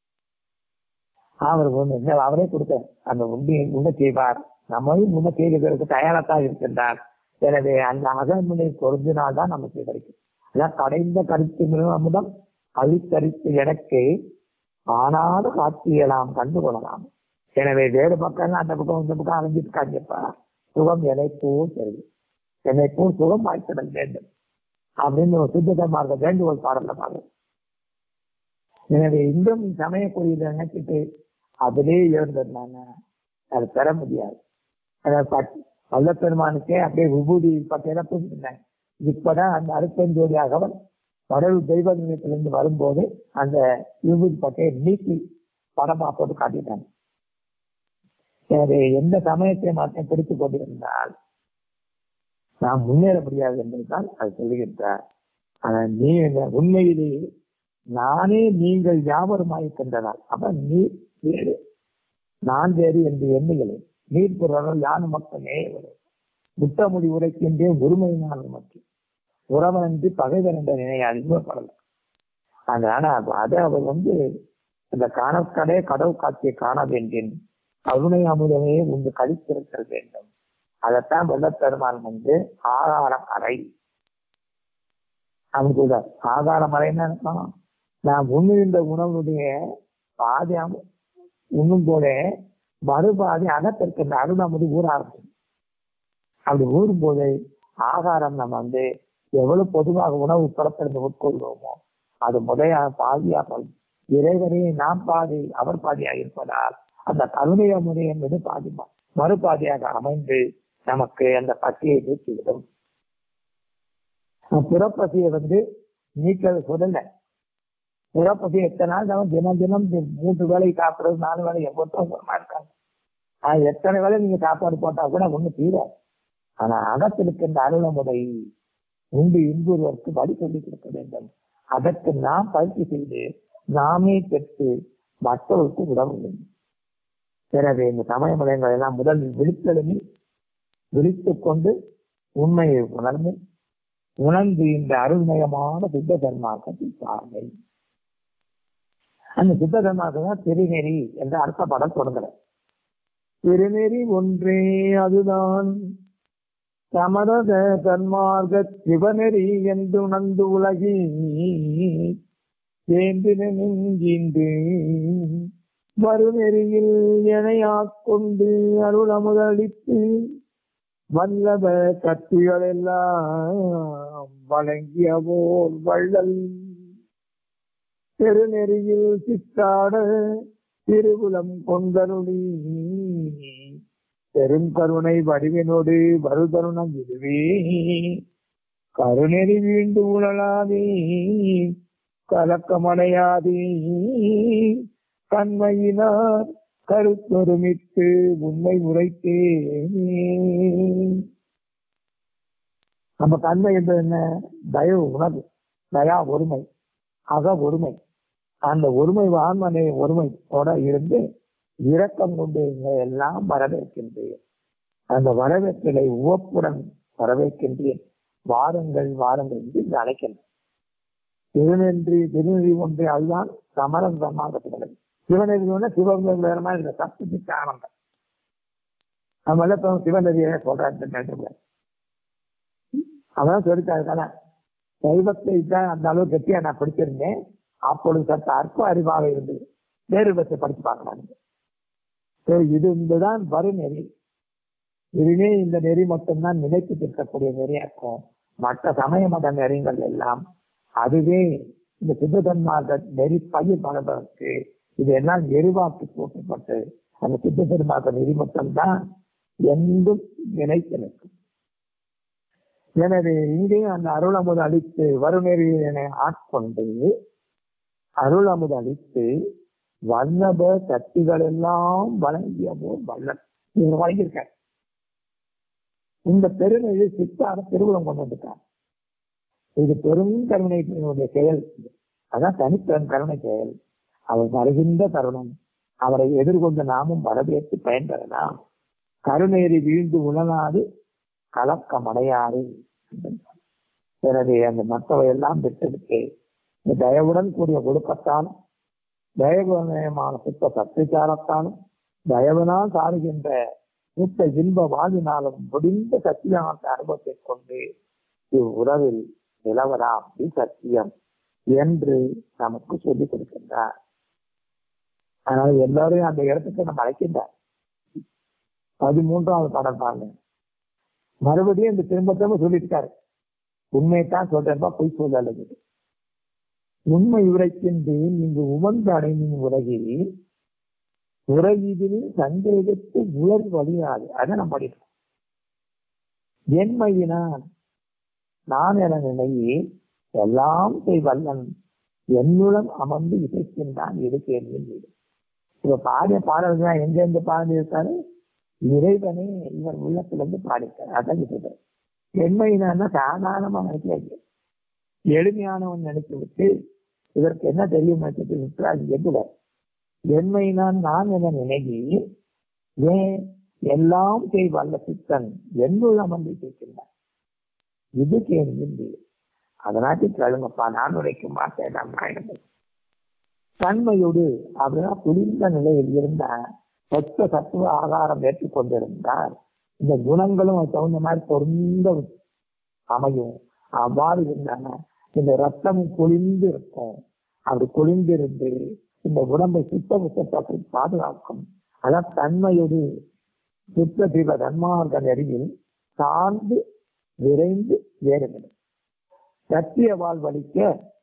அவர் ஒண்ணு அவரே கொடுத்த அந்த உண்டியை உண்ண செய்வார் நம்மளையும் உண்ண செய்வதற்கு தயாராத்தான் இருக்கின்றார் எனவே அந்த அகமுனை பொருந்தினால்தான் நமக்கு கிடைக்கும் அதான் கடைந்த கருத்து அமுதம் கழித்தரித்து எனக்கு ஆனாத காட்சியெல்லாம் கண்டு கொள்ளலாம் எனவே வேறு பக்கம் அந்த பக்கம் இந்த பக்கம் அலைஞ்சிட்டு காட்டியப்பா சுகம் எனை போல் தெரியும் என்னை போல் சுகம் வாய்த்திட வேண்டும் அப்படின்னு ஒரு சித்தமாக வேண்டுகோள் பாடல பாருங்க எனவே இன்றும் சமய குறியில நினைச்சிட்டு அதிலே இருந்திருந்தாங்க அது பெற முடியாது வல்ல பெருமானுக்கே அப்படியே விபூதி பட்டையில பூசிருந்தாங்க இப்பதான் அந்த அருப்பஞ்சோடி அகவல் கடவுள் தெய்வ நிலையத்திலிருந்து வரும்போது அந்த விபூதி பட்டையை நீக்கி படமா போட்டு காட்டிட்டாங்க எனவே எந்த சமயத்தை மட்டும் பிடித்துக் கொண்டிருந்தால் நாம் முன்னேற முடியாது என்பதுதான் அது சொல்லுகின்றார் ஆனா நீ உண்மையிலேயே நானே நீங்கள் யாவருமாயிருக்கின்றனால் அப்ப நீ வேறு நான் வேறு என்று எண்ணுகிறேன் நீர் பொருள் யான் மக்களே முட்டமொழி உரைக்கின்றேன் உரிமை நான் மற்றும் உறவனன்றி பகைவர் என்ற நினையாது படல அதனால அதை அவர் வந்து இந்த காணக்கடே கடவு காட்சியை காண வேண்டும் கருணை அமுதமே உண்டு கழித்திருத்தல் வேண்டும் அதைத்தான் வெள்ளப்பெருமான் வந்து ஆகாரம் அறை அவன் கூட ஆகாரம் அறைன்னு நினைக்கலாம் நான் உண்ணுகின்ற உணவுடைய பாதி அம- உண்ணும் போல மறுபாதி அகத்திற்கின்ற அருணமது ஊற ஆரம்பிச்சு அப்படி ஊறும் போது ஆகாரம் நம்ம வந்து எவ்வளவு பொதுவாக உணவு புறப்படுத்த உட்கொள்வோமோ அது முறையாக பாதியாக இறைவனே நாம் பாதி அவர் பாதியாக இருப்பதால் அந்த கருணைய முறை என்பது பாதி மறுபாதியாக அமைந்து நமக்கு அந்த பசியை நீக்கிவிடும் புறப்பசியை வந்து நீக்க சொல்லல புறப்பசி எத்தனை நாள் நம்ம தினம் தினம் தி- மூன்று வேலை சாப்பிடுறது நாலு வேலை எவ்வளோ இருக்காங்க ஆஹ் எத்தனை வேலை நீங்க சாப்பாடு போட்டா கூட ஒண்ணு தீராது ஆனா அகத்திருக்கின்ற அருளமுறை உண்டு இன்புறுவதற்கு வழி சொல்லிக் கொடுக்க வேண்டும் அதற்கு நாம் பயிற்சி செய்து நாமே பெற்று மற்றவருக்கு உதவ வேண்டும் எனவே இந்த சமய முறைகள் எல்லாம் முதலில் விழித்தெழுமி விழித்துக் கொண்டு உண்மையை உணர்ந்து உணர்ந்து இந்த அருள்மயமான சித்த தர்மாக்கத்தை பாருங்கள் அந்த சித்த தர்மாக்கம் தான் திருநெறி என்ற அர்த்தப்படம் தொடங்குற திருநெறி ஒன்றே அதுதான் சமரத தன்மார்க்க சிவநெறி என்று உணர்ந்து உலகி ஏந்தினெஞ்சின்று மறுநெறியில் எனையாக்கொண்டு அருள் அமுதளித்து வல்லப கத்திகள் எல்லாம் வழங்கியவோர் வள்ளல் பெருநெறியில் சித்தாட திருவுலம் கொண்டருளி பெரும் கருணை வடிவினோடு வருதருணம் இதுவே கருணெறி வீண்டு உழலாதே கலக்கமடையாதே கண்மையினார் கருத்தொருமித்து உண்மை உரைத்தேனே நம்ம தன்மை என்பது என்ன தயவு உணர்வு தயா ஒருமை அக ஒருமை அந்த ஒருமை வான்மனை ஒருமையோட இருந்து இரக்கம் கொண்டு இங்க எல்லாம் வரவேற்கின்றேன் அந்த வரவேற்களை உவப்புடன் வரவேற்கின்றேன் வாருங்கள் வாருங்கள் என்று இங்கு அழைக்கின்றேன் திருநென்றி திருநெறி ஒன்று அதுதான் சமரம் சமாகத்துகிறது சிவநெறி ஒன்று சிவபெருமான் வேற மாதிரி இல்லை சப்தத்துக்கு ஆனந்தம் நம்ம எல்லாம் இப்ப சிவநெறியை சொல்றாரு அதான் சொல்லிட்டாரு தெய்வத்தை தான் அந்த அளவு கட்டியா நான் படிச்சிருந்தேன் அப்பொழுது சற்று அற்ப அறிவாக இருந்தது வேறு பற்றி படிச்சு பார்க்கலாம் So, இது இதுதான் வரும் நெறி இதுவே இந்த நெறி மட்டும்தான் நிலைத்து இருக்கக்கூடிய நெறியாக்கும் மற்ற சமய மத நெறிகள் எல்லாம் அதுவே இந்த சித்ததன்மார்க்க நெறி பயிர் பலதற்கு இது எல்லாம் எரிவாக்கு போட்டப்பட்டு அந்த சித்ததன்மார்க்க நெறி மட்டும்தான் எங்கும் நிலைத்து நிற்கும் எனவே இங்கே அந்த அருள் அமுது அளித்து வருநெறியினை ஆட்கொண்டு அருள் அமுது அளித்து வல்லப சக்திகள் எல்லாம் வழங்கிய போர் வல்லன் இவங்க வழங்கியிருக்கார் இந்த பெருநெறி சித்தார திருவுளம் கொண்டு வந்துட்டார் இது பெரும் கருணையினுடைய செயல் அதான் தனிப்பெரும் கருணை செயல் அவர் வருகின்ற தருணம் அவரை எதிர்கொண்டு நாமும் வரவேற்று பயன்பெறலாம் கருணேறி வீழ்ந்து உணராது கலக்கம் அடையாது எனவே அந்த மற்றவை எல்லாம் விட்டுவிட்டு இந்த தயவுடன் கூடிய ஒழுக்கத்தாலும் தயவுநயமான சுத்த சத்திச்சாரத்தாலும் தயவனால் சாருகின்ற சுத்த இன்ப வாழ்வினாலும் முடிந்த சத்தியமான அனுபவத்தை கொண்டு இவ்வுறவில் நிலவலாம் சத்தியம் என்று நமக்கு சொல்லிக் கொடுக்கின்றார் அதனால எல்லாரையும் அந்த இடத்துக்கு நம்ம அழைக்கின்றார் பதிமூன்றாவது பாடல் பாருங்க மறுபடியும் இந்த திரும்ப திரும்ப சொல்லியிருக்காரு உண்மையைத்தான் சொல்றேன்பா பொய் சொல்லல உண்மை உரைக்கின்று நீங்க உவந்து அடைமின் உலகில் உலகிதில் சந்தேகத்து உலர் வழியாது அதை நம்ம படிக்கிறோம் என்மையினான் நான் என நினையே எல்லாம் செய் வல்லன் என்னுடன் அமர்ந்து இசைக்கின்றான் இது கேள்வி இப்ப பாடிய பாடல்கள் எங்க இருந்து பாடி இருக்காரு இறைவனே இவர் உள்ளத்திலிருந்து பாடியிருக்காரு அதான் சொல்றாரு எண்மையினா சாதாரணமா நினைக்கிறாங்க எளிமையானவன் நினைத்து விட்டு இதற்கு என்ன தெரியும் நினைச்சிட்டு விட்டுறாங்க எதுல எண்மையினான் நான் என நினைவி ஏன் எல்லாம் செய் வல்ல சித்தன் என்னுள்ள வந்து கேட்கின்றான் இது கேள்வி அதனாட்டி கேளுங்கப்பா நான் உரைக்க மாட்டேன் நான் தன்மையோடு அப்படின்னா குளிர்ந்த நிலையில் இருந்த சொத்த சத்துவ ஆகாரம் ஏற்றுக்கொண்டிருந்தால் இந்த குணங்களும் அதுக்கு தகுந்த மாதிரி பொருந்த அமையும் அவ்வாறு இருந்தாங்க இந்த ரத்தமும் குளிர்ந்து இருக்கும் அப்படி குளிர்ந்து இருந்து இந்த உடம்பை சுத்த சுத்தத்தை பாதுகாக்கும் அதான் தன்மையோடு சுத்த தீப தன்மார்க்க நெறியில் சார்ந்து விரைந்து வேறுகிறது சத்திய வாழ் வலிக்க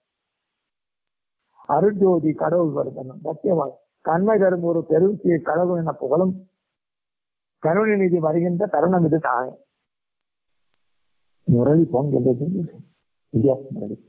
அருஜோதி கடவுள் வருதனும் சத்திய வாழ் கண்மை தரும் ஒரு பெருசிய கடவுள் என புகழும் கருணை நிதி வருகின்ற தருணம் இது தானே முரளி பொங்கல் வித்தியாசம்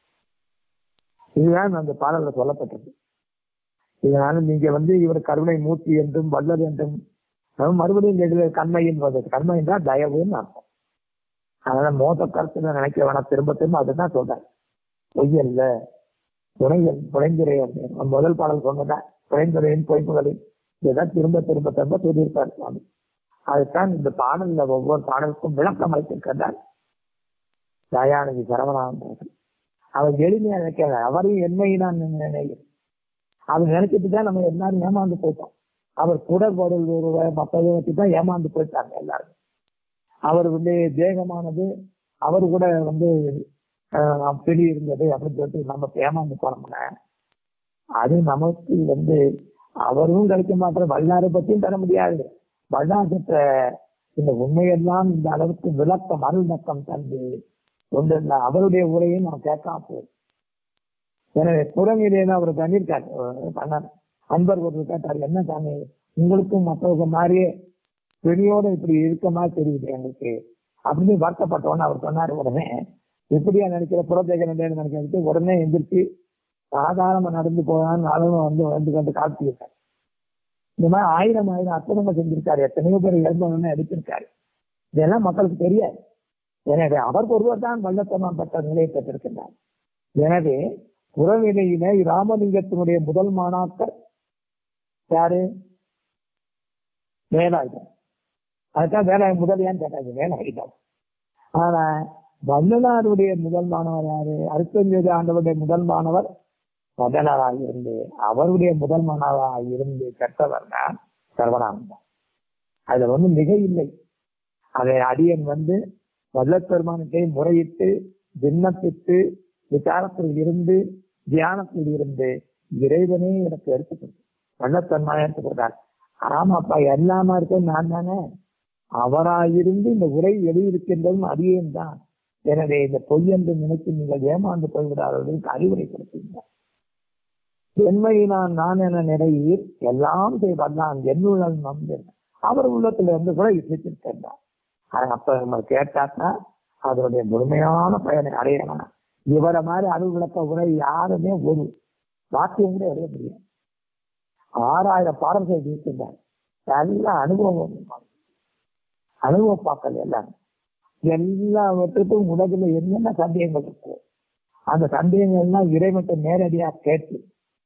இதுதான் அந்த பாடல்ல சொல்லப்பட்டது இதனால நீங்க வந்து இவர் கருணை மூர்த்தி என்றும் வல்லது என்றும் மறுபடியும் கேட்கல கண்மை என்பது கண்மை என்றால் தயவுன்னு அர்த்தம் அதனால மோத கருத்துல நினைக்க வேணாம் திரும்ப திரும்ப அதுதான் சொல்றேன் பொய்யல்ல துணைகள் புனைந்துரை முதல் பாடல் சொன்னதான் புனைந்துரையின் பொய்ப்புகளில் இதான் திரும்ப திரும்ப திரும்ப சொல்லியிருப்பார் சுவாமி அதுதான் இந்த பாடல்ல ஒவ்வொரு பாடலுக்கும் விளக்கம் அளித்திருக்கிறார் தயாநிதி சரவணாந்தர்கள் அவர் எளிமையா நினைக்கல அவரையும் என்மையினான் நினைக்கிறேன் அவர் நினைச்சிட்டு தான் நம்ம எல்லாரும் ஏமாந்து போயிட்டோம் அவர் குடற்பொருள் மற்றதை வச்சு தான் ஏமாந்து போயிட்டாங்க எல்லாரும் அவர் வந்து தேகமானது அவர் கூட வந்து பிடி இருந்தது அப்படின்னு சொல்லிட்டு நம்ம ஏமாந்து போனோம்னா அது நமக்கு வந்து அவரும் கிடைக்க மாட்டார் வல்லாரை பத்தியும் தர முடியாது வல்லாசத்த இந்த உண்மையெல்லாம் இந்த அளவுக்கு விளக்கம் அருள் நக்கம் தந்து கொண்டிருந்த அவருடைய உரையும் நாம் கேட்காம போகும் எனவே புறநிலையில அவர் பண்ணியிருக்காரு பண்ணார் அன்பர் ஒரு கேட்டார் என்ன சாமி உங்களுக்கும் மற்றவங்க மாதிரியே பெரியோட இப்படி இருக்க மாதிரி தெரியுது எங்களுக்கு அப்படின்னு வருத்தப்பட்டவொன்னு அவர் சொன்னார் உடனே எப்படியா நினைக்கிற புறத்தேக நிலையில நினைக்கிறது உடனே எந்திரிச்சு சாதாரணமா நடந்து போகான்னு நானும் வந்து வந்து கண்டு காட்டியிருக்காரு இந்த மாதிரி ஆயிரம் ஆயிரம் அற்புதங்கள் செஞ்சிருக்காரு எத்தனையோ பேர் இழந்தவன்னு எடுத்திருக்காரு இதெல்லாம் மக்களுக்கு தெரியாது எனவே அவர் ஒருவர் தான் வல்லத்தனம் பெற்ற நிலையை பெற்றிருக்கின்றார் எனவே புறநிலையில ராமலிங்கத்தினுடைய முதல் மாணாக்கர் யாரு வேலாயுதம் அதுதான் வேலாயுதம் முதல் ஏன்னு கேட்டாங்க வேலாயுதம் ஆனா வல்லனாருடைய முதல் மாணவர் யாரு அருத்தஞ்சோதி ஆண்டவருடைய முதல் மாணவர் வல்லனாராக இருந்து அவருடைய முதல் மாணவராக இருந்து கற்றவர் தான் சர்வனானந்தம் அதுல வந்து மிக இல்லை அதை அடியன் வந்து வல்லப்பெருமானத்தை முறையிட்டு விண்ணப்பித்து விசாரத்தில் இருந்து தியானத்தில் இருந்து இறைவனே எனக்கு எடுத்துக்கொண்டு வல்லத்தன்மையா எடுத்துக்கொண்டார் ஆமாப்பா எல்லாமா இருக்க நான் தானே அவராயிருந்து இந்த உரை எழுதியிருக்கின்றதும் அடியேன் தான் எனவே இந்த பொய் என்று நினைத்து நீங்கள் ஏமாந்து போய்விடாதவர்களுக்கு அறிவுரை கொடுக்கின்றார் என்மையினான் நான் என நிறையில் எல்லாம் செய்வான் என்னுள்ளல் நம்பு அவர் உள்ளத்துல இருந்து கூட இசைத்திருக்கின்றார் அப்ப நம்ம கேட்டாக்கா அதனுடைய முழுமையான பயனை அடையலாம் இவரை மாதிரி அருள் விளக்க உரை யாருமே ஒரு வாக்கியம் கூட எழுத முடியாது ஆறாயிரம் பாடல்கள் இருக்கின்றார் நல்ல அனுபவம் அனுபவப்பாக்கள் எல்லாம் எல்லாவற்றுக்கும் உலகில் என்னென்ன சந்தேகங்கள் இருக்கோ அந்த சந்தேகங்கள்லாம் இறைவன்கிட்ட நேரடியா கேட்டு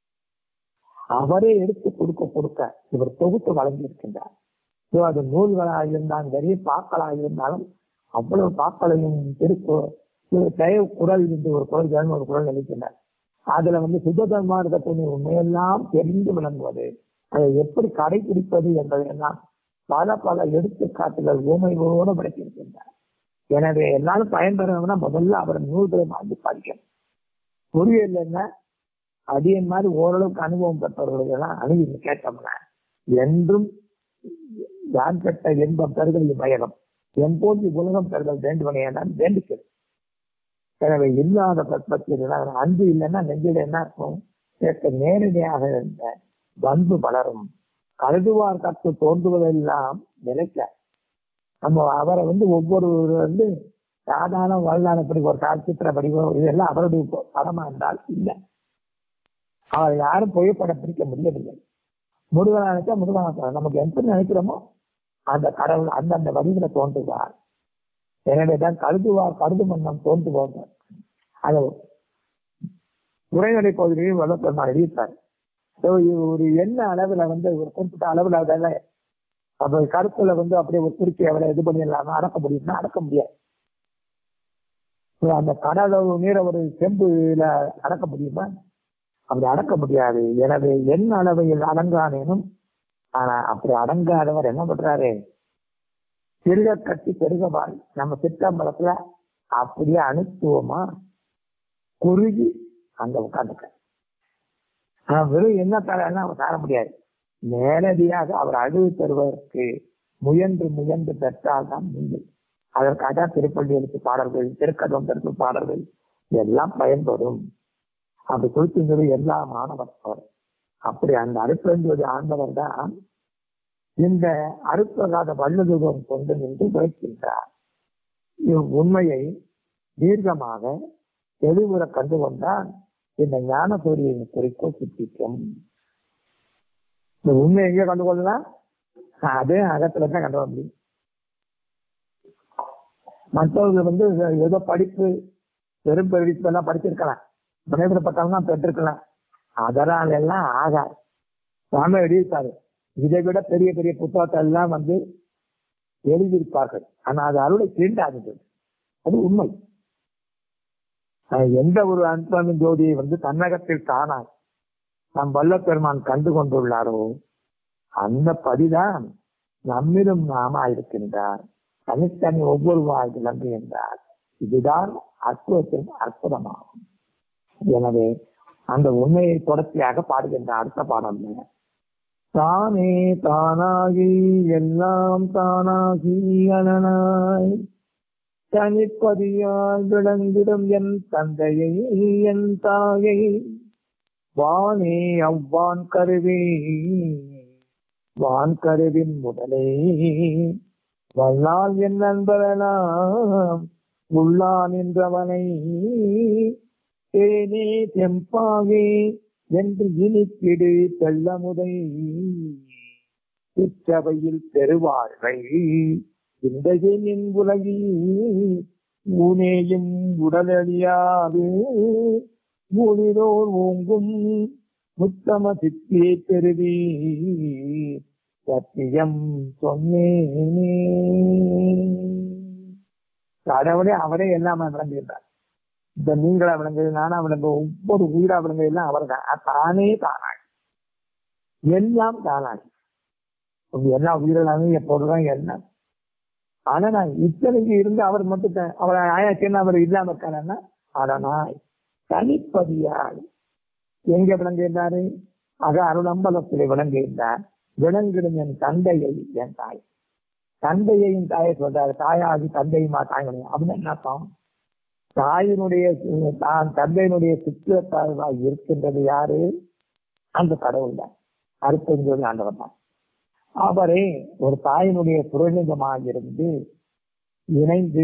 அவரே எடுத்து கொடுக்க கொடுக்க இவர் தொகுத்து வழங்கி இருக்கின்றார் அது நூல்களாக இருந்தாலும் சரி பாக்களாக இருந்தாலும் அவ்வளவு பாக்களையும் திருப்பு தயவு குரல் என்று ஒரு குரல் ஒரு குரல் அளிக்கின்றார் அதுல வந்து சுத்ததர்மா இருக்கக்கூடிய உண்மையெல்லாம் தெரிந்து விளங்குவது அதை எப்படி கடைபிடிப்பது என்பதையெல்லாம் பல பல எடுத்துக்காட்டுகள் ஊமையோடு படைத்திருக்கின்றார் எனவே எல்லாரும் பயன்பெறணும்னா முதல்ல அவர் நூல்களை வாங்கி படிக்கணும் பொறியியல் என்ன அடியன் மாதிரி ஓரளவுக்கு அனுபவம் பெற்றவர்களுக்கு எல்லாம் அணுகி கேட்டோம்னா என்றும் யான் பெற்ற இன்பம் பெறுதல் பயணம் எப்போது உலகம் பெறுதல் வேண்டுவனை நான் வேண்டிக்கிறது எனவே இல்லாத பட்சத்தில் அன்பு இல்லைன்னா நெஞ்சில் என்ன இருக்கும் கேட்க நேரடியாக இருந்த பண்பு வளரும் கருதுவார் கற்று தோன்றுவதெல்லாம் நிலைக்க நம்ம அவரை வந்து ஒவ்வொரு வந்து சாதாரண வாழ்நாளப்படி ஒரு காட்சித்திர வடிவம் இதெல்லாம் அவருடைய படமா இருந்தால் இல்லை அவர் யாரும் புகைப்படம் பிடிக்க முடியவில்லை முருகனை நினைச்சா முருகனை நமக்கு எப்படி நினைக்கிறோமோ அந்த கடவுள் அந்தந்த வடிவில தோன்றுவார் எனவே தான் கருதுவார் கருது மன்னம் தோன்றுவோம் அது உரைநடை பகுதியில் வல்லப்பெருமாள் எழுதிட்டார் So, இது ஒரு என்ன அளவுல வந்து ஒரு குறிப்பிட்ட அளவுல அதெல்லாம் அப்ப கருத்துல வந்து அப்படியே ஒரு குறிச்சி அவரை இது பண்ணிடலாமா அடக்க முடியும்னா அடக்க முடியாது So, அந்த கடலளவு நீரை ஒரு செம்புல அடக்க முடியுமா அப்படி அடக்க முடியாது எனவே என் அளவையில் அடங்கானேனும் ஆனா அப்படி அடங்காதவர் என்ன பண்றாரு பெருக கட்டி பெருகவாள் நம்ம சிற்றம்பலத்துல அப்படியே அனுத்துவமா குறுகி அங்க உட்காந்துக்க ஆனா வெறும் என்ன தரன்னா அவர் தர முடியாது நேரடியாக அவர் அழுது தருவதற்கு முயன்று முயன்று பெற்றால்தான் நீங்கள் அதற்காக திருப்பள்ளி எழுத்து பாடல்கள் திருக்கதம் திருப்பு பாடல்கள் எல்லாம் பயன்படும் அப்படி கொடுத்துங்கிறது எல்லா மாணவர் அவர் அப்படி அந்த அருப்பெருஞ்சோதி ஆண்டவர் தான் இந்த அருப்பகாத வல்லதுகம் கொண்டு நின்று உழைக்கின்றார் இவ் உண்மையை தீர்க்கமாக தெளிவுற கண்டு கொண்டால் இந்த ஞான சூரியன் குறிக்கோள் சித்திக்கும் இந்த உண்மை எங்க கண்டு கொள்ளலாம் அதே அகத்துல தான் கண்டு கொள்ள முடியும் மற்றவர்கள் வந்து ஏதோ படிப்பு பெரும் படிப்பு எல்லாம் படிச்சிருக்கலாம் முன்னேற்ற பட்டம்லாம் பெற்றிருக்கலாம் அதனால எல்லாம் ஆகாது சாமி எழுதியிருக்காரு இதை விட பெரிய பெரிய புத்தகத்தை எல்லாம் வந்து எழுதியிருப்பார்கள் ஆனா அது அருளை தீண்டாதது அது உண்மை அஹ் எந்த ஒரு அன்பனும் ஜோதியை வந்து தன்னகத்தில் காணார் நம் வல்லப்பெருமான் கண்டு கொண்டுள்ளாரோ அந்த பதிதான் நம்மிலும் நாம இருக்கின்றார் தனித்தனி ஒவ்வொரு வாழ் விளங்குகின்றார் இதுதான் அற்புதத்தின் அற்புதமாகும் எனவே அந்த உண்மையை தொடர்ச்சியாக பாடுகின்ற அடுத்த பாடம் தானே தானாகி எல்லாம் தானாகி அனனாய் தனிப்பதியால் விளங்கிடும் என் தந்தையை என் தாயை வானே அவ்வான் கருவே வான் கருவின் முதலே வல்லால் என் நண்பரெல்லாம் உள்ளான் என்றவனை தேனே தெம்பாகே என்று இனிக்கிடு தெள்ளமுதை இச்சபையில் பெருவாழ்வை இந்த என் உலகில் ஊனேயும் உடலழியாது ஊழிதோர் ஓங்கும் முத்தம சித்தியை பெறுவி சத்தியம் சொன்னேனே கடவுளே அவரே எல்லாமே விளங்குகின்றார் இந்த நீங்களா விளங்குது நானா விளங்கு ஒவ்வொரு உயிரா விளங்கு எல்லாம் அவர் தான் தானே தானாய் எல்லாம் தானாய் எல்லா உயிரிழந்தும் எப்போதுதான் எல்லாம் ஆனா நான் இத்தனைக்கு இருந்து அவர் மட்டும் த- அவர் ஆயாச்சுன்னு அவர் இல்லாம இருக்காருன்னா அதனாய் தனிப்பதியால் எங்க விளங்குகின்றாரு அக அருளம்பலத்திலே விளங்குகின்றார் விளங்கிடும் என் தந்தையை என் தாய் தந்தையையும் தாயை சொல்றாரு தாயாகி தந்தையுமா தாய்மொழி அப்படின்னு என்ன அர்த்தம் தாயினுடைய தான் தந்தையினுடைய சுற்றத்தாழ்வாய் இருக்கின்றது யாரு அந்த கடவுள் தான் அருப்பெஞ்சோதி ஆண்டவர் தான் அவரே ஒரு தாயினுடைய புரளிங்கமாக இருந்து இணைந்து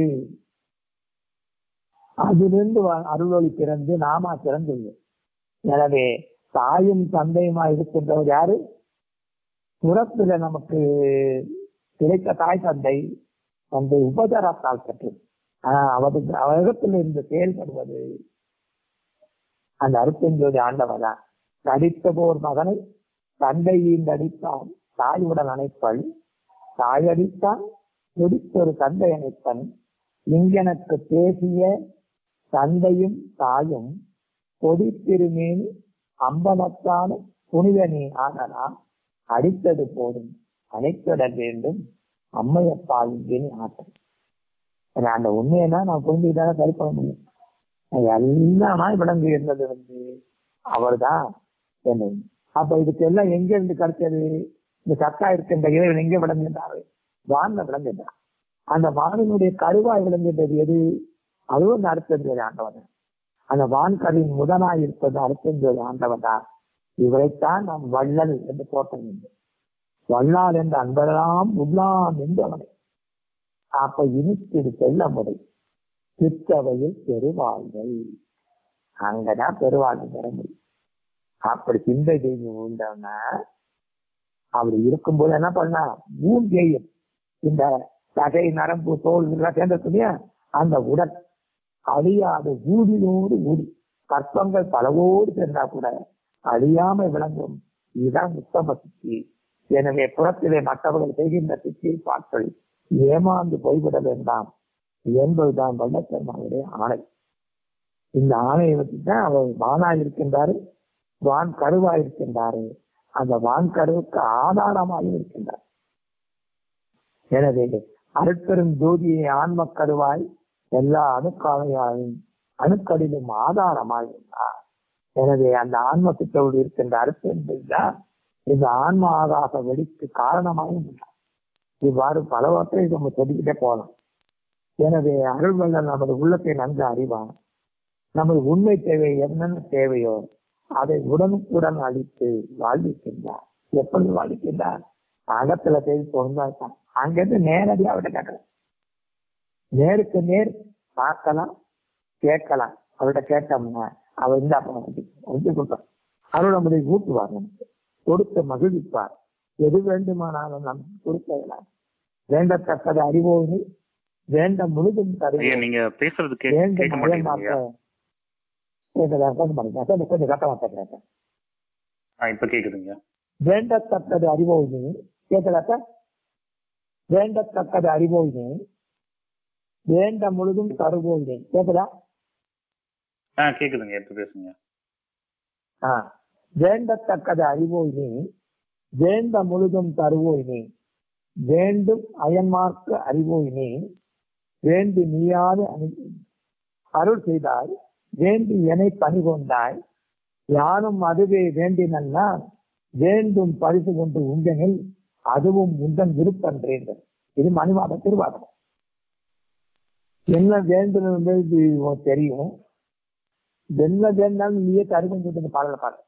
அதிலிருந்து வ- அருளொளி பிறந்து நாமா பிறந்துள்ளோம் எனவே தாயும் தந்தையுமா இருக்கின்றவர் யாரு புறத்துல நமக்கு கிடைத்த தாய் தந்தை அந்த உபதரத்தால் பெற்றது ஆஹ் அவருக்கு அவரிடத்தில் இருந்து செயல்படுவது அந்த அருப்பெஞ்சோதி ஆண்டவர் தான் நடித்த போர் மகனை தந்தையின் அடித்தான் தாயுடன் அணைப்பள் தாயடித்தான் துடித்தொரு தந்தை அணைப்பன் இங்கனக்கு பேசிய தந்தையும் தாயும் கொடித்திருமேனி அம்பலத்தாலும் புனிதனே ஆனனா அடித்தது போதும் அணைத்திட வேண்டும் அம்மையப்பாயும் இனி ஆட்டம் ஏன்னா அந்த உண்மையெல்லாம் நான் புரிஞ்சுக்கிட்டாலே சரி பண்ண முடியும் எல்லாமா விளங்கு இருந்தது வந்து அவர்தான் என்னை அப்ப இதுக்கு எல்லாம் எங்க இருந்து கிடைச்சது இந்த சத்தா இருக்கின்ற இறைவன் எங்க விளங்குகின்றாரு வான்ல விளங்குகின்றார் அந்த வானினுடைய கருவாய் விளங்குகின்றது எது அதுவும் இந்த அர்த்தஞ்சோதி ஆண்டவன் அந்த வான்கரின் முதலாய் இருப்பது அர்த்தஞ்சோதி ஆண்டவன் தான் இவரைத்தான் நாம் வள்ளல் என்று போட்ட வேண்டும் வள்ளால் என்ற அன்பரெல்லாம் உள்ளாம் என்று அவனை அப்ப இனித்திரு செல்ல முறை சிற்றவையில் பெருவாழ்வை அங்கதான் பெருவாழ்வு பெற முடியும் அப்படி சிந்தை தெய்வம் உண்டவனா அப்படி இருக்கும்போது என்ன பண்ணா மூஞ்சையும் இந்த தகை நரம்பு தோல் இதெல்லாம் சேர்ந்துருக்குமையா அந்த உடல் அழியாத ஊதியோடு ஊதி கற்பங்கள் பலவோடு சேர்ந்தா கூட அழியாம விளங்கும் இதுதான் உத்தம சித்தி எனவே புறத்திலே மற்றவர்கள் செய்கின்ற சித்தியை பார்த்து ஏமாந்து போய்விட வேண்டாம் என்பதுதான் வல்லப்பெருமானுடைய ஆணை இந்த ஆணையை வச்சுதான் அவர் வானா இருக்கின்றாரு வான் கருவா இருக்கின்றாரு அந்த வான் கருவுக்கு ஆதாரமாக இருக்கின்றார் எனவே அருட்பெரும் ஜோதியை ஆன்ம கருவாய் எல்லா அணுக்காலையாயும் அணுக்களிலும் ஆதாரமாய் உள்ளார் எனவே அந்த ஆன்ம சித்தோடு இருக்கின்ற அருட்பெருந்தான் இந்த ஆன்ம ஆகாச வெடிக்கு காரணமாயும் உள்ளார் இவ்வாறு பலவற்றை நம்ம சொல்லிக்கிட்டே போகலாம் எனவே அருள்வல்லன் நமது உள்ளத்தை நன்கு அறிவான் நமது உண்மை தேவை என்னென்ன தேவையோ அதை உடனுக்குடன் அளித்து வாழ்விக்கின்றார் எப்படி வாழ்விக்கின்றார் அகத்துல தேடி பொருந்தாதான் அங்கிருந்து நேரடியாக அவர்கிட்ட கேட்கலாம் நேருக்கு நேர் பார்க்கலாம் கேட்கலாம் அவர்கிட்ட கேட்டோம்னா அவர் இந்த வந்து கொடுப்பார் அருள் நம்முடைய ஊட்டுவார் நமக்கு கொடுத்து மகிழ்விப்பார் எது வேண்டுமானாலும் நம் கொடுக்கலாம் வேண்டத்தக்கது அறிவோனி வேண்ட முழுதும் ஐயா தருவோம் நீங்க பேசுறது கே- வேண்டும் கேட்க மாட்டேங்குது அயமாக்க ஐயா கேட்கல கொஞ்சம் பண்ணுங்க கொஞ்சம் கொஞ்சம் கட்ட மாட்டேங்கிறேன் ஆ, இப்ப கேக்குதுங்க வேண்டத்தக்கது அறிவோய் நீ கேட்கலாக்க வேண்டத்தக்கது அறிவோய் நீ வேண்ட முழுதும் தருவோய் நீ கேட்கலா ஆ கேக்குதுங்க இப்ப பேசுங்க ஆ. வேண்டத்தக்கது அறிவோய் நீ வேண்ட முழுதும் தருவோய் நீ வேண்டும் அயன்மார்க்கு அறிவோய் நீ வேண்டி நீயாது அணி- அருள் செய்தாய் வேண்டி எனை பணி கொண்டாய் யானும் அதுவே வேண்டினன்னா வேண்டும் பரிசு கொண்டு உண்டனில் அதுவும் உந்தன் விருப்பன்றேன் இது மணிவாத திருவாதம் என்ன வேண்டும் தெரியும் என்ன வேண்டாலும் நீயே தருகன்னு சொல்லிட்டு இந்த பாடலை பாடு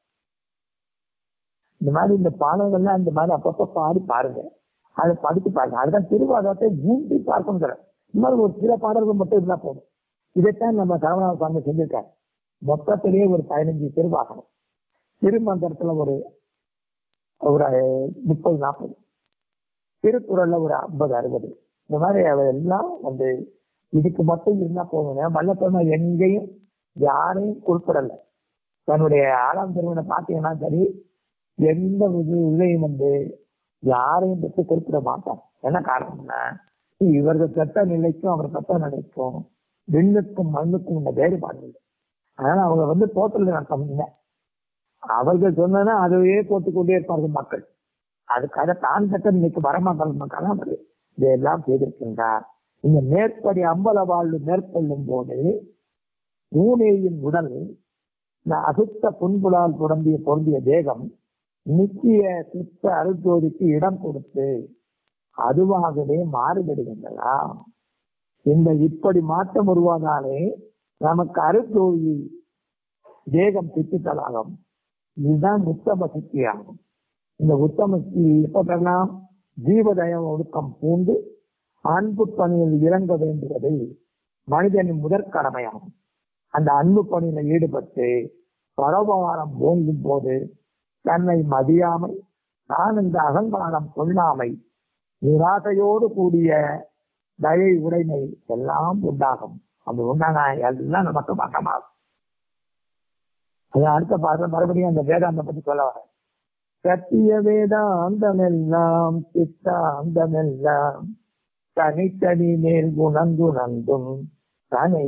இந்த மாதிரி இந்த பாடல்கள்லாம் இந்த மாதிரி அப்பப்போ பாடி பாருங்க அதை படித்து பாருங்க அதுதான் திருவாதத்தை ஊன்றி பார்க்கணும் சார் இந்த மாதிரி ஒரு சில பாடல்கள் மட்டும் இருந்தா போதும் இதைத்தான் நம்ம சரவணா சுவாமி செஞ்சிருக்காரு மொத்தத்திலேயே ஒரு பதினஞ்சு திருவாசனம் திருமந்திரத்துல ஒரு ஒரு முப்பது நாற்பது திருக்குறள்ல ஒரு ஐம்பது அறுபது இந்த மாதிரி அவர் எல்லாம் வந்து இதுக்கு மட்டும் இருந்தா போதும் வல்லப்பெருமா எங்கேயும் யாரையும் குறிப்பிடல தன்னுடைய ஆறாம் திருமணை பார்த்தீங்கன்னா சரி எந்த ஒரு இதையும் வந்து யாரையும் பற்றி குறிப்பிட மாட்டார் என்ன காரணம்னா இவர்கள் பெற்ற நிலைக்கும் அவர் பெற்ற நிலைக்கும் விண்ணுக்கும் மண்ணுக்கும் உள்ள வேறுபாடு இல்லை அதனால அவங்க வந்து டோட்டல் அர்த்தம் இல்லை அவர்கள் சொன்னா அதையே போட்டுக்கொண்டே இருப்பார்கள் மக்கள் அதுக்காக தான் பெற்ற நிலைக்கு வரமாட்டார்கள் மக்கள் அவர் இதையெல்லாம் செய்திருக்கின்றார் இந்த மேற்படி அம்பல வாழ்வு மேற்கொள்ளும் போது பூனேயின் உடல் இந்த அசுத்த புண்புலால் புடம்பிய பொருந்திய தேகம் நித்திய சுத்த அருஜோதிக்கு இடம் கொடுத்து அதுவாகவே மாறுபடுகின்றதா இந்த இப்படி மாற்றம் உருவாதாலே நமக்கு அருஜோதி தேகம் சித்தித்தலாகும் இதுதான் உத்தம சித்தியாகும் இந்த உத்தம சித்தி எப்ப பெறலாம் ஜீவதயம் ஒடுக்கம் பூண்டு அன்பு பணியில் இறங்க வேண்டுவது மனிதனின் முதற் கடமையாகும் அந்த அன்பு பணியில ஈடுபட்டு பரோபகாரம் ஓங்கும் போது தன்னை மதியாமை தான் இந்த அகங்காரம் கொள்ளாமை நிராசையோடு கூடிய தயை உடைமை எல்லாம் உண்டாகும் அது உண்டான எல்லாம் நமக்கு மட்டமாகும் அது அடுத்த பாடல் மறுபடியும் அந்த வேதாந்தம் பத்தி சொல்ல வர சத்திய வேதாந்தமெல்லாம் சித்தாந்தமெல்லாம் தனித்தனி மேல் குணங்குணந்தும் தனை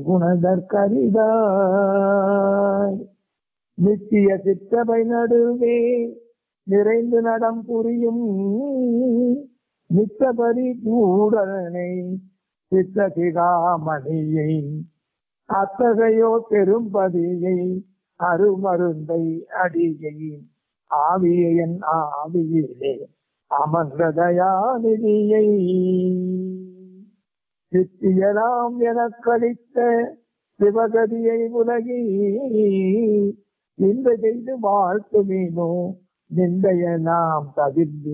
குணதற்கரிதாய் நித்திய சித்தபை நடுவே நிறைந்து நடம் புரியும் நித்தபரி பூடனை சித்த சிகாமணியை அத்தகையோ பெரும்பதியை அருமருந்தை அடியை ஆவியன் ஆவியிலே அமர்ந்ததயாநிதியை சித்தியலாம் எனக்களித்த சிவகதியை உலகி இந்த செய்து வாழ்த்துமீனோ நிந்தைய நாம் தவிர்ந்து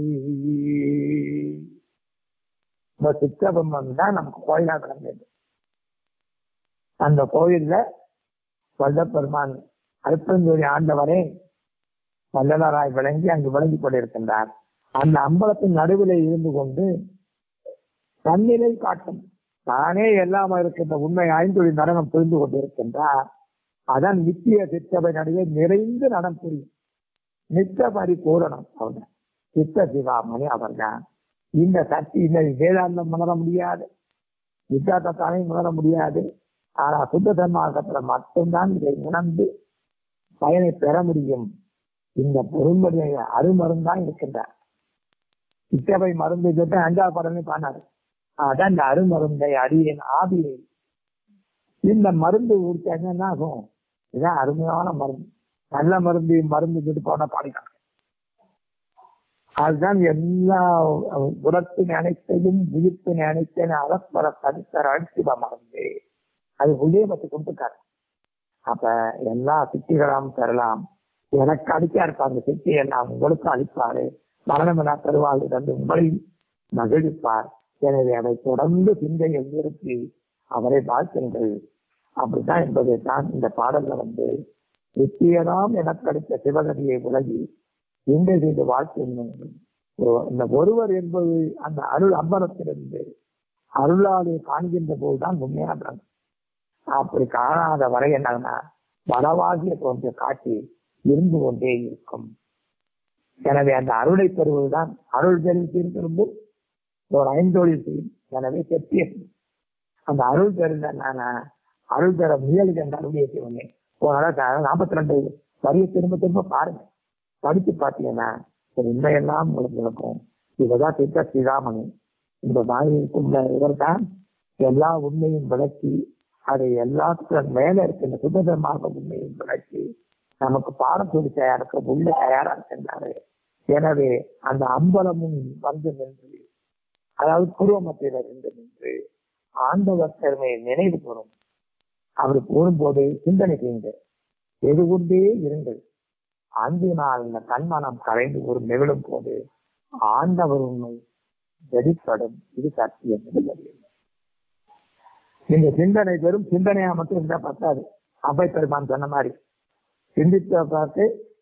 இந்த சித்தபம்மன் தான் நமக்கு கோயிலா கிடந்தது அந்த கோயில்ல வல்லப்பெருமான் அல்பந்தூரி ஆண்டவரே வல்லலராய் விளங்கி அங்கு விளங்கி கொண்டிருக்கின்றார் அந்த அம்பலத்தின் நடுவில் இருந்து கொண்டு தன்னிலை காட்டும் தானே எல்லாம் இருக்கின்ற உண்மை ஐந்தொழி நடனம் புரிந்து கொண்டிருக்கின்றார் அதான் நித்திய சித்தவை நடுவே நிறைந்து நடம் புரியும் நித்தபரி பூரணம் அவங்க சித்த சிவாமணி அவர்தான் இந்த சக்தி இந்த வேதாந்தம் உணர முடியாது வித்தியாசத்தானே உணர முடியாது ஆனா சுத்த தன்மார்க்கத்துல மட்டும்தான் இதை உணர்ந்து பயனை பெற முடியும் இந்த பொருளுடைய அருமருந்தான் இருக்கின்றார் சித்தவை மருந்து கேட்டு அஞ்சாவது படமே பாடினாரு அதான் இந்த அருமருந்தை அடியேன் ஆவியை இந்த மருந்து ஊடிச்சாங்க என்ன ஆகும் இதான் அருமையான மருந்து நல்ல மருந்து மருந்து கேட்டு போனா பாடினாங்க அதுதான் எல்லா உரத்தின் அனைத்தையும் உயிர்ப்பின் அனைத்தையும் அலப்பற தனித்தர அழிச்சிவ மறந்து அது உதயபத்தை கொடுத்துட்டாரு அப்ப எல்லா சித்திகளாம் பெறலாம் எனக்கு அடிக்கா இருப்பாங்க சித்தி எல்லாம் உங்களுக்கும் அளிப்பாரு மரணமில்லா பெருவாழ்வு தந்து உங்களை மகிழ்ப்பார் எனவே அதை தொடர்ந்து சிந்தையில் நிறுத்தி அவரை வாழ்த்துங்கள் அப்படித்தான் என்பதை தான் இந்த பாடல்ல வந்து நித்தியதாம் எனக்கு அளித்த சிவகதியை உலகி இந்த செய்து வாழ்த்து இந்த ஒருவர் என்பது அந்த அருள் அம்பலத்திலிருந்து அருளாலே காண்கின்ற போதுதான் உண்மையான அப்படி காணாத வரை என்னன்னா வளவாகிய தோன்ற காட்சி இருந்து கொண்டே இருக்கும் எனவே அந்த அருளை பெறுவதுதான் அருள் பெறும் திரும்ப ஒரு ஐந்தொழில் செய்யும் எனவே செப்பிய அந்த அருள் பெறுதான் அருள் பெற முயலுகின்ற அருளியை செய்வனே நாற்பத்தி ரெண்டு வரிய திரும்ப திரும்ப பாருங்க படிச்சு பார்த்தீங்கன்னா உண்மையெல்லாம் உங்களுக்கு இருக்கும் இவதான் திட்ட ஸ்ரீராமணி இந்த வாயிலுக்குள்ள இவர் தான் எல்லா உண்மையும் விளக்கி அதை எல்லாத்துக்கும் மேல இருக்கின்ற சுதந்திரமாக உண்மையும் விளக்கி நமக்கு பாடம் சொல்லி தயாரிக்க உள்ள தயாரா இருக்கின்றாரு எனவே அந்த அம்பலமும் வந்து நின்று அதாவது பூர்வ மத்தியில இருந்து நின்று ஆண்டவர் பெருமையை நினைவு கூறும் அப்படி கூறும்போது சிந்தனை செய்யுங்க எது கொண்டே இருங்கள் அன்பினால் இந்த கண்மனம் கரைந்து ஒரு நிகழும் போது ஆண்டவர் உண்மை வெளிப்படும் இது சத்தியம் இந்த சிந்தனை பெரும் சிந்தனையா மட்டும் இருந்தா பத்தாது அபை பெருமான் சொன்ன மாதிரி சிந்தித்த பார்த்து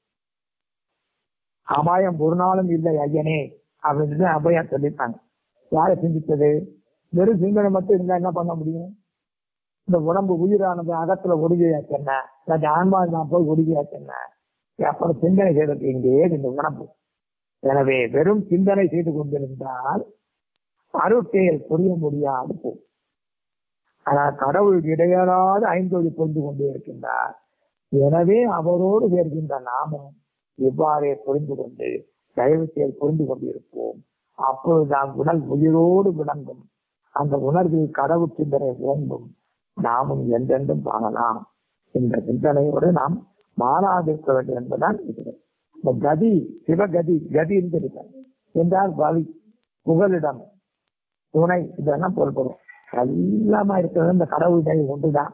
அபாயம் ஒரு நாளும் இல்லை ஐயனே அப்படின்னு அபயா சொல்லிட்டாங்க யாரை சிந்தித்தது வெறும் சிந்தனை மட்டும் இருந்தா என்ன பண்ண முடியும் இந்த உடம்பு உயிரானது அகத்துல ஒடுகையாச்சென்ன இல்லாட்டி ஆன்மா நான் போய் ஒடுகையாச்சென்ன அப்புறம் சிந்தனை செய்யறது இங்கே இந்த உடம்பு எனவே வெறும் சிந்தனை செய்து கொண்டிருந்தால் அருட்செயல் புரிய முடியாது போகும் ஆனால் கடவுள் இடையறாத ஐந்தொழி புரிந்து கொண்டே இருக்கின்றார் எனவே அவரோடு சேர்கின்ற நாமும் இவ்வாறே புரிந்து கொண்டு தயவு செயல் புரிந்து கொண்டிருப்போம் அப்பொழுதுதான் உடல் உயிரோடு விளங்கும் அந்த உணர்வில் கடவுள் சிந்தனை ஓங்கும் நாமும் என்றென்றும் காணலாம் என்ற சிந்தனையோடு நாம் மாறாதிருக்க வேண்டும் என்பதுதான் இது இந்த கதி சிவகதி கதி இருந்திருக்க என்றால் வழி புகலிடம் துணை இதெல்லாம் பொருள்படும் எல்லாமா இருக்கிறது இந்த கடவுள் தயவு ஒன்றுதான்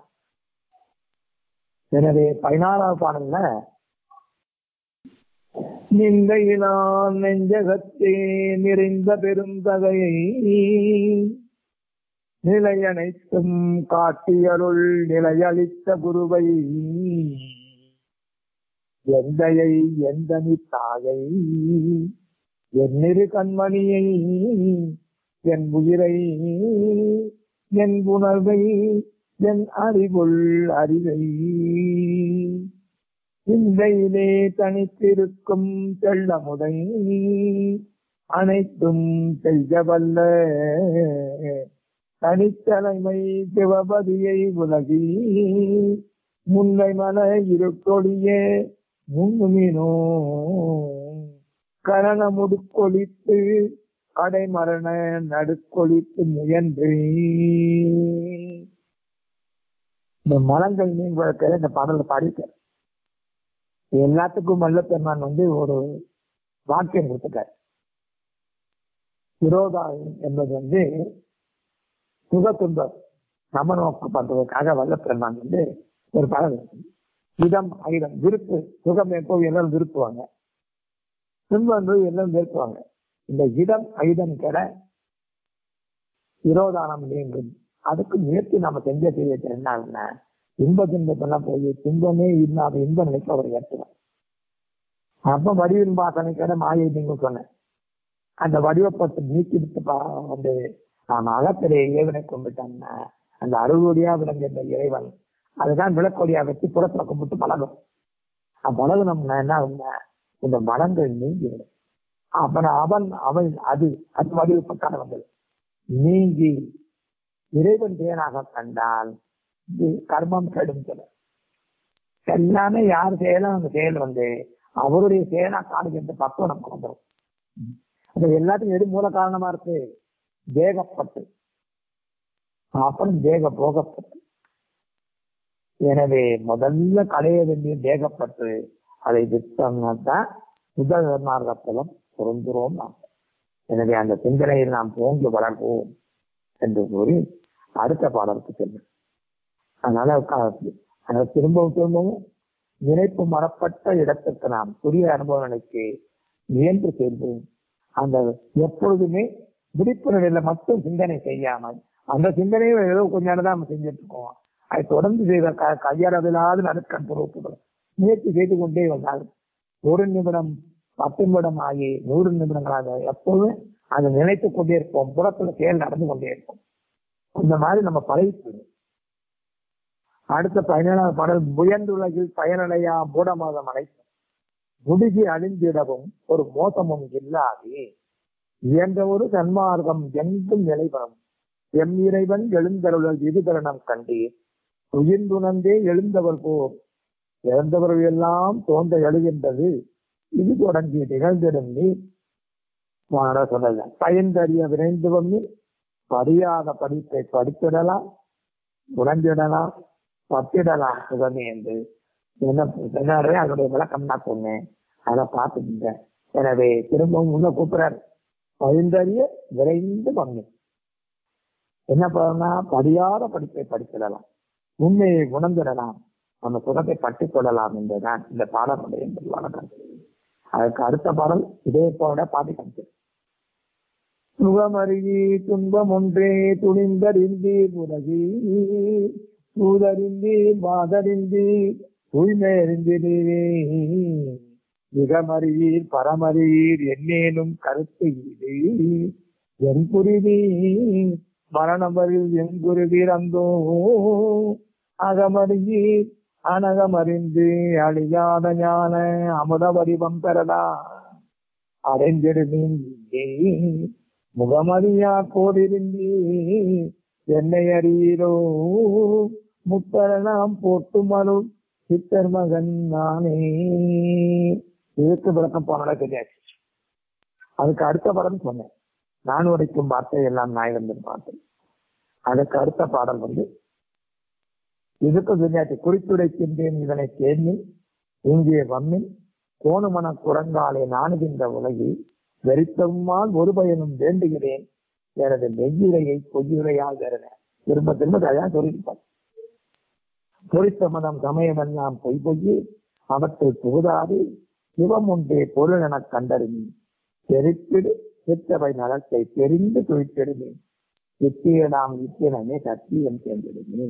எனவே பதினாறாவது பாடல்ல நிந்தையினால் நெஞ்சகத்தே நிறைந்த பெரும் தகையை நிலையனைத்தும் காட்டியருள் நிலையளித்த குருவை எந்தையை எந்தனி தாயை என்னிரு கண்மணியை என் உயிரை என் உணர்வை என் அறிவுள் அறிவை சிந்தையிலே தனித்திருக்கும் தெள்ளமுதை அனைத்தும் செய்ய வல்ல தனித்தலைமை சிவபதியை உலகி முன்னை மன இருக்கொடியே முன்னுமினோ கரண முடுக்கொழித்து கடைமரண நடுக்கொழித்து முயன்று இந்த மலங்கள் மீன் வழக்கில் இந்த பாடலை பாடிட்டார் எல்லாத்துக்கும் மல்ல பெருமான் வந்து ஒரு வாக்கியம் கொடுத்துட்டார் விரோதா என்பது வந்து சுக துன்பம் சமநோக்கு பண்றதுக்காக வல்ல பெருமான் வந்து ஒரு படம் இருக்கு இதம் ஐதம் விருப்பு சுகம் எப்போ எல்லாரும் விருப்புவாங்க துன்பம் என்பது எல்லாரும் விருப்புவாங்க இந்த இடம் ஐதம் கெட விரோதானம் வேண்டும் அதுக்கு முயற்சி நம்ம செஞ்ச செய்ய என்ன இன்ப துன்பத்தெல்லாம் போய் துன்பமே இல்லாத இன்ப நிலைக்கு அவர் ஏற்றுவார் அப்ப வடிவின் வாசனை கடை மாயை நீங்க சொன்னேன் அந்த வடிவப்பட்டு நீக்கிவிட்டு பா- வந்து நாம் அகத்திலே இறைவனை கும்பிட்டோம்னா அந்த அருள்வொடியா விளங்குகின்ற இறைவன் அதுதான் விளக்கொடியா வச்சு புறத்துல கும்பிட்டு பழகும் அது பழகுனோம்னா என்ன ஆகும்னா இந்த மனங்கள் நீங்கிவிடும் அப்புறம் அவன் அவன் அது அது வடிவப்பட்டானவங்கள் நீங்கி இறைவன் தேனாக கண்டால் இது கர்மம் கெடும் சொல்ல எல்லாமே யார் செயலும் அந்த செயல் வந்து அவருடைய செயலா காணுகின்ற பக்குவம் நமக்கு வந்துடும் அது எல்லாத்துக்கும் எது மூல காரணமா இருக்கு வேகப்பட்டு அப்புறம் வேக போகப்பட்டு எனவே முதல்ல களைய வேண்டிய வேகப்பட்டு அதை விட்டோம்னா தான் முதல் மார்க்கத்திலும் பொருந்துறோம் நாம் எனவே அந்த சிந்தனையில் நாம் போங்கி வளர்வோம் என்று கூறி அடுத்த பாடலுக்கு செல்லும் அதனால க- அதனால திரும்பவும் திரும்பவும் நினைப்பு மறப்பட்ட இடத்துக்கு நாம் புதிய அனுபவங்களுக்கு முயன்று செல்வோம் அந்த எப்பொழுதுமே விழிப்பு நிலையில மட்டும் சிந்தனை செய்யாமல் அந்த சிந்தனையும் ஏதோ கொஞ்ச நேரம் தான் நம்ம செஞ்சுட்டு இருக்கோம் அதை தொடர்ந்து செய்த க- கையாளவில்லாத நடுக்கண் பொறுப்புகள் முயற்சி செய்து கொண்டே வந்தால் ஒரு நிமிடம் பத்து நிமிடம் ஆகி நூறு நிமிடங்களாக எப்போதும் அதை நினைத்துக் கொண்டே இருப்போம் புறத்துல செயல் நடந்து கொண்டே இருக்கும் இந்த மாதிரி நம்ம பழகிக்கணும் அடுத்த பதினேழாவது பாடல் முயன்றுலகில் பயனடையா மூடமாதம் அனைத்தும் முடிகி அழிந்திடவும் ஒரு மோசமும் இல்லாதே இயன்ற ஒரு சன்மார்க்கம் எங்கும் நிலைபெறும் எம் இறைவன் எழுந்தருளல் விதிகரணம் கண்டீர் உயிர்ந்துணர்ந்தே எழுந்தவர் போர் இறந்தவர்கள் எல்லாம் தோன்ற எழுகின்றது இது தொடங்கி நிகழ்ந்திடும் நீ வாட சொல்லல பயன்தறிய விரைந்து வந்து படியாத படிப்பை படித்திடலாம் உடஞ்சிடலாம் பத்திடலாம் சுகமே என்று என்ன சொன்னாரே அதனுடைய விளக்கம் நான் சொன்னேன் அதை பார்த்துட்டேன் எனவே திரும்பவும் உள்ள கூப்பிடுறாரு பயின்றறிய விரைந்து பண்ணு என்ன பண்ணா படியாத படிப்பை படித்திடலாம் உண்மையை உணர்ந்திடலாம் நம்ம சுகத்தை பற்றிக் கொள்ளலாம் என்றுதான் இந்த பாடமுடைய பொதுவான கருத்து அதுக்கு அடுத்த பாடல் இதே போல பாடி காமிச்சு சுகமருகி துன்பம் ஒன்றே துணிந்தறிந்தீர் உலகி தூதறிந்தீர் வாதறிந்தீர் தூய்மை அறிந்தீரே மிகமறியீர் பரமறியீர் என்னேனும் கருத்து இது என் புரிவீர் மரணமறில் என் குருவீர் அந்தோ அகமறியீர் அனகமறிந்து அழியாத ஞான அமுத வடிவம் பெறலா அடைந்திடுமீங்கே முகமறியா போதிருந்தீ என்னை அறியீரோ முத்தரணம் போட்டு மறு சித்தர் மகன் நானே இதுக்கு விளக்கம் போனோட தெரியாது அதுக்கு அடுத்த படம் சொன்னேன் நான் உடைக்கும் வார்த்தை எல்லாம் நாயகன் பாட்டு அதுக்கு அடுத்த பாடல் வந்து இதுக்கு விஞ்ஞாட்டி குறித்துடைக்கின்றேன் இதனை தேர்ந்து இங்கே வம்மின் கோணுமன குரங்காலே நாணுகின்ற உலகில் வெறித்தம்மால் ஒரு பயனும் வேண்டுகிறேன் எனது மெய்யுரையை பொய்யுரையாக திரும்ப திரும்ப அதான் சொல்லியிருப்பார் பொறித்த மதம் சமயமெல்லாம் பொய் பொய்யே அவற்றை புகுதாது சிவம் ஒன்றே பொருள் எனக் கண்டறினி தெரித்திடு சித்தவை நலத்தை தெரிந்து துழித்திடுமே நித்தியனாம் நித்தியனமே சத்தியம் சேர்ந்திடுமே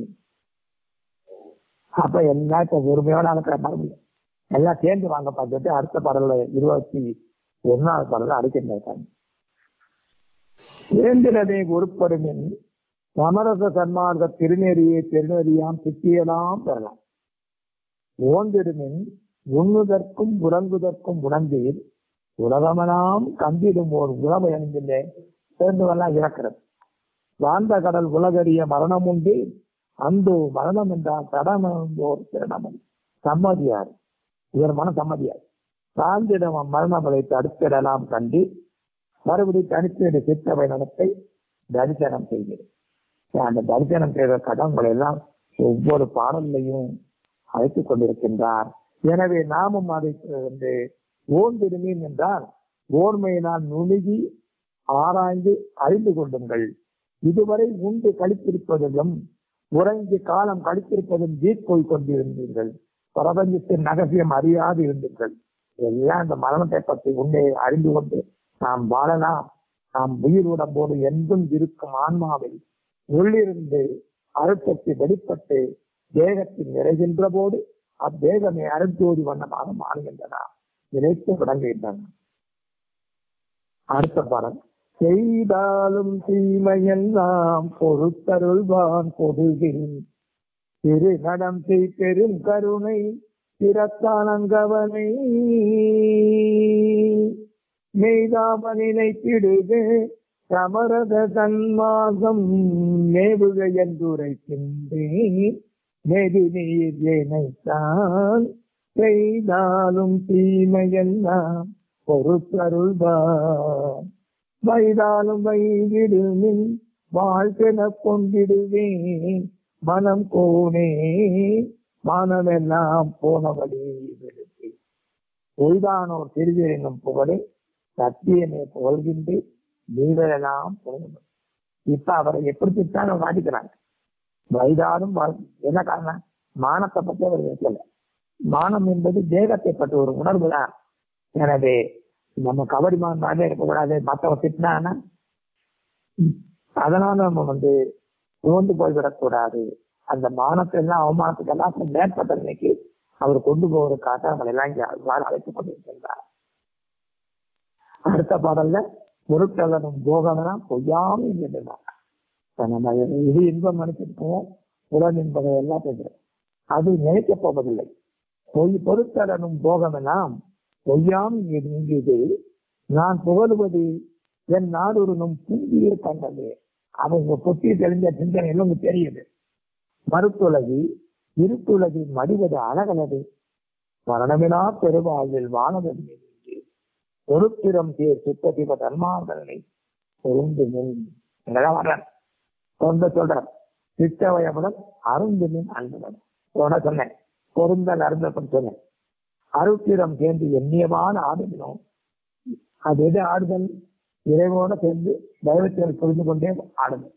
அப்ப எல்லாம் இப்ப ஒருமையோட நடக்கிற மரபு எல்லாம் சேர்ந்து வாங்க பார்த்துட்டு அடுத்த பாடல்ல இருபத்தி ஒன்னாவது பாடல அடிக்கின்றாங்க சேர்ந்திடமே உருப்படுமின் சமரச சன்மார்க்க திருநெறியை பெருநெறியாம் சித்தியெல்லாம் பெறலாம் ஓந்திடுமின் உண்ணுதற்கும் உறங்குதற்கும் உணர்ந்தீர் உலகமெல்லாம் கந்திடும் ஓர் உறவு என்கின்ற சேர்ந்துவெல்லாம் இறக்கிறது வாழ்ந்த கடல் உலகறிய மரணம் உண்டு அந்தோ மரணம் என்றால் தடமோர் திரணமன் சம்மதியார் இவர் மன சம்மதியார் சார்ந்திடம் மரணங்களை தடுத்திடலாம் கண்டு மறுபடி தனித்து சித்தவை நடத்தை தரிசனம் செய்கிறது அந்த தரிசனம் செய்த கடன்களை எல்லாம் ஒவ்வொரு பாடல்லையும் அழைத்துக் கொண்டிருக்கின்றார் எனவே நாமும் அதை வந்து ஓர்ந்திடுமேன் என்றால் ஓர்மையினால் நுணுகி ஆராய்ந்து அறிந்து கொள்ளுங்கள் இதுவரை உண்டு கழித்திருப்பதிலும் உறங்கி காலம் கழித்திருப்பதும் வீட்போய் கொண்டிருந்தீர்கள் பிரபஞ்சத்தின் நகசியம் அறியாது இருந்தீர்கள் எல்லாம் இந்த மரணத்தை பற்றி உண்மையை அறிந்து கொண்டு நாம் வாழலாம் நாம் உயிர் உடம்போடு என்றும் இருக்கும் ஆன்மாவில் உள்ளிருந்து அழுத்தத்தை வெளிப்பட்டு தேகத்தில் நிறைகின்ற போது அத்தேகமே அருந்தோதி வண்ணமாக மாறுகின்றன நினைத்து விளங்குகின்றன அடுத்த பாடல் செய்தாலும் தீமையெல்லாம் பொறுத்தருள்வான் பொதுவில் திரு நடம் செய் பெரும் கருணை திறத்தானங்கவனை மெய்தாம நினைத்திடுக சமரத தன்மார்க்கம் மேவுக என்றுரைக்கின்றேன் நெடு நீர் ஏனைத்தான் செய்தாலும் தீமையெல்லாம் பொறுத்தருள்வான் வயதாலும் வைவிடுமின் வாழ்க்கென கொண்டிடுவேன் மனம் கோனே மனமெல்லாம் போனபடி விடுத்து பொய்தானோர் திருவி என்னும் புகழை சத்தியமே புகழ்கின்று நீங்களெல்லாம் போகணும் இப்ப அவரை எப்படி திட்டாலும் மாட்டிக்கிறாங்க வயதாலும் வாழ்- என்ன காரணம் மானத்தை பத்தி அவர் வைக்கல மானம் என்பது தேகத்தை பற்றி ஒரு உணர்வு தான் எனவே நம்ம கபடிமான் மாதிரி இருக்கக்கூடாது மத்தவ திட்டினான்னா ம், அதனால நம்ம வந்து சோர்ந்து போய்விடக்கூடாது அந்த மானத்தை எல்லாம் அவமானத்துக்கெல்லாம் மேற்பட்ட நிலைக்கு அவர் கொண்டு போவதற்காக அவங்களை எல்லாம் இங்க அவ்வாறு அழைத்துக் கொண்டிருக்கின்றார் அடுத்த பாடல்ல பொருட்களனும் போகமெல்லாம் பொய்யாம இருந்திருந்தார் நம்ம இது இன்பம் நினைச்சிருக்கோம் புலன் என்பதை எல்லாம் பேசுறோம் அது நினைக்கப் போவதில்லை பொய் பொருட்களனும் போகமெல்லாம் பொய்யாம் நீங்கியது நான் புகழுவது என் நாடுனும் புந்திய கண்டது அவங்க பொட்டி தெரிஞ்ச சிந்தனை எல்லாம் உங்களுக்கு தெரியுது மறுத்துலகு இருட்டுலகில் மடிவது அழகலது மரணமிலா பெருவாழ்வில் வானவன் என்று பொறுத்திரம் தேர் சுத்ததிப தன்மார்களை பொருந்து மின் இங்கதான் வர்றேன் சொந்த சொல்றேன் சித்தவயமுடன் அருந்து மின் அன்புடன் சொன்ன சொன்னேன் பொருந்தல் அருந்தப்பன் சொன்னேன் அருத்திரம் சேர்ந்து எண்ணியமான ஆடுகிறோம் அது எது ஆடுதல் இறைவோட சேர்ந்து தெய்வத்தை புரிந்து கொண்டே ஆடுதல்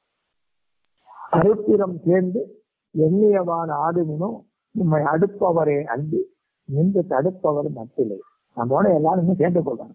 அருத்திரம் சேர்ந்து எண்ணியவான ஆடுமினும் உண்மை அடுப்பவரே அன்பு நின்று தடுப்பவர் மத்திலே நம்மோட எல்லாருமே சேர்ந்து கொள்றாங்க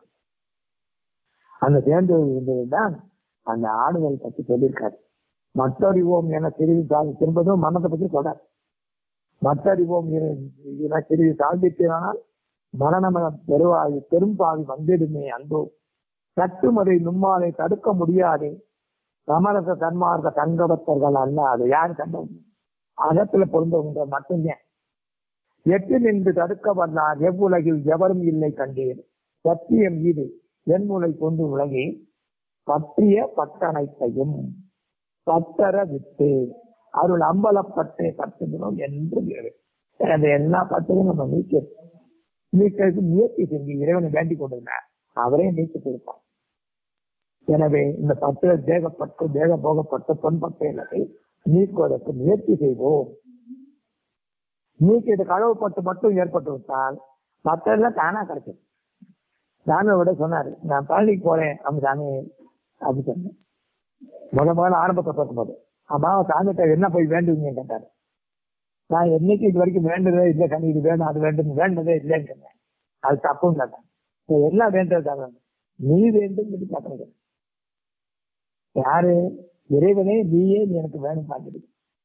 அந்த சேர்ந்து இருந்ததுதான் அந்த ஆடுதல் பற்றி சொல்லியிருக்காரு மற்றறிவோம் என திருவி தாழ்ந்து திரும்பதும் மரணத்தை பற்றி சொல்றாரு மற்றறிவோம் என திருவி தாழ்ந்திட்டானால் மரணம் பெருவாய் பெரும்பாவி வந்திடுமே அன்போ கட்டுமதை நும்மாலை தடுக்க முடியாது சமரச தன்மார்க்க தங்கபத்தர்கள் அல்ல அது யாரு கண்ட அகத்துல பொருந்தவங்க மட்டும்தான் எட்டு நின்று தடுக்க வந்தார் எவ்வுலகில் எவரும் இல்லை கண்டேன் சத்தியம் இது என் மூலை கொண்டு உலகே பற்றிய பட்டனைத்தையும் பட்டர விட்டு அருள் அம்பலப்பட்டே பட்டுகிறோம் என்று வேறு. அந்த எல்லா பட்டையும் நம்ம நீக்க நீக்கிறதுக்கு முயற்சி செஞ்சு இறைவனை வேண்டிக் கொண்டிருந்தார் அவரே நீக்கி கொடுப்பார் எனவே இந்த பட்டு தேகப்பட்டு தேக போகப்பட்டு பொன்பட்டு எல்லாத்தை நீக்குவதற்கு முயற்சி செய்வோம் நீக்கிட்டு களவுப்பட்டு மட்டும் ஏற்பட்டு விட்டால் மற்றெல்லாம் தானா கிடைக்கும் சாமி விட சொன்னாரு நான் பழனிக்கு போறேன் நம்ம சாமி அப்படி சொன்னேன் முத முதல்ல ஆரம்பத்தை பார்க்கும்போது அம்மா சாமிகிட்ட என்ன போய் வேண்டுவீங்க கேட்டாரு நான் என்னைக்கு இது வரைக்கும் வேண்டதே இல்லை கண்ணி இது வேணும் அது வேண்டும் வேண்டதே இல்லைன்னு சொன்னேன் அது தப்புன்னு கேட்டேன் இப்ப எல்லாம் வேண்டது நீ வேண்டும் சொல்லி கேட்கறது யாரு இறைவனே நீயே நீ எனக்கு வேணும் பார்த்துட்டு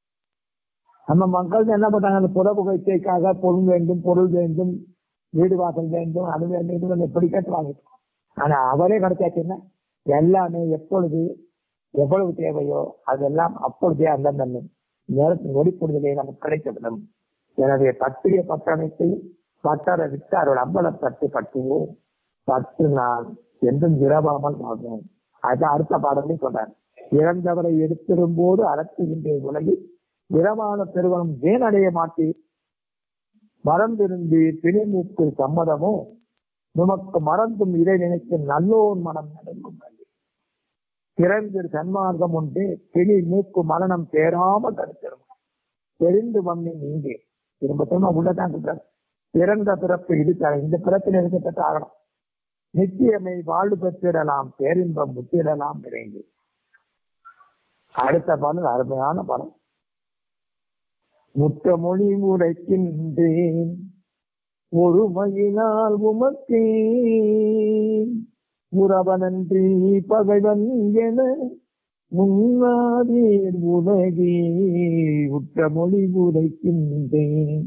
நம்ம மக்கள் என்ன பண்றாங்க அந்த புற புகைச்சைக்காக பொருள் வேண்டும் பொருள் வேண்டும் வீடு வாசல் வேண்டும் அது வேண்டும் இது வேண்டும் எப்படி கேட்டு வாங்கிட்டு ஆனா அவரே கிடைச்சாச்சுன்னா எல்லாமே எப்பொழுது எவ்வளவு தேவையோ அதெல்லாம் அப்பொழுதே அந்தந்த நேரத்தின் ஒளிப்படுதலே நமக்கு கிடைக்கப்படும் எனவே பற்றிய பட்டணத்தை பட்டரை விட்டு அவரோட அம்பலப்பட்டு பட்டுவோம் பத்து நாள் என்றும் விரவாமல் வாழ்வோம் அது அடுத்த பாடலே சொல்றார் இறந்தவரை எடுத்திடும் போது அறத்துகின்ற உலகில் விரவான பெருவனும் ஏன் அடைய மாட்டேன் மறந்திருந்து பிணிமூக்கு சம்மதமோ நமக்கு மறந்தும் இதை நினைத்து நல்லோன் மனம் நடக்கும் பிறந்து சன்மார்க்கம் உண்டு பிணி மூக்கு மரணம் தேராம தடுத்திடும் தெரிந்து மண்ணி நீங்கே திரும்ப திரும்ப உள்ளதான் சொல்றாரு பிறந்த பிறப்பு இடித்தார் இந்த பிறப்பில் இருக்கப்பட்ட ஆகணும் நிச்சயமை வாழ்வு பெற்றிடலாம் பேரின்பம் முத்திடலாம் விரைந்து அடுத்த பாடல் அருமையான படம் முத்த மொழி முறைக்கின்றேன் ஒருமையினால் உமக்கே உறவனன்றி பகைவன் என முன்னாதீர் உலகே உற்ற மொழி உரைக்கின்றேன்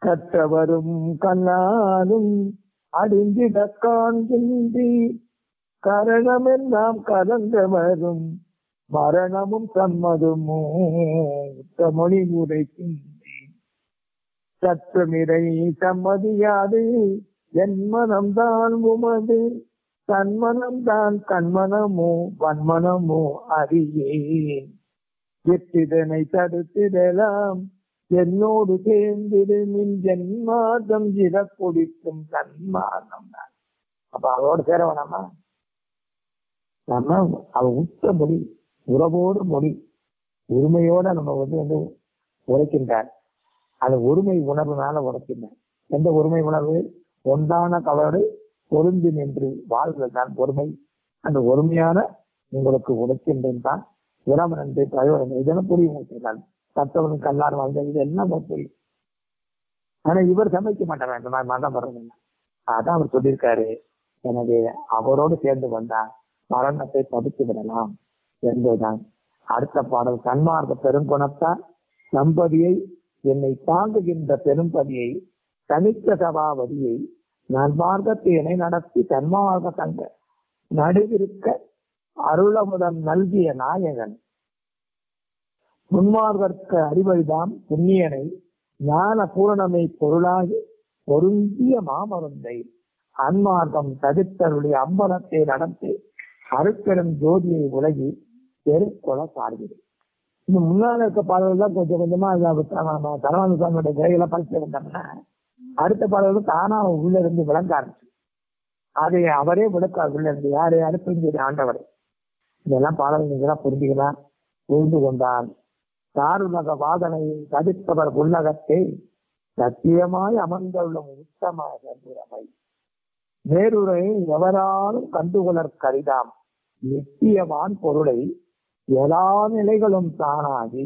கற்றவரும் கண்ணாலும் அடிந்திட காண்கின்றி கரணமெல்லாம் கலந்த வரும் மரணமும் சம்மதமோ மொழி உரைக்கின்றேன் சற்றமிரை சம்மதியாது என் மனம்தான் உமது தன்மனம்தான் கண்மனமோ வன்மனமோ அறியேன் எட்டிதனை தடுத்திடலாம் என்னோடு சேர்ந்திருமின் ஜென்மாதம் இட குடிக்கும் தன்மாதம் தான் அப்ப அவரோட சேர வேணாமா நம்ம அவ உச்ச மொழி உறவோடு மொழி உரிமையோட நம்ம வந்து வந்து உரைக்கின்றார் அந்த உரிமை உணர்வுனால உரைக்கின்றார் எந்த உரிமை உணர்வு ஒன்றான கவலை பொருந்தி நின்று வாழ்வது தான் பொறுமை அந்த ஒருமையான உங்களுக்கு உழைக்கின்றேன் தான் உரம் நன்றி தகவல் இதெல்லாம் புரியும் உங்களுக்கு நான் கத்தவனும் கல்லார் வாழ்ந்த இது எல்லாம் புரியும் ஆனா இவர் சமைக்க மாட்டார் இந்த மாதிரி மதம் வர்றது அதான் அவர் சொல்லியிருக்காரு எனவே அவரோடு சேர்ந்து வந்தா மரணத்தை தடுத்து விடலாம் என்பதுதான் அடுத்த பாடல் சன்மார்க்க பெருங்குணத்தார் தம்பதியை என்னை தாங்குகின்ற பெரும்பதியை தனித்த சபாபதியை நன்மார்க்கத்தினை நடத்தி தன்மார்க்க தங்க நடுவிருக்க அருளமுதம் நல்கிய நாயகன் முன்மார்கற்க அறிவழிதாம் புண்ணியனை ஞான பூரணமை பொருளாகி பொருந்திய மாமருந்தை அன்மார்க்கம் தடுத்தருடைய அம்பலத்தை நடத்தி அருட்பெரும் ஜோதியை உலகி பெருக்கொல சார்கிறது இந்த முன்னால இருக்க பாடல்கள் தான் கொஞ்சம் கொஞ்சமா தரவாந்த சுவாமியோட கிரைகளை படிச்சு வந்தோம்னா அடுத்த பாடல்கள் தானா உள்ள இருந்து விளங்க ஆரம்பிச்சு அதை அவரே விளக்கார் உள்ள இருந்து யாரு அடுத்து ஆண்டவர் இதெல்லாம் பாடல் நீங்க தான் புரிஞ்சுக்கலாம் புரிந்து கொண்டால் தாருலக வாதனை தடுத்தவர் உள்ளகத்தை சத்தியமாய் அமர்ந்துள்ள உத்தமாக புறமை நேருரை எவராலும் கண்டுகொளற் கரிதாம் நித்தியவான் பொருளை எல்லா நிலைகளும் தானாகி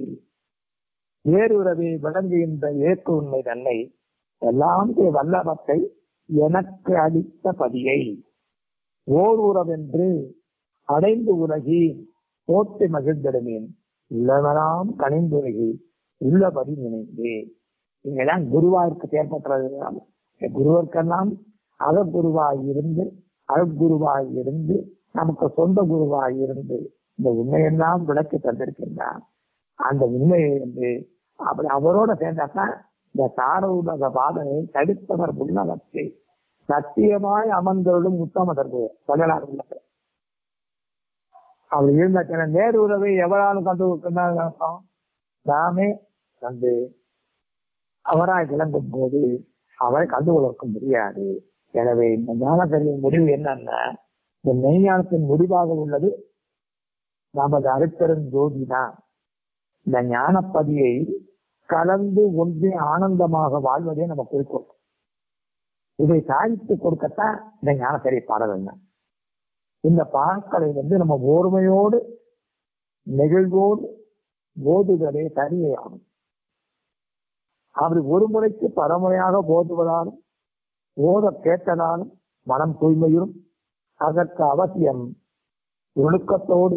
வேறுறவே விளங்குகின்ற ஏற்று உண்மை தன்னை எல்லாம் வல்லவத்தை எனக்கு அளித்த பதியை ஓர் உறவென்று அடைந்து உலகி போட்டு மகிழ்ந்திடுமேன் உள்ளவனாம் கணிந்துலகி உள்ளபடி நினைந்தே இங்கெல்லாம் குருவாருக்கு செயற்பட்டது குருவர்க்கெல்லாம் அகக்குருவாய் இருந்து அகக்குருவாய் இருந்து நமக்கு சொந்த குருவாய் இருந்து இந்த உண்மையெல்லாம் விளக்கி தந்திருக்கின்றான் அந்த உண்மையை வந்து அப்படி அவரோட சேர்ந்தாத்தான் இந்த தார உலக பாதனை தடுத்தவர் உள்ளவற்றை சத்தியமாய் அமர்ந்தவர்களும் உத்தமதற்கு சொல்லலாம் அவர் இருந்த நேர் உறவை எவராலும் கண்டு அர்த்தம் நாமே வந்து அவராய் விளங்கும் போது அவரை கண்டுகொள்ள முடியாது எனவே இந்த ஞானக்கருவின் முடிவு என்னன்னா இந்த மெய்ஞானத்தின் முடிவாக உள்ளது நமது அருட்பெரும் ஜோதி தான் இந்த ஞானப்பதியை கலந்து ஒன்றி ஆனந்தமாக வாழ்வதே நம்ம குறிக்கோள் இதை சாதித்து கொடுக்கத்தான் இந்த ஞானக்கரை பாடல் என்ன இந்த பாக்களை வந்து நம்ம ஓர்மையோடு நெகிழ்வோடு ஓதுதலே தனியே ஆகும் அப்படி ஒரு முறைக்கு பரமுறையாக போதுவதாலும் ஓத கேட்டதாலும் மனம் தூய்மையும் அதற்கு அவசியம் ஒழுக்கத்தோடு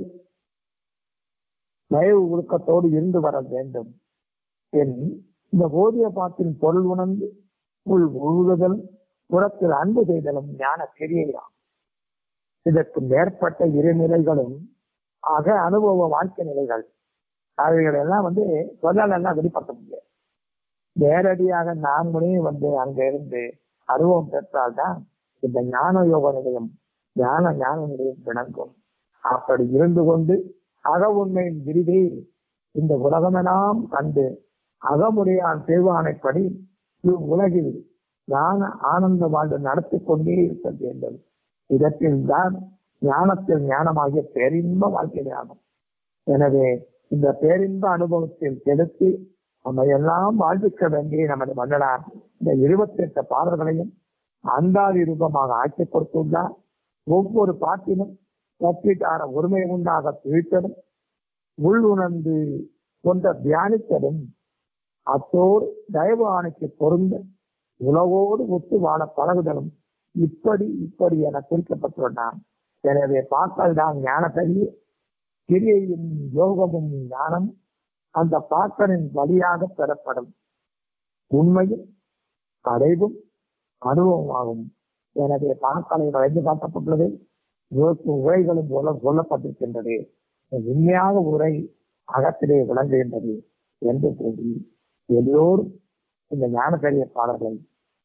தயவு ஒழுக்கத்தோடு இருந்து வர வேண்டும் என் இந்த போதிய பாட்டின் பொருள் உணர்ந்து உள் ஒழுகுதல் புறத்தில் அன்பு செய்தலும் ஞான கிரியையாகும் இதற்கு மேற்பட்ட இரு நிலைகளும் அக அனுபவ வாழ்க்கை நிலைகள் அவைகள் எல்லாம் வந்து சொல்லலாம் வெளிப்படுத்த முடியாது நேரடியாக நாமளே வந்து அங்க இருந்து அனுபவம் பெற்றால்தான் இந்த ஞான யோக நிலையம் ஞான ஞான நிலையம் விளங்கும் அப்படி இருந்து கொண்டு அக உண்மையின் விரிவை இந்த உலகமெல்லாம் கண்டு அகமுறையான் தேர்வானைப்படி இவ்வுலகில் ஞான ஆனந்த வாழ்வு நடத்தி கொண்டே இருக்க வேண்டும் இதத்தில் தான் ஞானத்தில் ஞானமாகிய பேரின்ப வாழ்க்கை ஆகும் எனவே இந்த பேரின்ப அனுபவத்தில் செலுத்தி நம்ம எல்லாம் வாழ்விக்க வேண்டிய நமது மன்னனார் இந்த இருபத்தி எட்டு பாடல்களையும் அந்தாதி ரூபமாக ஆக்கி கொடுத்துள்ளார் ஒவ்வொரு பாட்டிலும் ஒப்பீட்டான ஒருமை உண்டாக பிரித்ததும் உள் உணர்ந்து கொண்ட தியானித்ததும் அத்தோடு தயவு ஆணைக்கு பொருந்த உலகோடு ஒத்து வாழ பழகுதலும் இப்படி இப்படி என குறிக்கப்பட்டுள்ளான் எனவே பாக்கள் தான் ஞானத்தறிய கிரியையும் யோகமும் ஞானம் அந்த பாக்கனின் வழியாக பெறப்படும் உண்மையும் அடைவும் அனுபவமாகும் எனவே பாக்களை வளைந்து காட்டப்பட்டுள்ளது இதற்கு உரைகளும் போல சொல்லப்பட்டிருக்கின்றது உண்மையாக உரை அகத்திலே விளங்குகின்றது என்று கூறி எல்லோரும் இந்த ஞானக்கரிய பாடல்களை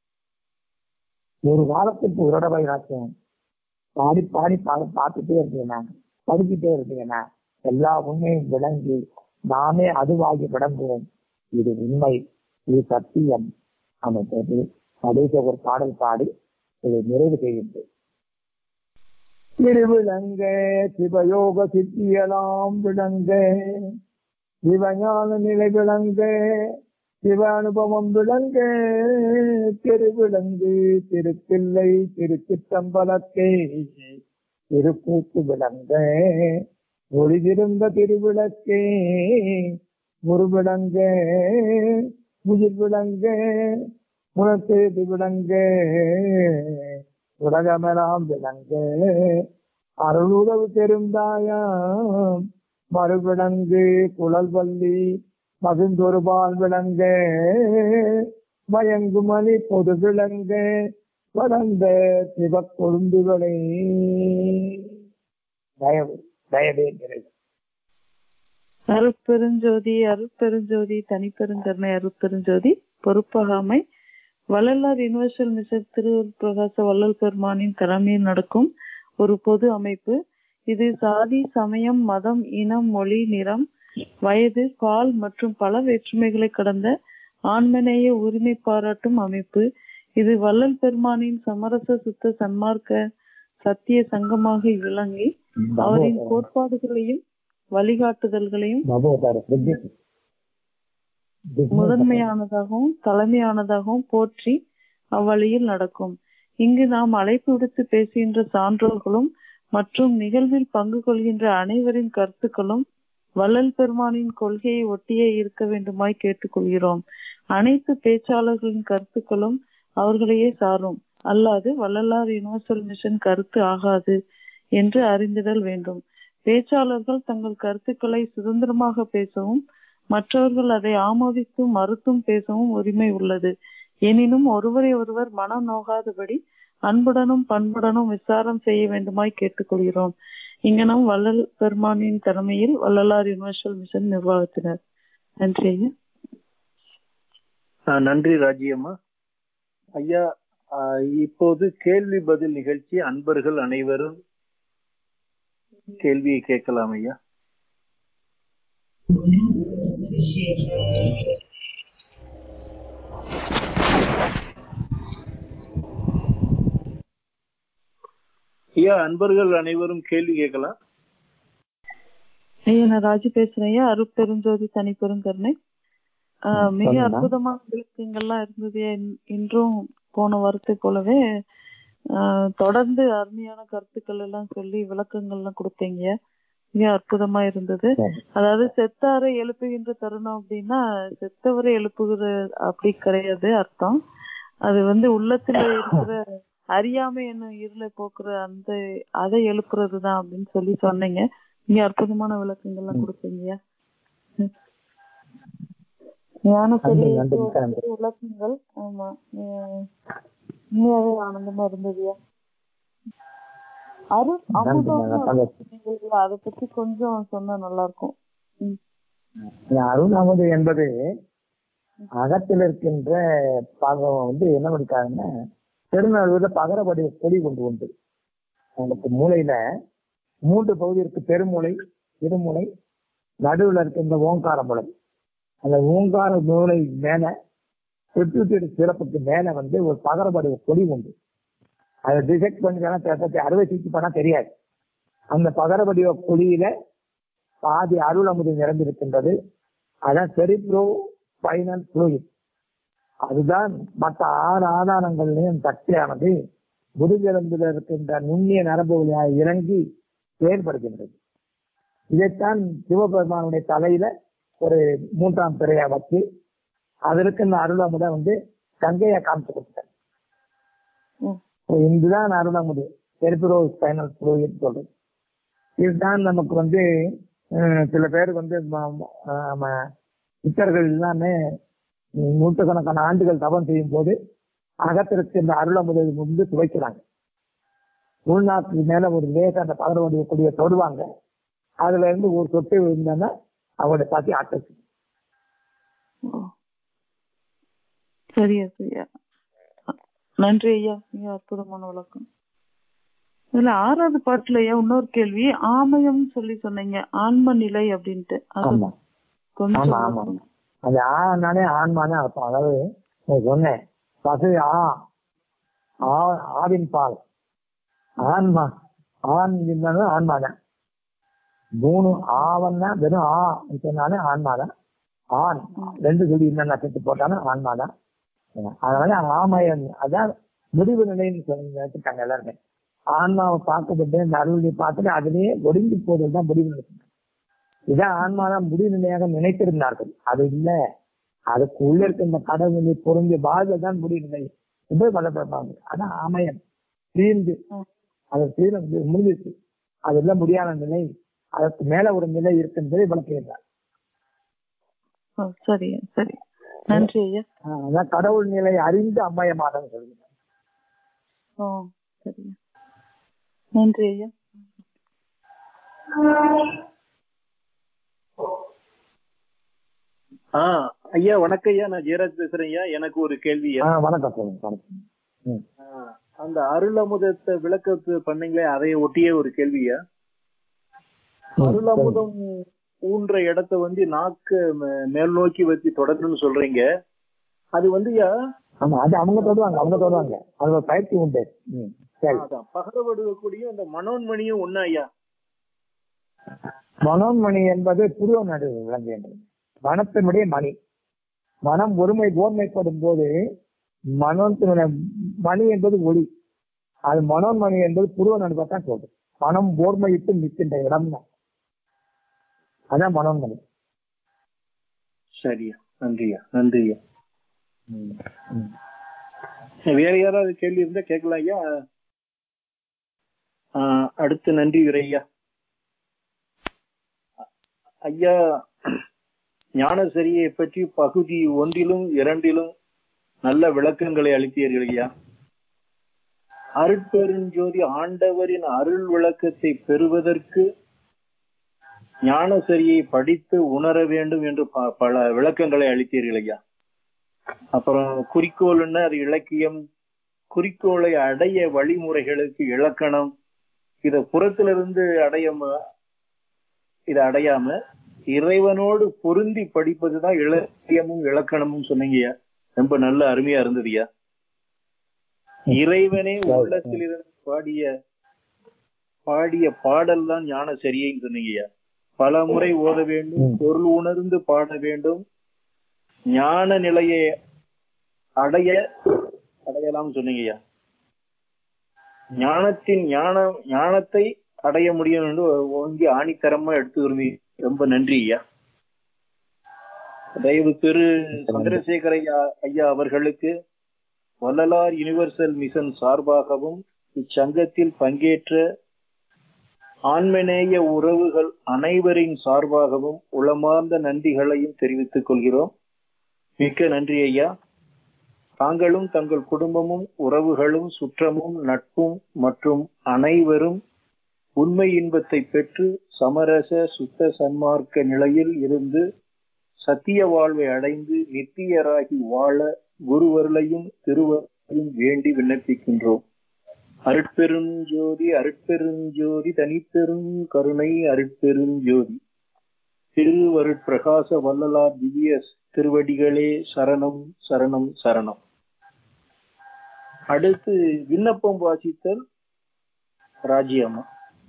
ஒரு காலத்துக்கு ஒரு தடவை நாச்சும் பாடி பாடி பாட பார்த்துட்டே இருந்தீங்கன்னா படிச்சுட்டே இருந்தீங்கன்னா எல்லா உண்மையும் விளங்கி நாமே அதுவாகி விளங்குவோம் இது உண்மை இது சத்தியம் அமைப்பது கடைசி ஒரு பாடல் பாடி இதை நிறைவு செய்கின்றேன் திருவிளங்க சிவயோக சித்தியலாம் விளங்க சிவஞான நிலை விளங்க சிவ அனுபவம் விளங்க திருவிளங்கு திருப்பிள்ளை திருச்சித்தம்பலத்தே திருக்கூத்து விளங்க ஒளிதிருந்த திருவிளக்கே ஒரு விளங்க உயிர் விளங்க உணர்த்தேது விளங்க உலகமெல்லாம் விளங்க அருளுறவு பெருந்தாயாம் மறுவிளங்கு குழல் வள்ளி மகிழ்ந்தொருபால் விளங்க மயங்குமணி பொது விளங்க வளர்ந்த சிவ கொழுந்துகளே தயவு தயவே நிறைவு அருட்பெருஞ்சோதி அருட்பெருஞ்சோதி தனிப்பெருங்கருணை அருட்பெருஞ்சோதி பொறுப்பகாமை வள்ளலார் யுனிவர்சல் மிஷன் திருவூர் பிரகாச வள்ளல் பெருமானின் தலைமையில் நடக்கும் ஒரு பொது அமைப்பு இது சாதி சமயம் மதம் இனம் மொழி நிறம் வயது பால் மற்றும் பல வேற்றுமைகளை கடந்த ஆண்மநேய உரிமை பாராட்டும் அமைப்பு இது வள்ளல் பெருமானின் சமரச சுத்த சன்மார்க்க சத்திய சங்கமாக விளங்கி அவரின் கோட்பாடுகளையும் வழிகாட்டுதல்களையும் முதன்மையானதாகவும் தலைமையானதாகவும் போற்றி அவ்வழியில் நடக்கும் இங்கு நாம் அழைப்பு விடுத்து பேசுகின்ற சான்றோர்களும் மற்றும் நிகழ்வில் பங்கு கொள்கின்ற அனைவரின் கருத்துக்களும் வள்ளல் பெருமானின் கொள்கையை ஒட்டியே இருக்க வேண்டுமாய் கேட்டுக்கொள்கிறோம் அனைத்து பேச்சாளர்களின் கருத்துக்களும் அவர்களையே சாரும் அல்லாது வள்ளலார் யுனிவர்சல் மிஷன் கருத்து ஆகாது என்று அறிந்திடல் வேண்டும் பேச்சாளர்கள் தங்கள் கருத்துக்களை சுதந்திரமாக பேசவும் மற்றவர்கள் அதை ஆமோதித்தும் மறுத்தும் பேசவும் உரிமை உள்ளது எனினும் ஒருவரை ஒருவர் மனம் நோகாதபடி அன்புடனும் பண்புடனும் விசாரம் செய்ய வேண்டுமாய் கேட்டுக்கொள்கிறோம் இங்கனம் வள்ளல் பெருமானின் தலைமையில் வள்ளலார் யுனிவர்சல் மிஷன் நிர்வாகத்தினர் நன்றி ஐயா ஆஹ் நன்றி ராஜியம்மா ஐயா ஆஹ் இப்போது கேள்வி பதில் நிகழ்ச்சி அன்பர்கள் அனைவரும் கேள்வியை கேட்கலாம் ஐயா ஐயா அன்பர்கள் அனைவரும் கேள்வி கேட்கலாம் ஐயா நான் ராஜு பேசுறேன் ஐயா அருட்பெருஞ்சோதி தனிப்பெருங்கருணை ஆஹ் மிக சொல்லுங்க. அற்புதமான விளக்கங்கள்லாம் இருந்தது ஐயா. இன்- இன்றும் போன வாரத்தை போலவே ஆஹ் தொடர்ந்து அருமையான கருத்துக்கள் எல்லாம் சொல்லி விளக்கங்கள்லாம் கொடுத்தீங்க மிக அற்புதமா இருந்தது சரி. அதாவது செத்தாரை எழுப்புகின்ற தருணம் அப்படின்னா செத்தவரை எழுப்புகிற அப்படி கிடையாது அர்த்தம் அது வந்து உள்ளத்துல இருக்கிற அறியாமை என்னும் இருளை போக்குற அந்த அதை எழுப்புறதுதான் அப்படின்னு சொல்லி சொன்னீங்க மிக அற்புதமான விளக்கங்கள்லாம் கொடுத்தீங்க ஞான நன்றி, நன்றி, மிக்க நன்றி. பெரிய விளக்கங்கள் ஆமா உம் உண்மையாவே ஆனந்தமா இருந்ததுயா அருள் நன்றி, அமுதம் சந்தோஷம். சொன்னீங்க அதை பத்தி கொஞ்சம் சொன்னா நல்லா இருக்கும் ம். இந்த அருள் அமுது என்பது அகத்தில் இருக்கின்ற பாகம் வந்து என்ன பண்ணிருக்காங்கன்னா பெருநழுவுல பகரப்படி கொடி கொண்டு உண்டு உங்களுக்கு மூளையில மூன்று பகுதி இருக்கு பெருமூளை இருமூளை நடுவுல இருக்க இந்த ஓங்கார மூளை அந்த ஓங்கார மூளை மேல பெற்றுத்திரு சிறப்புக்கு மேல வந்து ஒரு பகரப்படி கொடி உண்டு அதை டிசெக்ட் பண்ணி அறுவை சிகிச்சை பண்ணா தெரியாது அந்த பகரவடிவ கொடியில பாதி அருள் அமுது நிரம்பியிருக்கின்றது அதான் செரிப்ரோ ஸ்பைனல் fluid அதுதான் மற்ற ஆறு ஆதாரங்களையும் சக்தியானது முதுகெலும்பில் இருக்கின்ற நுண்ணிய நரம்பு வழியாக இறங்கி செயல்படுகின்றது இதைத்தான் சிவபெருமானுடைய தலையில ஒரு மூன்றாம் பிறையா வச்சு அது இருக்கின்ற அருள் அமுதை வந்து கங்கையா காமிச்சு கொடுத்தார் ம். இதுதான் அருள் அமுது செரிப்ரோ ஸ்பைனல் fluid சொல்றது இதுதான் நமக்கு வந்து அஹ், சில பேர் வந்து ம- ம- ஆம, சித்தர்கள் எல்லாமே உம், நூற்றுக்கணக்கான ஆண்டுகள் தவம் செய்யும் போது அகத்திற்கு இந்த அருளமுதை வந்து துவைக்கிறாங்க உள்நாட்டுக்கு மேல ஒரு லேச அந்த பகர வடிவ கொடியை தொடுவாங்க அதுல இருந்து ஒரு சொட்டு விழுந்தோன்னா அவங்களோட பசி அட்டச்சு ஓ. சரியா சரியா நன்றி ஐயா மிக அற்புதமான விளக்கம் இதுல ஆறாவது பாட்டுல ஐயா இன்னொரு கேள்வி ஆமயம் சொல்லி சொன்னீங்க ஆன்ம நிலை அப்படின்ட்டு அது ஆமா கொஞ்சம் ஆமா ஆமா விளக்கம். அது ஆனாலே ஆன்மானே அர்த்தம் அதாவது நான் சொன்னேன் பசு ஆ ஆ- ஆவின் பால் ஆன்மா ஆண் இருந்தாலும் ஆன்மா தான் மூணு ஆவன்னா வெறும் ஆ சொன்னாலே ஆன்மா தான் ஆண் ரெண்டு சொல்லி என்ன சேர்த்து போட்டாலும் ஆன்மா தான் அதனால ஆமயன் அதான் முடிவு நிலைன்னு சொல்லி நினைச்சுட்டாங்க எல்லாருமே ஆன்மாவை பார்க்கப்பட்டு இந்த அருள்களை பார்த்துட்டு அதிலேயே ஒடுங்கி போதல் தான் முடிவு நிலை இதான் ஆன்மாதான் முடிவு நிலையாக நினைத்திருந்தார்கள் அது இல்ல அதுக்கு உள்ள இருக்க இந்த கடவுளை பொருந்திய வாழ்தல் தான் முடிவு நிலை என்று சொல்லப்படுறாங்க அதான் ஆமயம் தீர்ந்து ம். அது தீர முடிஞ்சிச்சு அது எல்லாம் முடியாத நிலை அதற்கு மேல ஒரு நிலை இருக்குன்றதை விளக்குகிறார் ஓ, சரியா சரி நன்றி ஐயா ஆஹ் அதான் கடவுள் நிலை அறிந்து அம்மயமாதம் சொல்லுங்க ஓ சரியா நன்றி ஐயா ஆ ஐயா வணக்கம் ஐயா நான் ஜெயராஜ் பேசுறேன் ஐயா எனக்கு ஒரு கேள்வி ஐயா. ஆஹ் வணக்கம் சொல்லுங்க வணக்கம் ம். ஆ, அந்த அருளமுதத்தை விளக்கத்து பண்ணீங்களே அதை ஒட்டியே ஒரு கேள்வியா ம், அருளமுதம் ஊன்ற இடத்த வந்து நாக்கு மே- மேல் நோக்கி வச்சு தொடரணும்னு சொல்றீங்க அது வந்து ஐயா ஆமா அது அவங்க தொடுவாங்க அவங்க தொடுவாங்க அது ஒரு பயிற்சி உண்டு ம், சரி அதான் பகரவடுவக்கூடியும் அந்த மனோன்மணியும் ஒண்ணு ஐயா மனோன்மணி என்பது புருவ நடு விளங்குகின்றது மனத்தினுடைய மணி மனம் ஒருமை ஓர்மைப்படும் போது மனத்தினுடைய மணி என்பது ஒளி அது மனோன்மணி என்பது புருவ நடுவை தான் சொல்றது மனம் ஓர்மையிட்டு நிற்கின்ற இடம் தான் அதான் மனோன்மணி சரியா நன்றியா நன்றியா ம், ம். வேற யாராவது கேள்வி இருந்தா கேட்கலாம் ஐயா ஆ, அடுத்து நன்றி ஐயா ஐயா ஞானசரியை பற்றி பகுதி ஒன்றிலும் இரண்டிலும் நல்ல விளக்கங்களை அளித்தீர்கள் ஐயா அருட்பெருஞ்சோதி ஆண்டவரின் அருள் விளக்கத்தை பெறுவதற்கு ஞானசரியை படித்து உணர வேண்டும் என்று ப- பல விளக்கங்களை அளித்தீர்கள் ஐயா அப்புறம் குறிக்கோள்னா அது இலக்கியம் குறிக்கோளை அடைய வழிமுறைகளுக்கு இலக்கணம் இத புறத்திலிருந்து அடைய ம- இதை அடையாம இறைவனோடு பொருந்தி படிப்பதுதான் இலக்கியமும் இலக்கணமும் சொன்னீங்கய்யா ரொம்ப நல்ல அருமையா இருந்ததுயா இறைவனே உள்ளத்திலிருந்து பாடிய பாடிய பாடல் தான் ஞான சரியின்னு சொன்னீங்கய்யா பல முறை ஓத வேண்டும் ம். பொருள் உணர்ந்து பாட வேண்டும் ஞான நிலையை அடைய அடையலாம் சொன்னீங்கய்யா ஞானத்தின் ஞான ஞானத்தை அடைய முடியும் என்று ஓங்கி ஆணித்தரமா எடுத்து விரும்பி ரொம்ப நன்றி ஐயா தயவு திரு சந்திரசேகர ஐயா ஐயா அவர்களுக்கு வள்ளலார் யுனிவர்சல் மிஷன் சார்பாகவும் இச்சங்கத்தில் பங்கேற்ற ஆன்மநேய உறவுகள் அனைவரின் சார்பாகவும் உளமார்ந்த நன்றிகளையும் தெரிவித்துக் கொள்கிறோம் மிக்க நன்றி ஐயா தாங்களும் தங்கள் குடும்பமும் உறவுகளும் சுற்றமும் நட்பும் மற்றும் அனைவரும் உண்மை இன்பத்தை பெற்று சமரச சுத்த சன்மார்க்க நிலையில் இருந்து சத்திய வாழ்வை அடைந்து நித்தியராகி வாழ குருவருளையும் திருவருளையும் வேண்டி விண்ணப்பிக்கின்றோம் அருட்பெருஞ்சோதி அருட்பெருஞ்சோதி தனிப்பெரும் கருணை அருட்பெருஞ்சோதி திருவருட்பிரகாச வள்ளலார் திவ்ய திருவடிகளே சரணம் சரணம் சரணம் அடுத்து விண்ணப்பம் வாசித்தல் ராஜ்யம்மா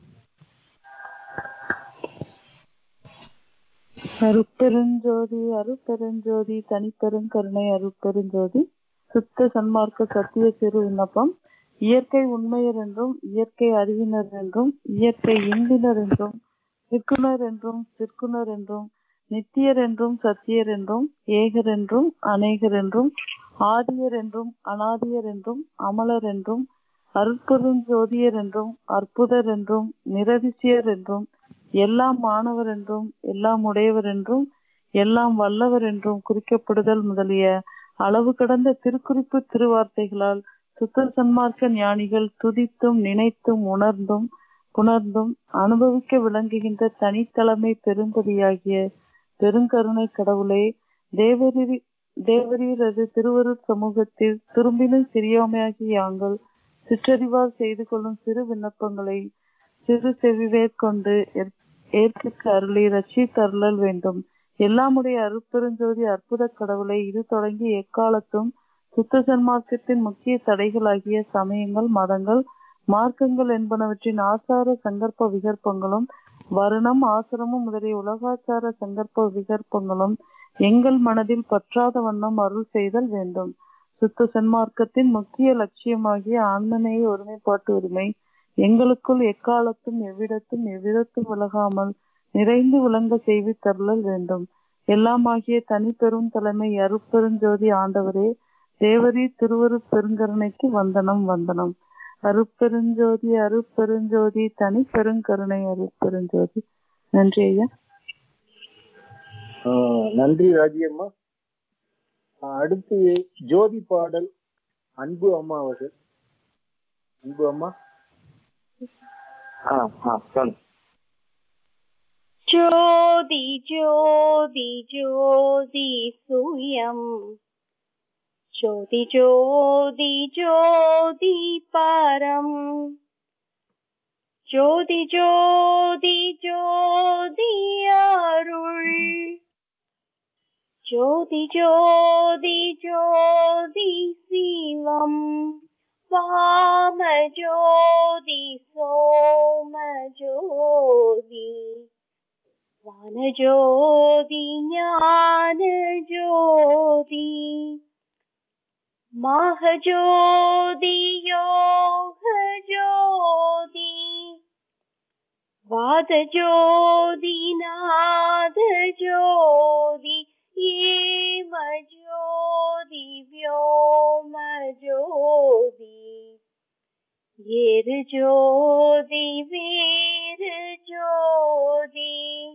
அருட்பெருஞ்சோதி அருட்பெருஞ்சோதி தனிப்பெரும் கருணை அருட்பெருஞ்சோதி சுத்த சன்மார்க்க சத்திய திரு விண்ணப்பம் இயற்கை உண்மையர் என்றும் இயற்கை அறிவினர் என்றும் இயற்கை இன்பினர் என்றும் நிற்குணர் என்றும் சிற்குணர் என்றும் நித்தியர் என்றும் சத்தியர் என்றும் ஏகர் என்றும் அநேகர் என்றும் ஆதியர் என்றும் அனாதியர் என்றும் அமலர் என்றும் அருட்பெருஞ்சோதியர் என்றும் அற்புதர் என்றும் நிரதிசியர் என்றும் எல்லாம் மாணவர் என்றும் எல்லாம் உடையவர் என்றும் எல்லாம் வல்லவர் என்றும் குறிக்கப்படுதல் முதலிய அளவு கடந்த திருக்குறிப்பு திருவார்த்தைகளால் சுத்த சன்மார்க்க ஞானிகள் துதித்தும் நினைத்தும் உணர்ந்தும் புணர்ந்தும் அனுபவிக்க விளங்குகின்ற தனித்தலைமை பெரும்பதியாகிய பெருங்கருணை கடவுளே தேவரீர் தேவரீரது திருவருட் சமூகத்தில் திரும்பினும் சிறியோமையாகி யாங்கள் சிற்றறிவால் செய்து கொள்ளும் சிறு விண்ணப்பங்களை சிறு செவிவேற் கொண்டு ஏற்- ஏற்பிற்கு அருளி ரட்சித்தருளல் வேண்டும் எல்லாமுடைய அருட்பெருஞ்சோதி அற்புத கடவுளை இது தொடங்கி எக்காலத்தும் சுத்த சன்மார்க்கத்தின் முக்கிய தடைகளாகிய சமயங்கள் மதங்கள் மார்க்கங்கள் என்பனவற்றின் ஆசார சங்கற்ப விகற்பங்களும் வருணம் ஆசிரமம் முதலிய உலகாச்சார சங்கற்ப விகற்பங்களும் எங்கள் மனதில் பற்றாத வண்ணம் அருள் செய்தல் வேண்டும் சுத்த சன்மார்க்கத்தின் முக்கிய லட்சியமாகிய ஆன்மநேய ஒருமைப்பாட்டு உரிமை எங்களுக்குள் எக்காலத்தும் எவ்விடத்தும் எவ்விதத்தும் விலகாமல் நிறைந்து விளங்க செய்து தருளல் வேண்டும் எல்லாமாகிய தனிப்பெரும் தலைமை அருட்பெருஞ்சோதி ஆண்டவரே தேவரீ திருவருட் பெருங்கருணைக்கு வந்தனம் வந்தனம் அருட்பெருஞ்சோதி அருட்பெருஞ்சோதி தனி பெருங்கருணை அருட்பெருஞ்சோதி நன்றி ஐயா ஆஹ் நன்றி ராஜியம்மா ஆஹ் அடுத்து ஜோதி பாடல் அன்பு அம்மா அவர்கள் அன்பு அம்மா ஆ ஆ சொல்லு ज्योति ज्योति ज्योति सूयम् ज्योति ज्योति ज्योति परम् ज्योति ज्योति ज्योति अरुள் ज्योति ज्योति ज्योति शिवम् वाम ज्योति सोम ज्योति ज्ञानज्योति ज्ञानज्योति महज्योति योगज्योति वादज्योति नादज्योति येमज्योति व्योमज्योति येर्ज्योति वीर्ज्योति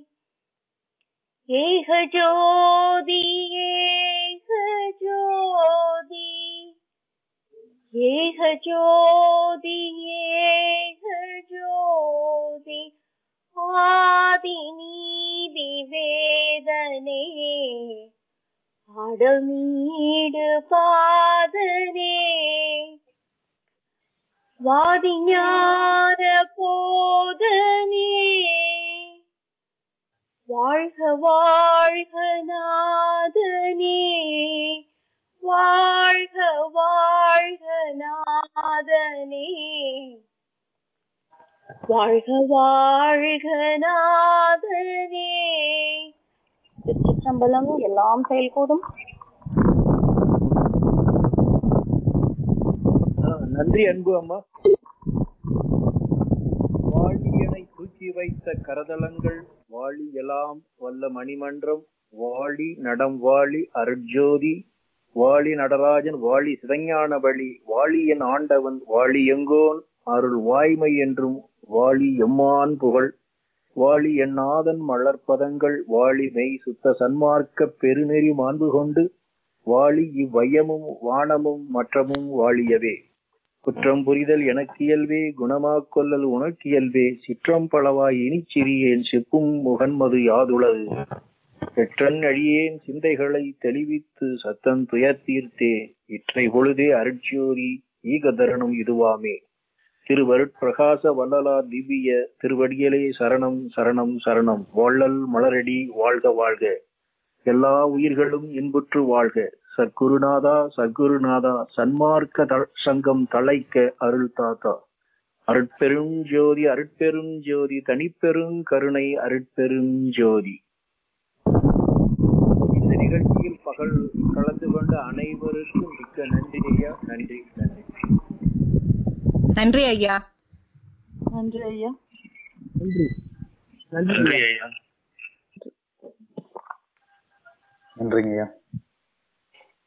ஏக ஜோதி ஏக ஜோதி ஏக ஜோதி ஏக ஜோதி ஆதி நீதி வேதனே அடமீடு பாதனே வாதி ஞான போதனே வாழ்க வாழ்க நாதனே வாழ்க வாழ்க நாதனே வாழ்க வாழ்க நாதனே திருச்சிற்றம்பலம் எல்லாம் செயல்கூடும் ஆஹ் நன்றி அன்பு அம்மா வாழியனை தூக்கி வைத்த கரதலங்கள் வாழி எல்லாம் வல்ல மணிமன்றம் வாழி நடம் வாழி அருட்ஜோதி வாழி நடராஜன் வாழி சிதஞான வழி வாழி என் ஆண்டவன் வாழி எங்கோன் அருள் வாய்மை என்றும் வாழி எம்மான் புகழ் வாழி என் நாதன் மலர்ப்பதங்கள் வாழி மெய் சுத்த சன்மார்க்க பெருநெறி மாண்பு கொண்டு வாழி இவ்வையமும் வானமும் மற்றமும் வாழியவே குற்றம் புரிதல் எனக்கு இயல்பே குணமாக் கொள்ளல் உனக்கு இயல்பே சிற்றம் பலவாய் இனிச் சிறியேன் செப்பும் முகன்மது யாதுளது பெற்றன் அழியேன் சிந்தைகளை தெளிவித்து சத்தம் துயர் தீர்த்தே இற்றை பொழுதே அருட்சியோதி ஈகதரணும் இதுவாமே திருவருட்பிரகாச வள்ளலார் திவ்ய திருவடிகளே சரணம் சரணம் சரணம் வள்ளல் மலரடி வாழ்க வாழ்க எல்லா உயிர்களும் இன்புற்று வாழ்க சற்குருநாதா சற்குருநாதா சன்மார்க்க த- சங்கம் தழைக்க அருள் தாத்தா அருட்பெரும் ஜோதி அருட்பெரும் ஜோதி தனிப்பெரும் கருணை அருட்பெரும் ஜோதி இந்த நிகழ்ச்சியில் பகல் கலந்து கொண்ட அனைவருக்கும் மிக்க நன்றி ஐயா நன்றி நன்றி நன்றி ஐயா நன்றி ஐயா நன்றி நன்றி நன்றி ஐயா நன்றிங்க ஐயா